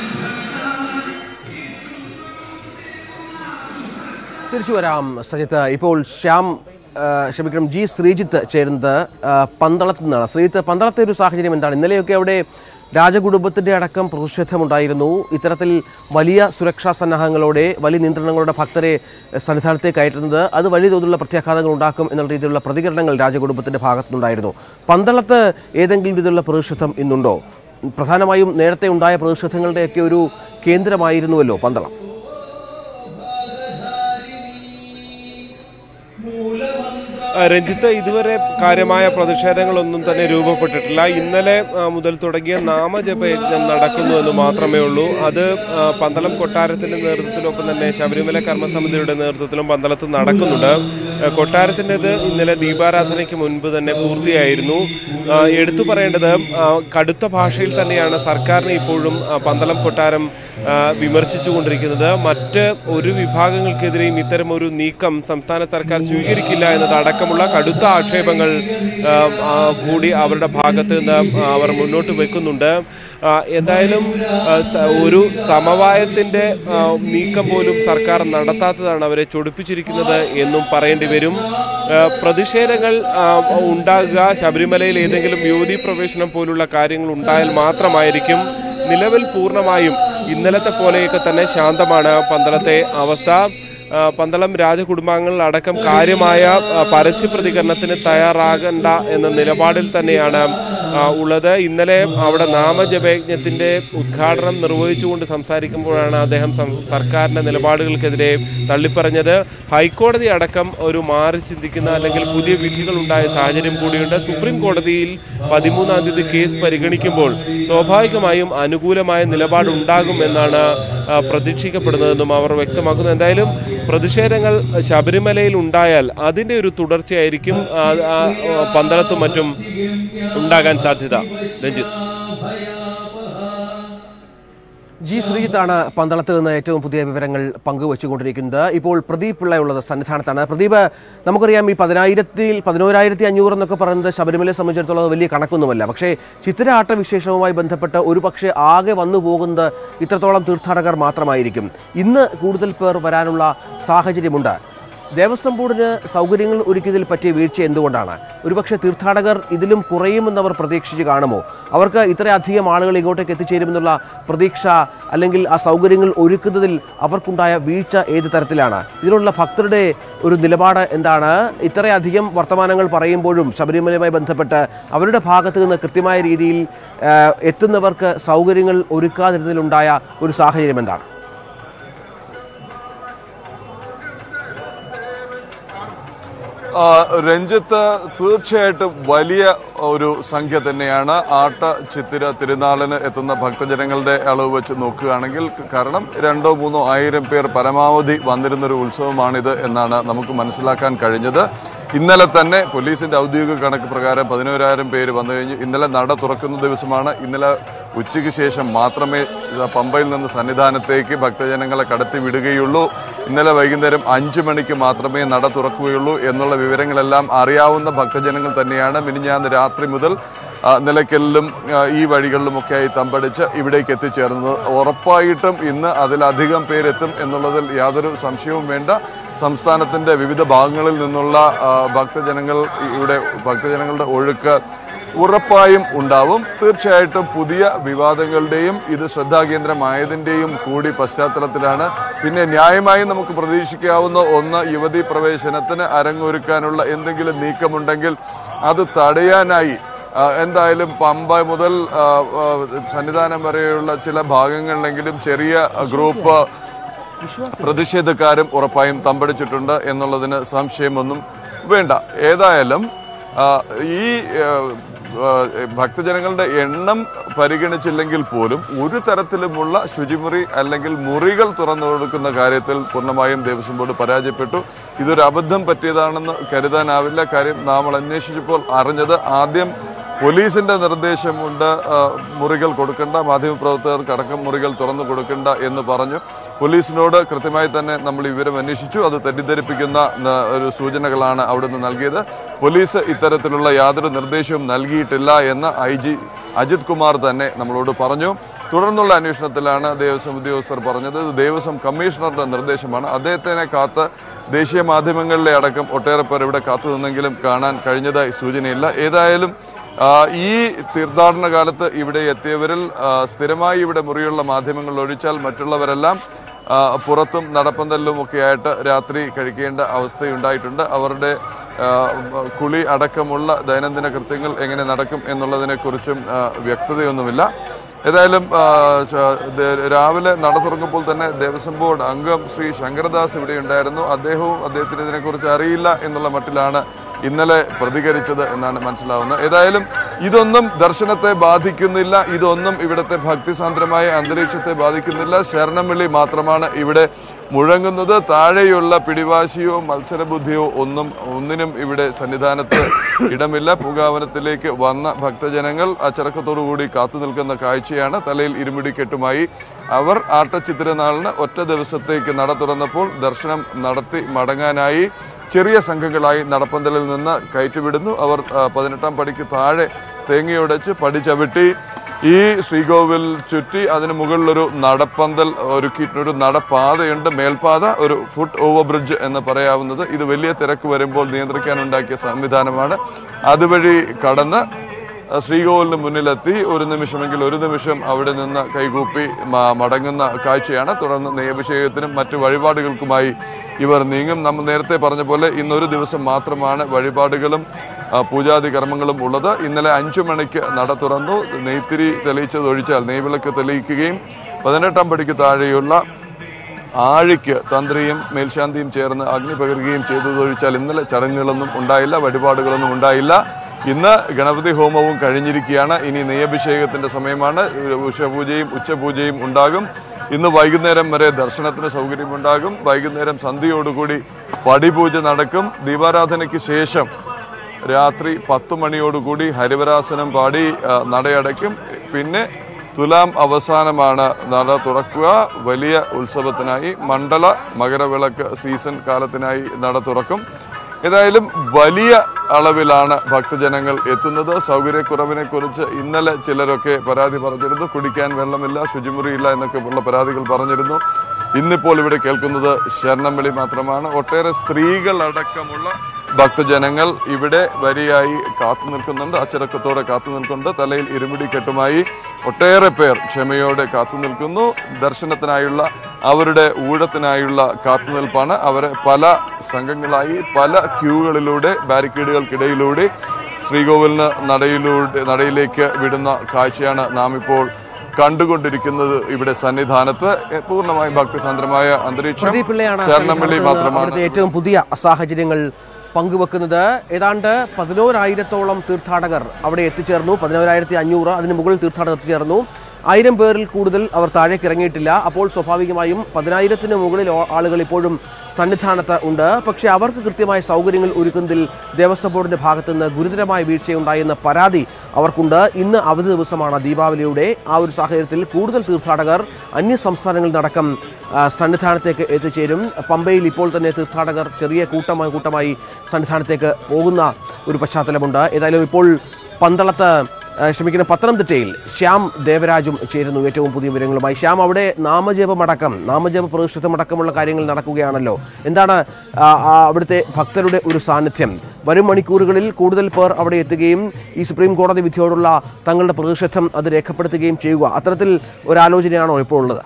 തിരിച്ചു വരാം സജിത്ത് ഇപ്പോൾ ശ്യാം ആ, ക്ഷമിക്കണം ജി ശ്രീജിത്ത് ചേരുന്നത് ആ, പന്തളത്ത് നിന്നാണ് ശ്രീജിത്ത് പന്തളത്തെ ഒരു സാഹചര്യം എന്താണ് ഇന്നലെയൊക്കെ അവിടെ രാജകുടുംബത്തിന്റെ അടക്കം പ്രതിഷേധമുണ്ടായിരുന്നു ഇത്തരത്തിൽ വലിയ സുരക്ഷാ സന്നാഹങ്ങളോടെ വലിയ നിയന്ത്രണങ്ങളോടെ ഭക്തരെ സന്നിധാനത്തേക്ക് അയറ്റുന്നത് അത് വലിയ തോതിലുള്ള പ്രത്യാഘാതങ്ങൾ ഉണ്ടാക്കും എന്നുള്ള രീതിയിലുള്ള പ്രതികരണങ്ങൾ രാജകുടുംബത്തിന്റെ ഭാഗത്തുനിന്നുണ്ടായിരുന്നു പന്തളത്ത് ഏതെങ്കിലും വിധത്തിലുള്ള പ്രതിഷേധം ഇന്നുണ്ടോ പ്രധാനമായും നേരത്തെ ഉണ്ടായ പ്രതിഷേധങ്ങളുടെയൊക്കെ ഒരു കേന്ദ്രമായിരുന്നുവല്ലോ പന്തളം ആ, രഞ്ജിത്ത് ഇതുവരെ കാര്യമായ പ്രതിഷേധങ്ങളൊന്നും തന്നെ രൂപപ്പെട്ടിട്ടില്ല ഇന്നലെ ആ, മുതൽ തുടങ്ങിയ നാമജപയജ്ഞം നടക്കുന്നു എന്ന് മാത്രമേ ഉള്ളൂ അത് ആ, പന്തളം കൊട്ടാരത്തിന്റെ നേതൃത്വത്തിലൊപ്പം തന്നെ ശബരിമല കർമ്മസമിതിയുടെ നേതൃത്വത്തിലും പന്തളത്ത് നടക്കുന്നുണ്ട് ആ, കൊട്ടാരത്തിൻ്റെത് ഇന്നലെ ദീപാരാധനയ്ക്ക് മുൻപ് തന്നെ പൂർത്തിയായിരുന്നു ആ, എടുത്തു പറയേണ്ടത് ആ, കടുത്ത ഭാഷയിൽ തന്നെയാണ് സർക്കാരിനെ ഇപ്പോഴും ആ, പന്തളം കൊട്ടാരം ആ, വിമർശിച്ചുകൊണ്ടിരിക്കുന്നത് മറ്റ് ഒരു വിഭാഗങ്ങൾക്കെതിരെയും ഇത്തരം ഒരു നീക്കം സംസ്ഥാന സർക്കാർ സ്വീകരിക്കില്ല എന്നതടക്കമുള്ള കടുത്ത ആക്ഷേപങ്ങൾ ആ, ആ, കൂടി അവരുടെ ഭാഗത്ത് നിന്ന് അവർ മുന്നോട്ട് വെക്കുന്നുണ്ട് ആ, എന്തായാലും ആ, സ- ഒരു സമവായത്തിന്റെ ആ, നീക്കം പോലും സർക്കാർ നടത്താത്തതാണ് അവരെ ചൊടിപ്പിച്ചിരിക്കുന്നത് എന്നും പറയേണ്ടി വരും ആ, പ്രതിഷേധങ്ങൾ ആ, ഉണ്ടാകുക ശബരിമലയിൽ ഏതെങ്കിലും യുവതി പ്രവേശനം പോലുള്ള കാര്യങ്ങൾ ഉണ്ടായാൽ മാത്രമായിരിക്കും നിലവിൽ പൂർണ്ണമായും ഇന്നലത്തെ പോലെയൊക്കെ തന്നെ ശാന്തമാണ് പന്തളത്തെ അവസ്ഥ ആ, പന്തളം രാജകുടുംബാംഗങ്ങൾ അടക്കം കാര്യമായ ആ, പരസ്യ പ്രതികരണത്തിന് തയ്യാറാകണ്ട എന്ന നിലപാടിൽ തന്നെയാണ് ആ, ഉള്ളത് ഇന്നലെ അവിടെ നാമജപയജ്ഞത്തിന്റെ ഉദ്ഘാടനം നിർവഹിച്ചുകൊണ്ട് സംസാരിക്കുമ്പോഴാണ് അദ്ദേഹം സം- സർക്കാരിന്റെ നിലപാടുകൾക്കെതിരെ തള്ളിപ്പറഞ്ഞത് ഹൈക്കോടതി അടക്കം ഒരു മാറി ചിന്തിക്കുന്ന അല്ലെങ്കിൽ പുതിയ വിധികൾ ഉണ്ടായ സാഹചര്യം കൂടിയുണ്ട് സുപ്രീം കോടതിയിൽ പതിമൂന്നാം തീയതി കേസ് പരിഗണിക്കുമ്പോൾ സ്വാഭാവികമായും അനുകൂലമായ നിലപാടുണ്ടാകും എന്നാണ് ആ, പ്രതീക്ഷിക്കപ്പെടുന്നതെന്നും അവർ വ്യക്തമാക്കുന്നു എന്തായാലും പ്രതിഷേധങ്ങൾ ശബരിമലയിൽ ഉണ്ടായാൽ അതിന്റെ ഒരു തുടർച്ചയായിരിക്കും ആ, ആ, പന്തളത്തും മറ്റും ഉണ്ടാകാൻ സാധ്യത രഞ്ജിത്ത് ജി ശ്രീജിത്താണ് പന്തളത്ത് നിന്ന് ഏറ്റവും പുതിയ വിവരങ്ങൾ പങ്കുവച്ചുകൊണ്ടിരിക്കുന്നത് ഇപ്പോൾ പ്രദീപ് പിള്ളയുള്ളത് സന്നിധാനത്താണ് പ്രദീപ് നമുക്കറിയാം ഈ പതിനായിരത്തിൽ പതിനോരായിരത്തി അഞ്ഞൂറ് എന്നൊക്കെ പറയുന്നത് ശബരിമലയെ സംബന്ധിച്ചിടത്തോളം അത് വലിയ കണക്കൊന്നുമല്ല പക്ഷേ ചിത്തിര ആട്ടവിശേഷവുമായി ബന്ധപ്പെട്ട് ഒരു പക്ഷേ ആകെ വന്നു പോകുന്നത് ഇത്രത്തോളം തീർത്ഥാടകർ മാത്രമായിരിക്കും ഇന്ന് കൂടുതൽ പേർ വരാനുള്ള സാഹചര്യമുണ്ട് ദേവസ്വം ബോർഡിന് സൗകര്യങ്ങൾ ഒരുക്കിയതിൽ പറ്റിയ വീഴ്ച എന്തുകൊണ്ടാണ് ഒരുപക്ഷെ തീർത്ഥാടകർ ഇതിലും കുറയുമെന്നവർ പ്രതീക്ഷിച്ച് കാണുമോ അവർക്ക് ഇത്രയധികം ആളുകൾ ഇങ്ങോട്ടേക്ക് എത്തിച്ചേരുമെന്നുള്ള പ്രതീക്ഷ അല്ലെങ്കിൽ ആ സൗകര്യങ്ങൾ ഒരുക്കുന്നതിൽ അവർക്കുണ്ടായ വീഴ്ച ഏത് തരത്തിലാണ് ഇതിനുള്ള ഭക്തരുടെ ഒരു നിലപാട് എന്താണ് ഇത്രയധികം വർത്തമാനങ്ങൾ പറയുമ്പോഴും ശബരിമലയുമായി ബന്ധപ്പെട്ട് അവരുടെ ഭാഗത്ത് നിന്ന് കൃത്യമായ രീതിയിൽ ആ, എത്തുന്നവർക്ക് സൗകര്യങ്ങൾ ഒരുക്കാതിരുന്നതിലുണ്ടായ ഒരു സാഹചര്യം എന്താണ് ആ, രഞ്ജിത്ത് തീർച്ചയായിട്ടും വലിയ ഒരു സംഖ്യ തന്നെയാണ് ആട്ട ചിത്തിര തിരുനാളിന് എത്തുന്ന ഭക്തജനങ്ങളുടെ അളവ് വെച്ച് നോക്കുകയാണെങ്കിൽ കാരണം രണ്ടോ മൂന്നോ ആയിരം പേർ പരമാവധി വന്നിരുന്ന ഒരു ഉത്സവമാണിത് എന്നാണ് നമുക്ക് മനസ്സിലാക്കാൻ കഴിഞ്ഞത് ഇന്നലെ തന്നെ പോലീസിന്റെ ഔദ്യോഗിക കണക്ക് പ്രകാരം പതിനോരായിരം പേര് വന്നു കഴിഞ്ഞു ഇന്നലെ നട തുറക്കുന്ന ദിവസമാണ് ഇന്നലെ ഉച്ചയ്ക്ക് ശേഷം മാത്രമേ പമ്പയിൽ നിന്ന് സന്നിധാനത്തേക്ക് ഭക്തജനങ്ങളെ കടത്തി വിടുകയുള്ളൂ ഇന്നലെ വൈകുന്നേരം അഞ്ചു മണിക്ക് മാത്രമേ നട തുറക്കുകയുള്ളൂ എന്നുള്ള വിവരങ്ങളെല്ലാം അറിയാവുന്ന ഭക്തജനങ്ങൾ തന്നെയാണ് മിനിഞ്ഞാന്ന് രാത്രി മുതൽ ആ, നിലയ്ക്കലിലും ആ, ഈ വഴികളിലുമൊക്കെയായി തമ്പടിച്ച് ഇവിടേക്ക് എത്തിച്ചേർന്നത് ഉറപ്പായിട്ടും ഇന്ന് അതിലധികം പേരെത്തും എന്നുള്ളതിൽ യാതൊരു സംശയവും വേണ്ട സംസ്ഥാനത്തിന്റെ വിവിധ ഭാഗങ്ങളിൽ നിന്നുള്ള ആ, ഭക്തജനങ്ങൾ ഇവിടെ ഭക്തജനങ്ങളുടെ ഒഴുക്ക് ഉറപ്പായും ഉണ്ടാവും തീർച്ചയായിട്ടും പുതിയ വിവാദങ്ങളുടെയും ഇത് ശ്രദ്ധാകേന്ദ്രമായതിന്റെയും കൂടി പശ്ചാത്തലത്തിലാണ് പിന്നെ ന്യായമായും നമുക്ക് പ്രതീക്ഷിക്കാവുന്ന ഒന്ന് യുവതീ പ്രവേശനത്തിന് അരങ്ങൊരുക്കാനുള്ള എന്തെങ്കിലും നീക്കമുണ്ടെങ്കിൽ അത് തടയാനായി ആ, എന്തായാലും പമ്പ മുതൽ ആ, ആ, സന്നിധാനം വരെയുള്ള ചില ഭാഗങ്ങളിലെങ്കിലും ചെറിയ ഗ്രൂപ്പ് പ്രതിഷേധക്കാരും ഉറപ്പായും തമ്പടിച്ചിട്ടുണ്ട് എന്നുള്ളതിന് സംശയമൊന്നും വേണ്ട ഏതായാലും ആ, ഈ ആ, ആ, ഭക്തജനങ്ങളുടെ എണ്ണം പരിഗണിച്ചില്ലെങ്കിൽ പോലും ഒരു തരത്തിലുമുള്ള ശുചിമുറി അല്ലെങ്കിൽ മുറികൾ തുറന്നു കൊടുക്കുന്ന കാര്യത്തിൽ പൂർണ്ണമായും ദേവസ്വം ബോർഡ് പരാജയപ്പെട്ടു ഇതൊരു അബദ്ധം പറ്റിയതാണെന്ന് കരുതാനാവില്ല കാര്യം നാം അന്വേഷിച്ചപ്പോൾ അറിഞ്ഞത് ആദ്യം പോലീസിന്റെ നിർദ്ദേശമുണ്ട് ആ, മുറികൾ കൊടുക്കണ്ട മാധ്യമപ്രവർത്തകർക്ക് അടക്കം മുറികൾ തുറന്നു കൊടുക്കണ്ട എന്ന് പറഞ്ഞു പോലീസിനോട് കൃത്യമായി തന്നെ നമ്മൾ ഈ വിവരം അന്വേഷിച്ചു അത് തെറ്റിദ്ധരിപ്പിക്കുന്ന ന- ഒരു സൂചനകളാണ് അവിടുന്ന് നൽകിയത് പോലീസ് ഇത്തരത്തിലുള്ള യാതൊരു നിർദ്ദേശവും നൽകിയിട്ടില്ല എന്ന് ഐ ജി അജിത് കുമാർ തന്നെ നമ്മളോട് പറഞ്ഞു തുടർന്നുള്ള അന്വേഷണത്തിലാണ് ദേവസ്വം ഉദ്യോഗസ്ഥർ പറഞ്ഞത് ഇത് ദേവസ്വം കമ്മീഷണറുടെ നിർദ്ദേശമാണ് അദ്ദേഹത്തിനെ കാത്ത് ദേശീയ മാധ്യമങ്ങളിലെ അടക്കം ഒട്ടേറെ പേർ ഇവിടെ കാത്തു നിന്നെങ്കിലും കാണാൻ കഴിഞ്ഞതായി സൂചനയില്ല ഏതായാലും ആ, ഈ തീർത്ഥാടന കാലത്ത് ഇവിടെ എത്തിയവരിൽ ആ, സ്ഥിരമായി ഇവിടെ മുറിയുള്ള മാധ്യമങ്ങൾ ഒഴിച്ചാൽ മറ്റുള്ളവരെല്ലാം ആ, പുറത്തും നടപ്പന്തലിലും ഒക്കെ ആയിട്ട് രാത്രി കഴിക്കേണ്ട അവസ്ഥയുണ്ടായിട്ടുണ്ട് അവരുടെ ആ, കുളി അടക്കമുള്ള ദൈനംദിന കൃത്യങ്ങൾ എങ്ങനെ നടക്കും എന്നുള്ളതിനെക്കുറിച്ചും ആ, വ്യക്തതയൊന്നുമില്ല ഏതായാലും ആ, ശ- ദേ- രാവിലെ നട തുറക്കുമ്പോൾ തന്നെ ദേവസ്വം ബോർഡ് അംഗം ശ്രീ ശങ്കരദാസ് ഇവിടെ ഉണ്ടായിരുന്നു അദ്ദേഹവും അദ്ദേഹത്തിന് ഇതിനെക്കുറിച്ച് അറിയില്ല എന്നുള്ള മട്ടിലാണ് ഇന്നലെ പ്രതികരിച്ചത് എന്നാണ് മനസ്സിലാവുന്നത് ഏതായാലും ഇതൊന്നും ദർശനത്തെ ബാധിക്കുന്നില്ല ഇതൊന്നും ഇവിടുത്തെ ഭക്തിസാന്ദ്രമായ അന്തരീക്ഷത്തെ ബാധിക്കുന്നില്ല ശരണമിളി മാത്രമാണ് ഇവിടെ മുഴങ്ങുന്നത് താഴെയുള്ള പിടിവാശിയോ മത്സരബുദ്ധിയോ ഒന്നും ഒന്നിനും ഇവിടെ സന്നിധാനത്ത് ഇടമില്ല പൂങ്കാവനത്തിലേക്ക് വന്ന ഭക്തജനങ്ങൾ അച്ചടക്കത്തോടുകൂടി കാത്തു നിൽക്കുന്ന കാഴ്ചയാണ് തലയിൽ ഇരുമുടിക്കെട്ടുമായി അവർ ആട്ടച്ചിത്തിരനാളിന് ഒറ്റ ദിവസത്തേക്ക് നട തുറന്നപ്പോൾ ദർശനം നടത്തി മടങ്ങാനായി ചെറിയ സംഘങ്ങളായി നടപ്പന്തലിൽ നിന്ന് കയറ്റിവിടുന്നു അവർ ആ, പതിനെട്ടാം പടിക്ക് താഴെ തേങ്ങയുടച്ച് പടി ചവിട്ടി ഈ ശ്രീകോവിൽ ചുറ്റി അതിന് മുകളിലൊരു നടപ്പന്തൽ ഒരുക്കിയിട്ടുണ്ട് ഒരു നടപ്പാതയുണ്ട് മേൽപ്പാത ഒരു ഫുട് ഓവർ ബ്രിഡ്ജ് എന്ന് പറയാവുന്നത് ഇത് വലിയ തിരക്ക് വരുമ്പോൾ നിയന്ത്രിക്കാനുണ്ടാക്കിയ സംവിധാനമാണ് അതുവഴി കടന്ന് ശ്രീകോവിലിന് മുന്നിലെത്തി ഒരു നിമിഷമെങ്കിൽ ഒരു നിമിഷം അവിടെ നിന്ന് കൈകൂപ്പി മ- മടങ്ങുന്ന കാഴ്ചയാണ് തുടർന്ന് നെയ്യഭിഷേകത്തിനും മറ്റു വഴിപാടുകൾക്കുമായി ഇവർ നീങ്ങും നമ്മൾ നേരത്തെ പറഞ്ഞ പോലെ ഇന്നൊരു ദിവസം മാത്രമാണ് വഴിപാടുകളും ആ, പൂജാതി കർമ്മങ്ങളും ഉള്ളത് ഇന്നലെ അഞ്ചു മണിക്ക് നട തുറന്നു നെയ്ത്തിരി തെളിയിച്ചത് ഒഴിച്ചാൽ നെയ്വിളക്ക് തെളിയിക്കുകയും പതിനെട്ടാം പടിക്ക് താഴെയുള്ള ആഴിക്ക് തന്ത്രിയും മേൽശാന്തിയും ചേർന്ന് അഗ്നി പകരുകയും ചെയ്തതൊഴിച്ചാൽ ഇന്നലെ ചടങ്ങുകളൊന്നും ഉണ്ടായില്ല വഴിപാടുകളൊന്നും ഉണ്ടായില്ല ഇന്ന് ഗണപതി ഹോമവും കഴിഞ്ഞിരിക്കുകയാണ് ഇനി നെയ്യഭിഷേകത്തിന്റെ സമയമാണ് ഉഷപൂജയും ഉച്ചപൂജയും ഉണ്ടാകും ഇന്ന് വൈകുന്നേരം വരെ ദർശനത്തിന് സൗകര്യമുണ്ടാകും വൈകുന്നേരം സന്ധ്യയോടുകൂടി പടിപൂജ നടക്കും ദീപാരാധനയ്ക്ക് ശേഷം രാത്രി പത്തു മണിയോടുകൂടി ഹരിവരാസനം പാടി ആ, നടയടയ്ക്കും പിന്നെ തുലാം അവസാനമാണ് നട തുറക്കുക വലിയ ഉത്സവത്തിനായി മണ്ഡല മകരവിളക്ക് സീസൺ കാലത്തിനായി നട തുറക്കും ഏതായാലും വലിയ അളവിലാണ് ഭക്തജനങ്ങൾ എത്തുന്നത് സൗകര്യക്കുറവിനെ കുറിച്ച് ഇന്നലെ ചിലരൊക്കെ പരാതി പറഞ്ഞിരുന്നു കുടിക്കാൻ വെള്ളമില്ല ശുചിമുറിയില്ല എന്നൊക്കെ ഉള്ള പരാതികൾ പറഞ്ഞിരുന്നു ഇന്നിപ്പോൾ ഇവിടെ കേൾക്കുന്നത് ശരണംവിളി മാത്രമാണ് ഒട്ടേറെ സ്ത്രീകൾ അടക്കമുള്ള ഭക്തജനങ്ങൾ ഇവിടെ വരിയായി കാത്തു നിൽക്കുന്നുണ്ട് അച്ചടക്കത്തോടെ കാത്തു നിൽക്കുന്നുണ്ട് തലയിൽ ഇരുമുടി കെട്ടുമായി ഒട്ടേറെ പേർ ക്ഷമയോടെ കാത്തു നിൽക്കുന്നു ദർശനത്തിനായുള്ള അവരുടെ ഊഴത്തിനായുള്ള കാത്തുനിൽപ്പാണ് അവരെ പല സംഘങ്ങളായി പല ക്യൂകളിലൂടെ ബാരിക്കേഡുകൾക്കിടയിലൂടെ ശ്രീകോവിലിന് നടയിലൂടെ നടയിലേക്ക് വിടുന്ന കാഴ്ചയാണ് നാം ഇപ്പോൾ കണ്ടുകൊണ്ടിരിക്കുന്നത് ഇവിടെ സന്നിധാനത്ത് എ, പൂർണ്ണമായും ഭക്തിസാന്ദ്രമായ അന്തരീക്ഷം പ്രദീപ് പിള്ളയാണ് ശരണംവിളി മാത്രമാണ് അവിടുത്തെ ഏറ്റവും പുതിയ സാഹചര്യങ്ങൾ പങ്കുവെക്കുന്നത് ഏതാണ്ട് പതിനോരായിരത്തോളം തീർത്ഥാടകർ അവിടെ എത്തിച്ചേർന്നു പതിനോരായിരത്തി അഞ്ഞൂറ് അതിന് മുകളിൽ തീർത്ഥാടകർ എത്തിച്ചേർന്നു ആയിരം പേരിൽ കൂടുതൽ അവർ താഴേക്ക് ഇറങ്ങിയിട്ടില്ല അപ്പോൾ സ്വാഭാവികമായും പതിനായിരത്തിന് മുകളിൽ ഓ- ആളുകൾ ഇപ്പോഴും സന്നിധാനത്ത് ഉണ്ട് പക്ഷേ അവർക്ക് കൃത്യമായ സൗകര്യങ്ങൾ ഒരുക്കുന്നതിൽ ദേവസ്വം ബോർഡിന്റെ ഭാഗത്തു നിന്ന് ഗുരുതരമായ വീഴ്ചയുണ്ടായെന്ന പരാതി അവർക്കുണ്ട് ഇന്ന് അവധി ദിവസമാണ് ദീപാവലിയുടെ ആ ഒരു സാഹചര്യത്തിൽ കൂടുതൽ തീർത്ഥാടകർ അന്യ സംസ്ഥാനങ്ങളിൽ നടക്കം ആ, സന്നിധാനത്തേക്ക് എത്തിച്ചേരും പമ്പയിൽ ഇപ്പോൾ തന്നെ തീർത്ഥാടകർ ചെറിയ കൂട്ടമായി കൂട്ടമായി സന്നിധാനത്തേക്ക് പോകുന്ന ഒരു പശ്ചാത്തലമുണ്ട് ഏതായാലും ഇപ്പോൾ പന്തളത്ത് ആ, ക്ഷമിക്കണം പത്തനംതിട്ടയിൽ ശ്യാം ദേവരാജും ചേരുന്നു ഏറ്റവും പുതിയ വിവരങ്ങളുമായി ശ്യാം അവിടെ നാമജപമടക്കം നാമജപ പ്രദക്ഷിതമടക്കമുള്ള കാര്യങ്ങൾ നടക്കുകയാണല്ലോ എന്താണ് ആ, ആ, അവിടുത്തെ ഭക്തരുടെ ഒരു സാന്നിധ്യം വരും മണിക്കൂറുകളിൽ കൂടുതൽ പേർ അവിടെ എത്തുകയും ഈ സുപ്രീം കോടതി വിധിയോടുള്ള തങ്ങളുടെ പ്രതിഷേധം അത് രേഖപ്പെടുത്തുകയും ചെയ്യുക അത്തരത്തിൽ ഒരാലോചനയാണോ ഇപ്പോൾ ഉള്ളത്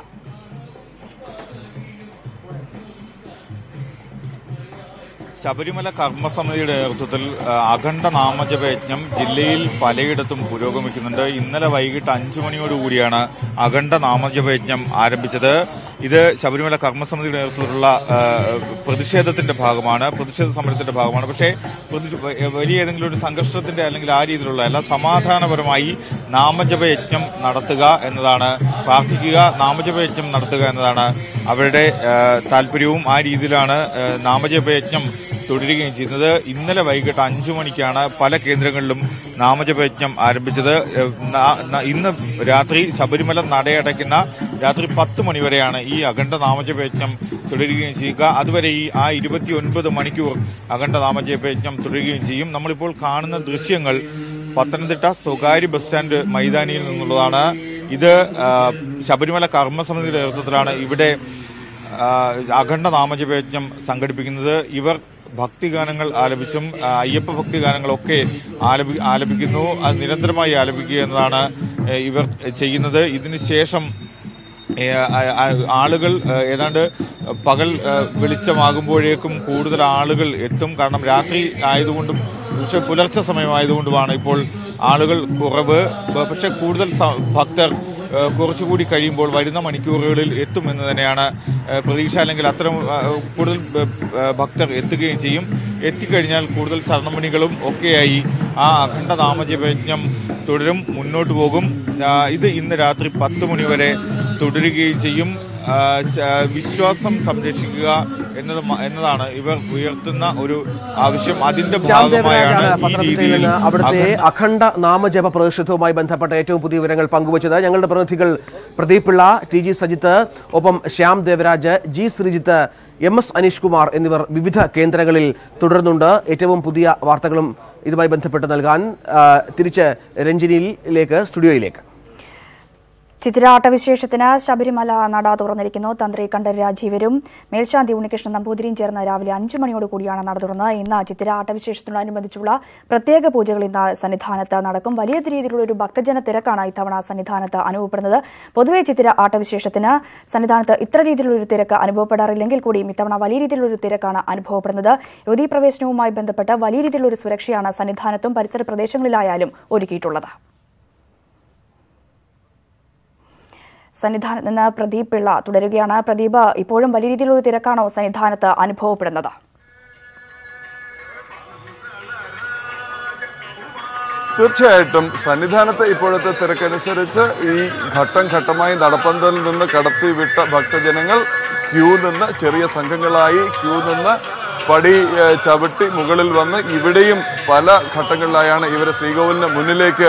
ശബരിമല കർമ്മസമിതിയുടെ നേതൃത്വത്തിൽ ആ, അഖണ്ഡ നാമജപയജ്ഞം ജില്ലയിൽ പലയിടത്തും പുരോഗമിക്കുന്നുണ്ട് ഇന്നലെ വൈകിട്ട് അഞ്ചു മണിയോടുകൂടിയാണ് അഖണ്ഡ നാമജപയജ്ഞം ആരംഭിച്ചത് ഇത് ശബരിമല കർമ്മസമിതിയുടെ നേതൃത്വത്തിലുള്ള ആ, പ്രതിഷേധത്തിന്റെ ഭാഗമാണ് പ്രതിഷേധ സമരത്തിന്റെ ഭാഗമാണ് പക്ഷേ പ്രതി- വലിയ ഏതെങ്കിലും ഒരു സംഘർഷത്തിന്റെ അല്ലെങ്കിൽ ആ രീതിയിലുള്ള അല്ല സമാധാനപരമായി നാമജപയജ്ഞം നടത്തുക എന്നതാണ് പ്രാർത്ഥിക്കുക നാമജപയജ്ഞം നടത്തുക എന്നതാണ് അവരുടെ ആ, താല്പര്യവും ആ രീതിയിലാണ് ആ, നാമജപയജ്ഞം തുടരുകയും ചെയ്യുന്നത് ഇന്നലെ വൈകിട്ട് അഞ്ചു മണിക്കാണ് പല കേന്ദ്രങ്ങളിലും നാമജപയജ്ഞം ആരംഭിച്ചത് ഏ, ന- ന- ഇന്ന് രാത്രി ശബരിമല നടയടയ്ക്കുന്ന രാത്രി പത്ത് മണിവരെയാണ് ഈ അഖണ്ഡ നാമജപയജ്ഞം തുടരുകയും ചെയ്യുക അതുവരെ ഈ ആ ഇരുപത്തിയൊൻപത് മണിക്കൂർ അഖണ്ഡ നാമജപയജ്ഞം തുടരുകയും ചെയ്യും നമ്മളിപ്പോൾ കാണുന്ന ദൃശ്യങ്ങൾ പത്തനംതിട്ട സ്വകാര്യ ബസ് സ്റ്റാൻഡ് മൈതാനിയിൽ നിന്നുള്ളതാണ് ഇത് ആ, ശബരിമല കർമ്മസമിതിയുടെ നേതൃത്വത്തിലാണ് ഇവിടെ ആ, അഖണ്ഡ നാമജപയജ്ഞം സംഘടിപ്പിക്കുന്നത് ഇവർ ഭക്തിഗാനങ്ങൾ ആലപിച്ചും ആ, അയ്യപ്പ ഭക്തിഗാനങ്ങളൊക്കെ ആലപി ആലപിക്കുന്നു അത് നിരന്തരമായി ആലപിക്കുക എന്നതാണ് ഏ, ഇവർ ചെയ്യുന്നത് ഇതിന് ശേഷം ഏ, ആ- ആ- ആളുകൾ ഏ, ഏതാണ്ട് പകൽ ഏ, വെളിച്ചമാകുമ്പോഴേക്കും കൂടുതൽ ആളുകൾ എത്തും കാരണം രാത്രി ആയതുകൊണ്ടും പക്ഷെ പുലർച്ചെ സമയമായതുകൊണ്ടുമാണ് ഇപ്പോൾ ആളുകൾ കുറവ് ബ- പക്ഷെ കൂടുതൽ സ- ഭക്തർ ഏ, കുറച്ചുകൂടി കഴിയുമ്പോൾ വരുന്ന മണിക്കൂറുകളിൽ എത്തുമെന്ന് തന്നെയാണ് ഏ, പ്രതീക്ഷ അല്ലെങ്കിൽ അത്തരം ആ, കൂടുതൽ ബ- ആ, ഭക്തർ എത്തുകയും ചെയ്യും എത്തിക്കഴിഞ്ഞാൽ കൂടുതൽ ശരണമണികളും ഒക്കെയായി ആ അഖണ്ഡ നാമജപയജ്ഞം തുടരും മുന്നോട്ട് പോകും ആ, ഇത് ഇന്ന് രാത്രി പത്ത് മണിവരെ തുടരുകയും ചെയ്യും ആ, ശ- വിശ്വാസം സംരക്ഷിക്കുക എന്നത് മ- എന്നതാണ് ഇവർ ഉയർത്തുന്ന ഒരു ആവശ്യം അതിന്റെ ശ്യാം ഭാഗമായാണ് ദേവരാജാണ് ഈ പത്തനംതിട്ടയിൽ രീതിയിൽ നിന്ന് അവിടുത്തെ അഖണ്ഡ അഖണ്ഡ നാമജപ പ്രതിഷേധവുമായി ബന്ധപ്പെട്ട ഏറ്റവും പുതിയ വിവരങ്ങൾ പങ്കുവച്ചത് ഞങ്ങളുടെ പ്രതിനിധികൾ പ്രദീപ് പിള്ള ടി ജി സജിത്ത് ഒപ്പം Shyam Devaraj G Sreejith M S Aneesh Kumar എന്നിവർ വിവിധ കേന്ദ്രങ്ങളിൽ തുടരുന്നുണ്ട് ഏറ്റവും പുതിയ വാർത്തകളും ഇതുമായി ബന്ധപ്പെട്ട് നൽകാൻ ആ, തിരിച്ച് രഞ്ജിനിയിലേക്ക് സ്റ്റുഡിയോയിലേക്ക് ചിത്തിരാട്ടവിശേഷത്തിന് ശബരിമല നട തുറന്നിരിക്കുന്നു തന്ത്രി കണ്ഠർ രാജീവരും മേൽശാന്തി ഉണ്ണികൃഷ്ണൻ നമ്പൂതിരിയും ചേർന്ന് രാവിലെ അഞ്ചു മണിയോട് കൂടിയാണ് നട തുറന്നത് ഇന്ന് ചിത്തിരാട്ടവിശേഷത്തിനോടനുബന്ധിച്ചുള്ള പ്രത്യേക പൂജകൾ ഇന്ന് സന്നിധാനത്ത് നടക്കും വലിയ രീതിയിലുള്ള ഒരു ഭക്തജന തിരക്കാണ് ഇത്തവണ സന്നിധാനത്ത് അനുഭവപ്പെടുന്നത് പൊതുവെ ചിത്തിര ആട്ടവിശേഷത്തിന് സന്നിധാനത്ത് ഇത്ര രീതിയിലുള്ള ഒരു തിരക്ക് അനുഭവപ്പെടാറില്ലെങ്കിൽ കൂടിയും ഇത്തവണ വലിയ രീതിയിലുള്ള ഒരു തിരക്കാണ് അനുഭവപ്പെടുന്നത് യുവതീ പ്രവേശനവുമായി ബന്ധപ്പെട്ട് വലിയ രീതിയിലുള്ള ഒരു സുരക്ഷയാണ് സന്നിധാനത്തും പരിസര പ്രദേശങ്ങളിലായാലും ഒരുക്കിയിട്ടുള്ളത് സന്നിധാനത്ത് നിന്ന് പ്രദീപ് പിള്ള തുടരുകയാണ് പ്രദീപ് ഇപ്പോഴും വലിയ രീതിയിലുള്ള ഒരു തിരക്കാണോ സന്നിധാനത്ത് അനുഭവപ്പെടുന്നത് തീർച്ചയായിട്ടും സന്നിധാനത്തെ ഇപ്പോഴത്തെ തിരക്കനുസരിച്ച് ഈ ഘട്ടം ഘട്ടമായി നടപ്പന്തലിൽ നിന്ന് കടത്തി വിട്ട ഭക്തജനങ്ങൾ ക്യൂ നിന്ന് ചെറിയ സംഘങ്ങളായി ക്യൂ നിന്ന് പടി ഏഹ്, ചവിട്ടി മുകളിൽ വന്ന് ഇവിടെയും പല ഘട്ടങ്ങളിലായാണ് ഇവരെ ശ്രീകോവിലിന് മുന്നിലേക്ക്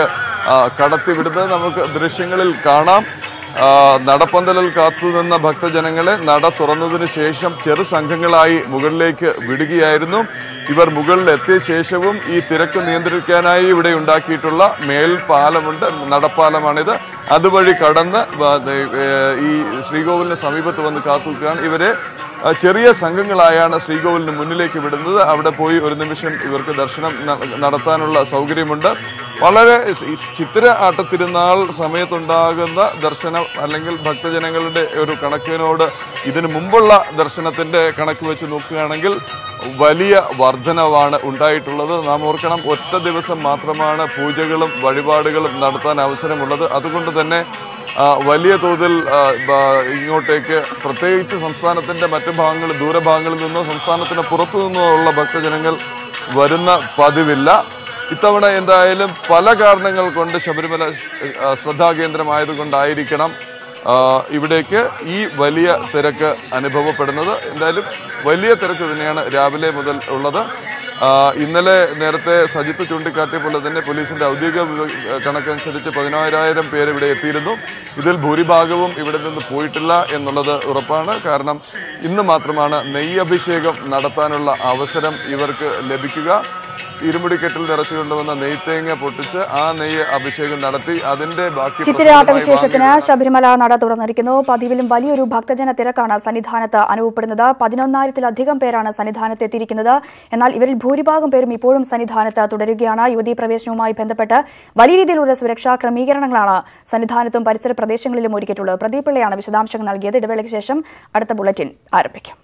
ആ, കടത്തിവിടുന്നത് നമുക്ക് ദൃശ്യങ്ങളിൽ കാണാം ആ, നടപ്പന്തലിൽ കാത്തുനിന്ന ഭക്തജനങ്ങളെ നട തുറന്നതിന് ശേഷം ചെറു സംഘങ്ങളായി മുകളിലേക്ക് വിടുകയായിരുന്നു ഇവർ മുകളിൽ എത്തിയ ശേഷവും ഈ തിരക്ക് നിയന്ത്രിക്കാനായി ഇവിടെ ഉണ്ടാക്കിയിട്ടുള്ള മേൽപ്പാലമുണ്ട് നടപ്പാലമാണിത് അതുവഴി കടന്ന് വ- ഏ, ഈ ശ്രീകോവിലിന് സമീപത്ത് വന്ന് കാത്തുനിൽക്കുകയാണ് ഇവരെ ആ, ചെറിയ സംഘങ്ങളായാണ് ശ്രീകോവിലിന് മുന്നിലേക്ക് വിടുന്നത് അവിടെ പോയി ഒരു നിമിഷം ഇവർക്ക് ദർശനം ന- നടത്താനുള്ള സൗകര്യമുണ്ട് വളരെ സ് ഈ ചിത്തിര ആട്ടത്തിരുന്നാൾ സമയത്തുണ്ടാകുന്ന ദർശനം അല്ലെങ്കിൽ ഭക്തജനങ്ങളുടെ ഒരു കണക്കിനോട് ഇതിനു മുമ്പുള്ള ദർശനത്തിന്റെ കണക്ക് വെച്ച് നോക്കുകയാണെങ്കിൽ വലിയ വർധനവാണ് ഉണ്ടായിട്ടുള്ളത് നാം ഓർക്കണം ഒറ്റ ദിവസം മാത്രമാണ് പൂജകളും വഴിപാടുകളും നടത്താൻ അവസരമുള്ളത് അതുകൊണ്ട് തന്നെ ആ, വലിയ തോതിൽ ആ, ബ- ഇങ്ങോട്ടേക്ക് പ്രത്യേകിച്ച് സംസ്ഥാനത്തിന്റെ മറ്റു ഭാഗങ്ങളിൽ ദൂരഭാഗങ്ങളിൽ നിന്നോ സംസ്ഥാനത്തിന് പുറത്തു നിന്നോ ഉള്ള ഭക്തജനങ്ങൾ വരുന്ന പതിവില്ല ഇത്തവണ എന്തായാലും പല കാരണങ്ങൾ കൊണ്ട് ശബരിമല ആ, ശ്രദ്ധാകേന്ദ്രമായതുകൊണ്ടായിരിക്കണം ആ, ഇവിടേക്ക് ഈ വലിയ തിരക്ക് അനുഭവപ്പെടുന്നത് എന്തായാലും വലിയ തിരക്ക് തന്നെയാണ് രാവിലെ മുതൽ ഉള്ളത് ആ, ഇന്നലെ നേരത്തെ സജിത്ത് ചൂണ്ടിക്കാട്ടിയ പോലെ തന്നെ പോലീസിന്റെ ഔദ്യോഗിക വിവ- കണക്കനുസരിച്ച് പതിനായിരം പേര് ഇവിടെ എത്തിയിരുന്നു ഇതിൽ ഭൂരിഭാഗവും ഇവിടെ നിന്ന് പോയിട്ടില്ല എന്നുള്ളത് ഉറപ്പാണ് കാരണം ഇന്ന് മാത്രമാണ് നെയ്യഭിഷേകം നടത്താനുള്ള അവസരം ഇവർക്ക് ലഭിക്കുക ഇരുമുടിക്കെട്ടിൽ നിറച്ചു കൊണ്ടുവന്ന നെയ്ത്തേങ്ങ പൊട്ടിച്ച് ആ നെയ്യ് അഭിഷേകം നടത്തി അതിന്റെ ബാക്കി ചിത്തിരയാട്ട പ്രസാദമായി വിശേഷത്തിന് വാങ്ങിയ- ശബരിമല നട തുറന്നിരിക്കുന്നു പതിവിലും വലിയൊരു ഭക്തജന തിരക്കാണ് സന്നിധാനത്ത് അനുഭവപ്പെടുന്നത് പതിനൊന്നായിരത്തിലധികം പേരാണ് സന്നിധാനത്ത് എത്തിയിരിക്കുന്നത് എന്നാൽ ഇവരിൽ ഭൂരിഭാഗം പേരും ഇപ്പോഴും സന്നിധാനത്ത് തുടരുകയാണ് യുവതീ പ്രവേശനവുമായി ബന്ധപ്പെട്ട് വലിയ രീതിയിലുള്ള സുരക്ഷാ ക്രമീകരണങ്ങളാണ് സന്നിധാനത്തും പരിസര പ്രദേശങ്ങളിലും ഒരുക്കിയിട്ടുള്ളത് പ്രദീപ് പിള്ളയാണ് വിശദാംശങ്ങൾ നൽകിയത് ഇടവേളയ്ക്ക് ശേഷം അടുത്ത ബുള്ളറ്റിൻ ആരംഭിക്കും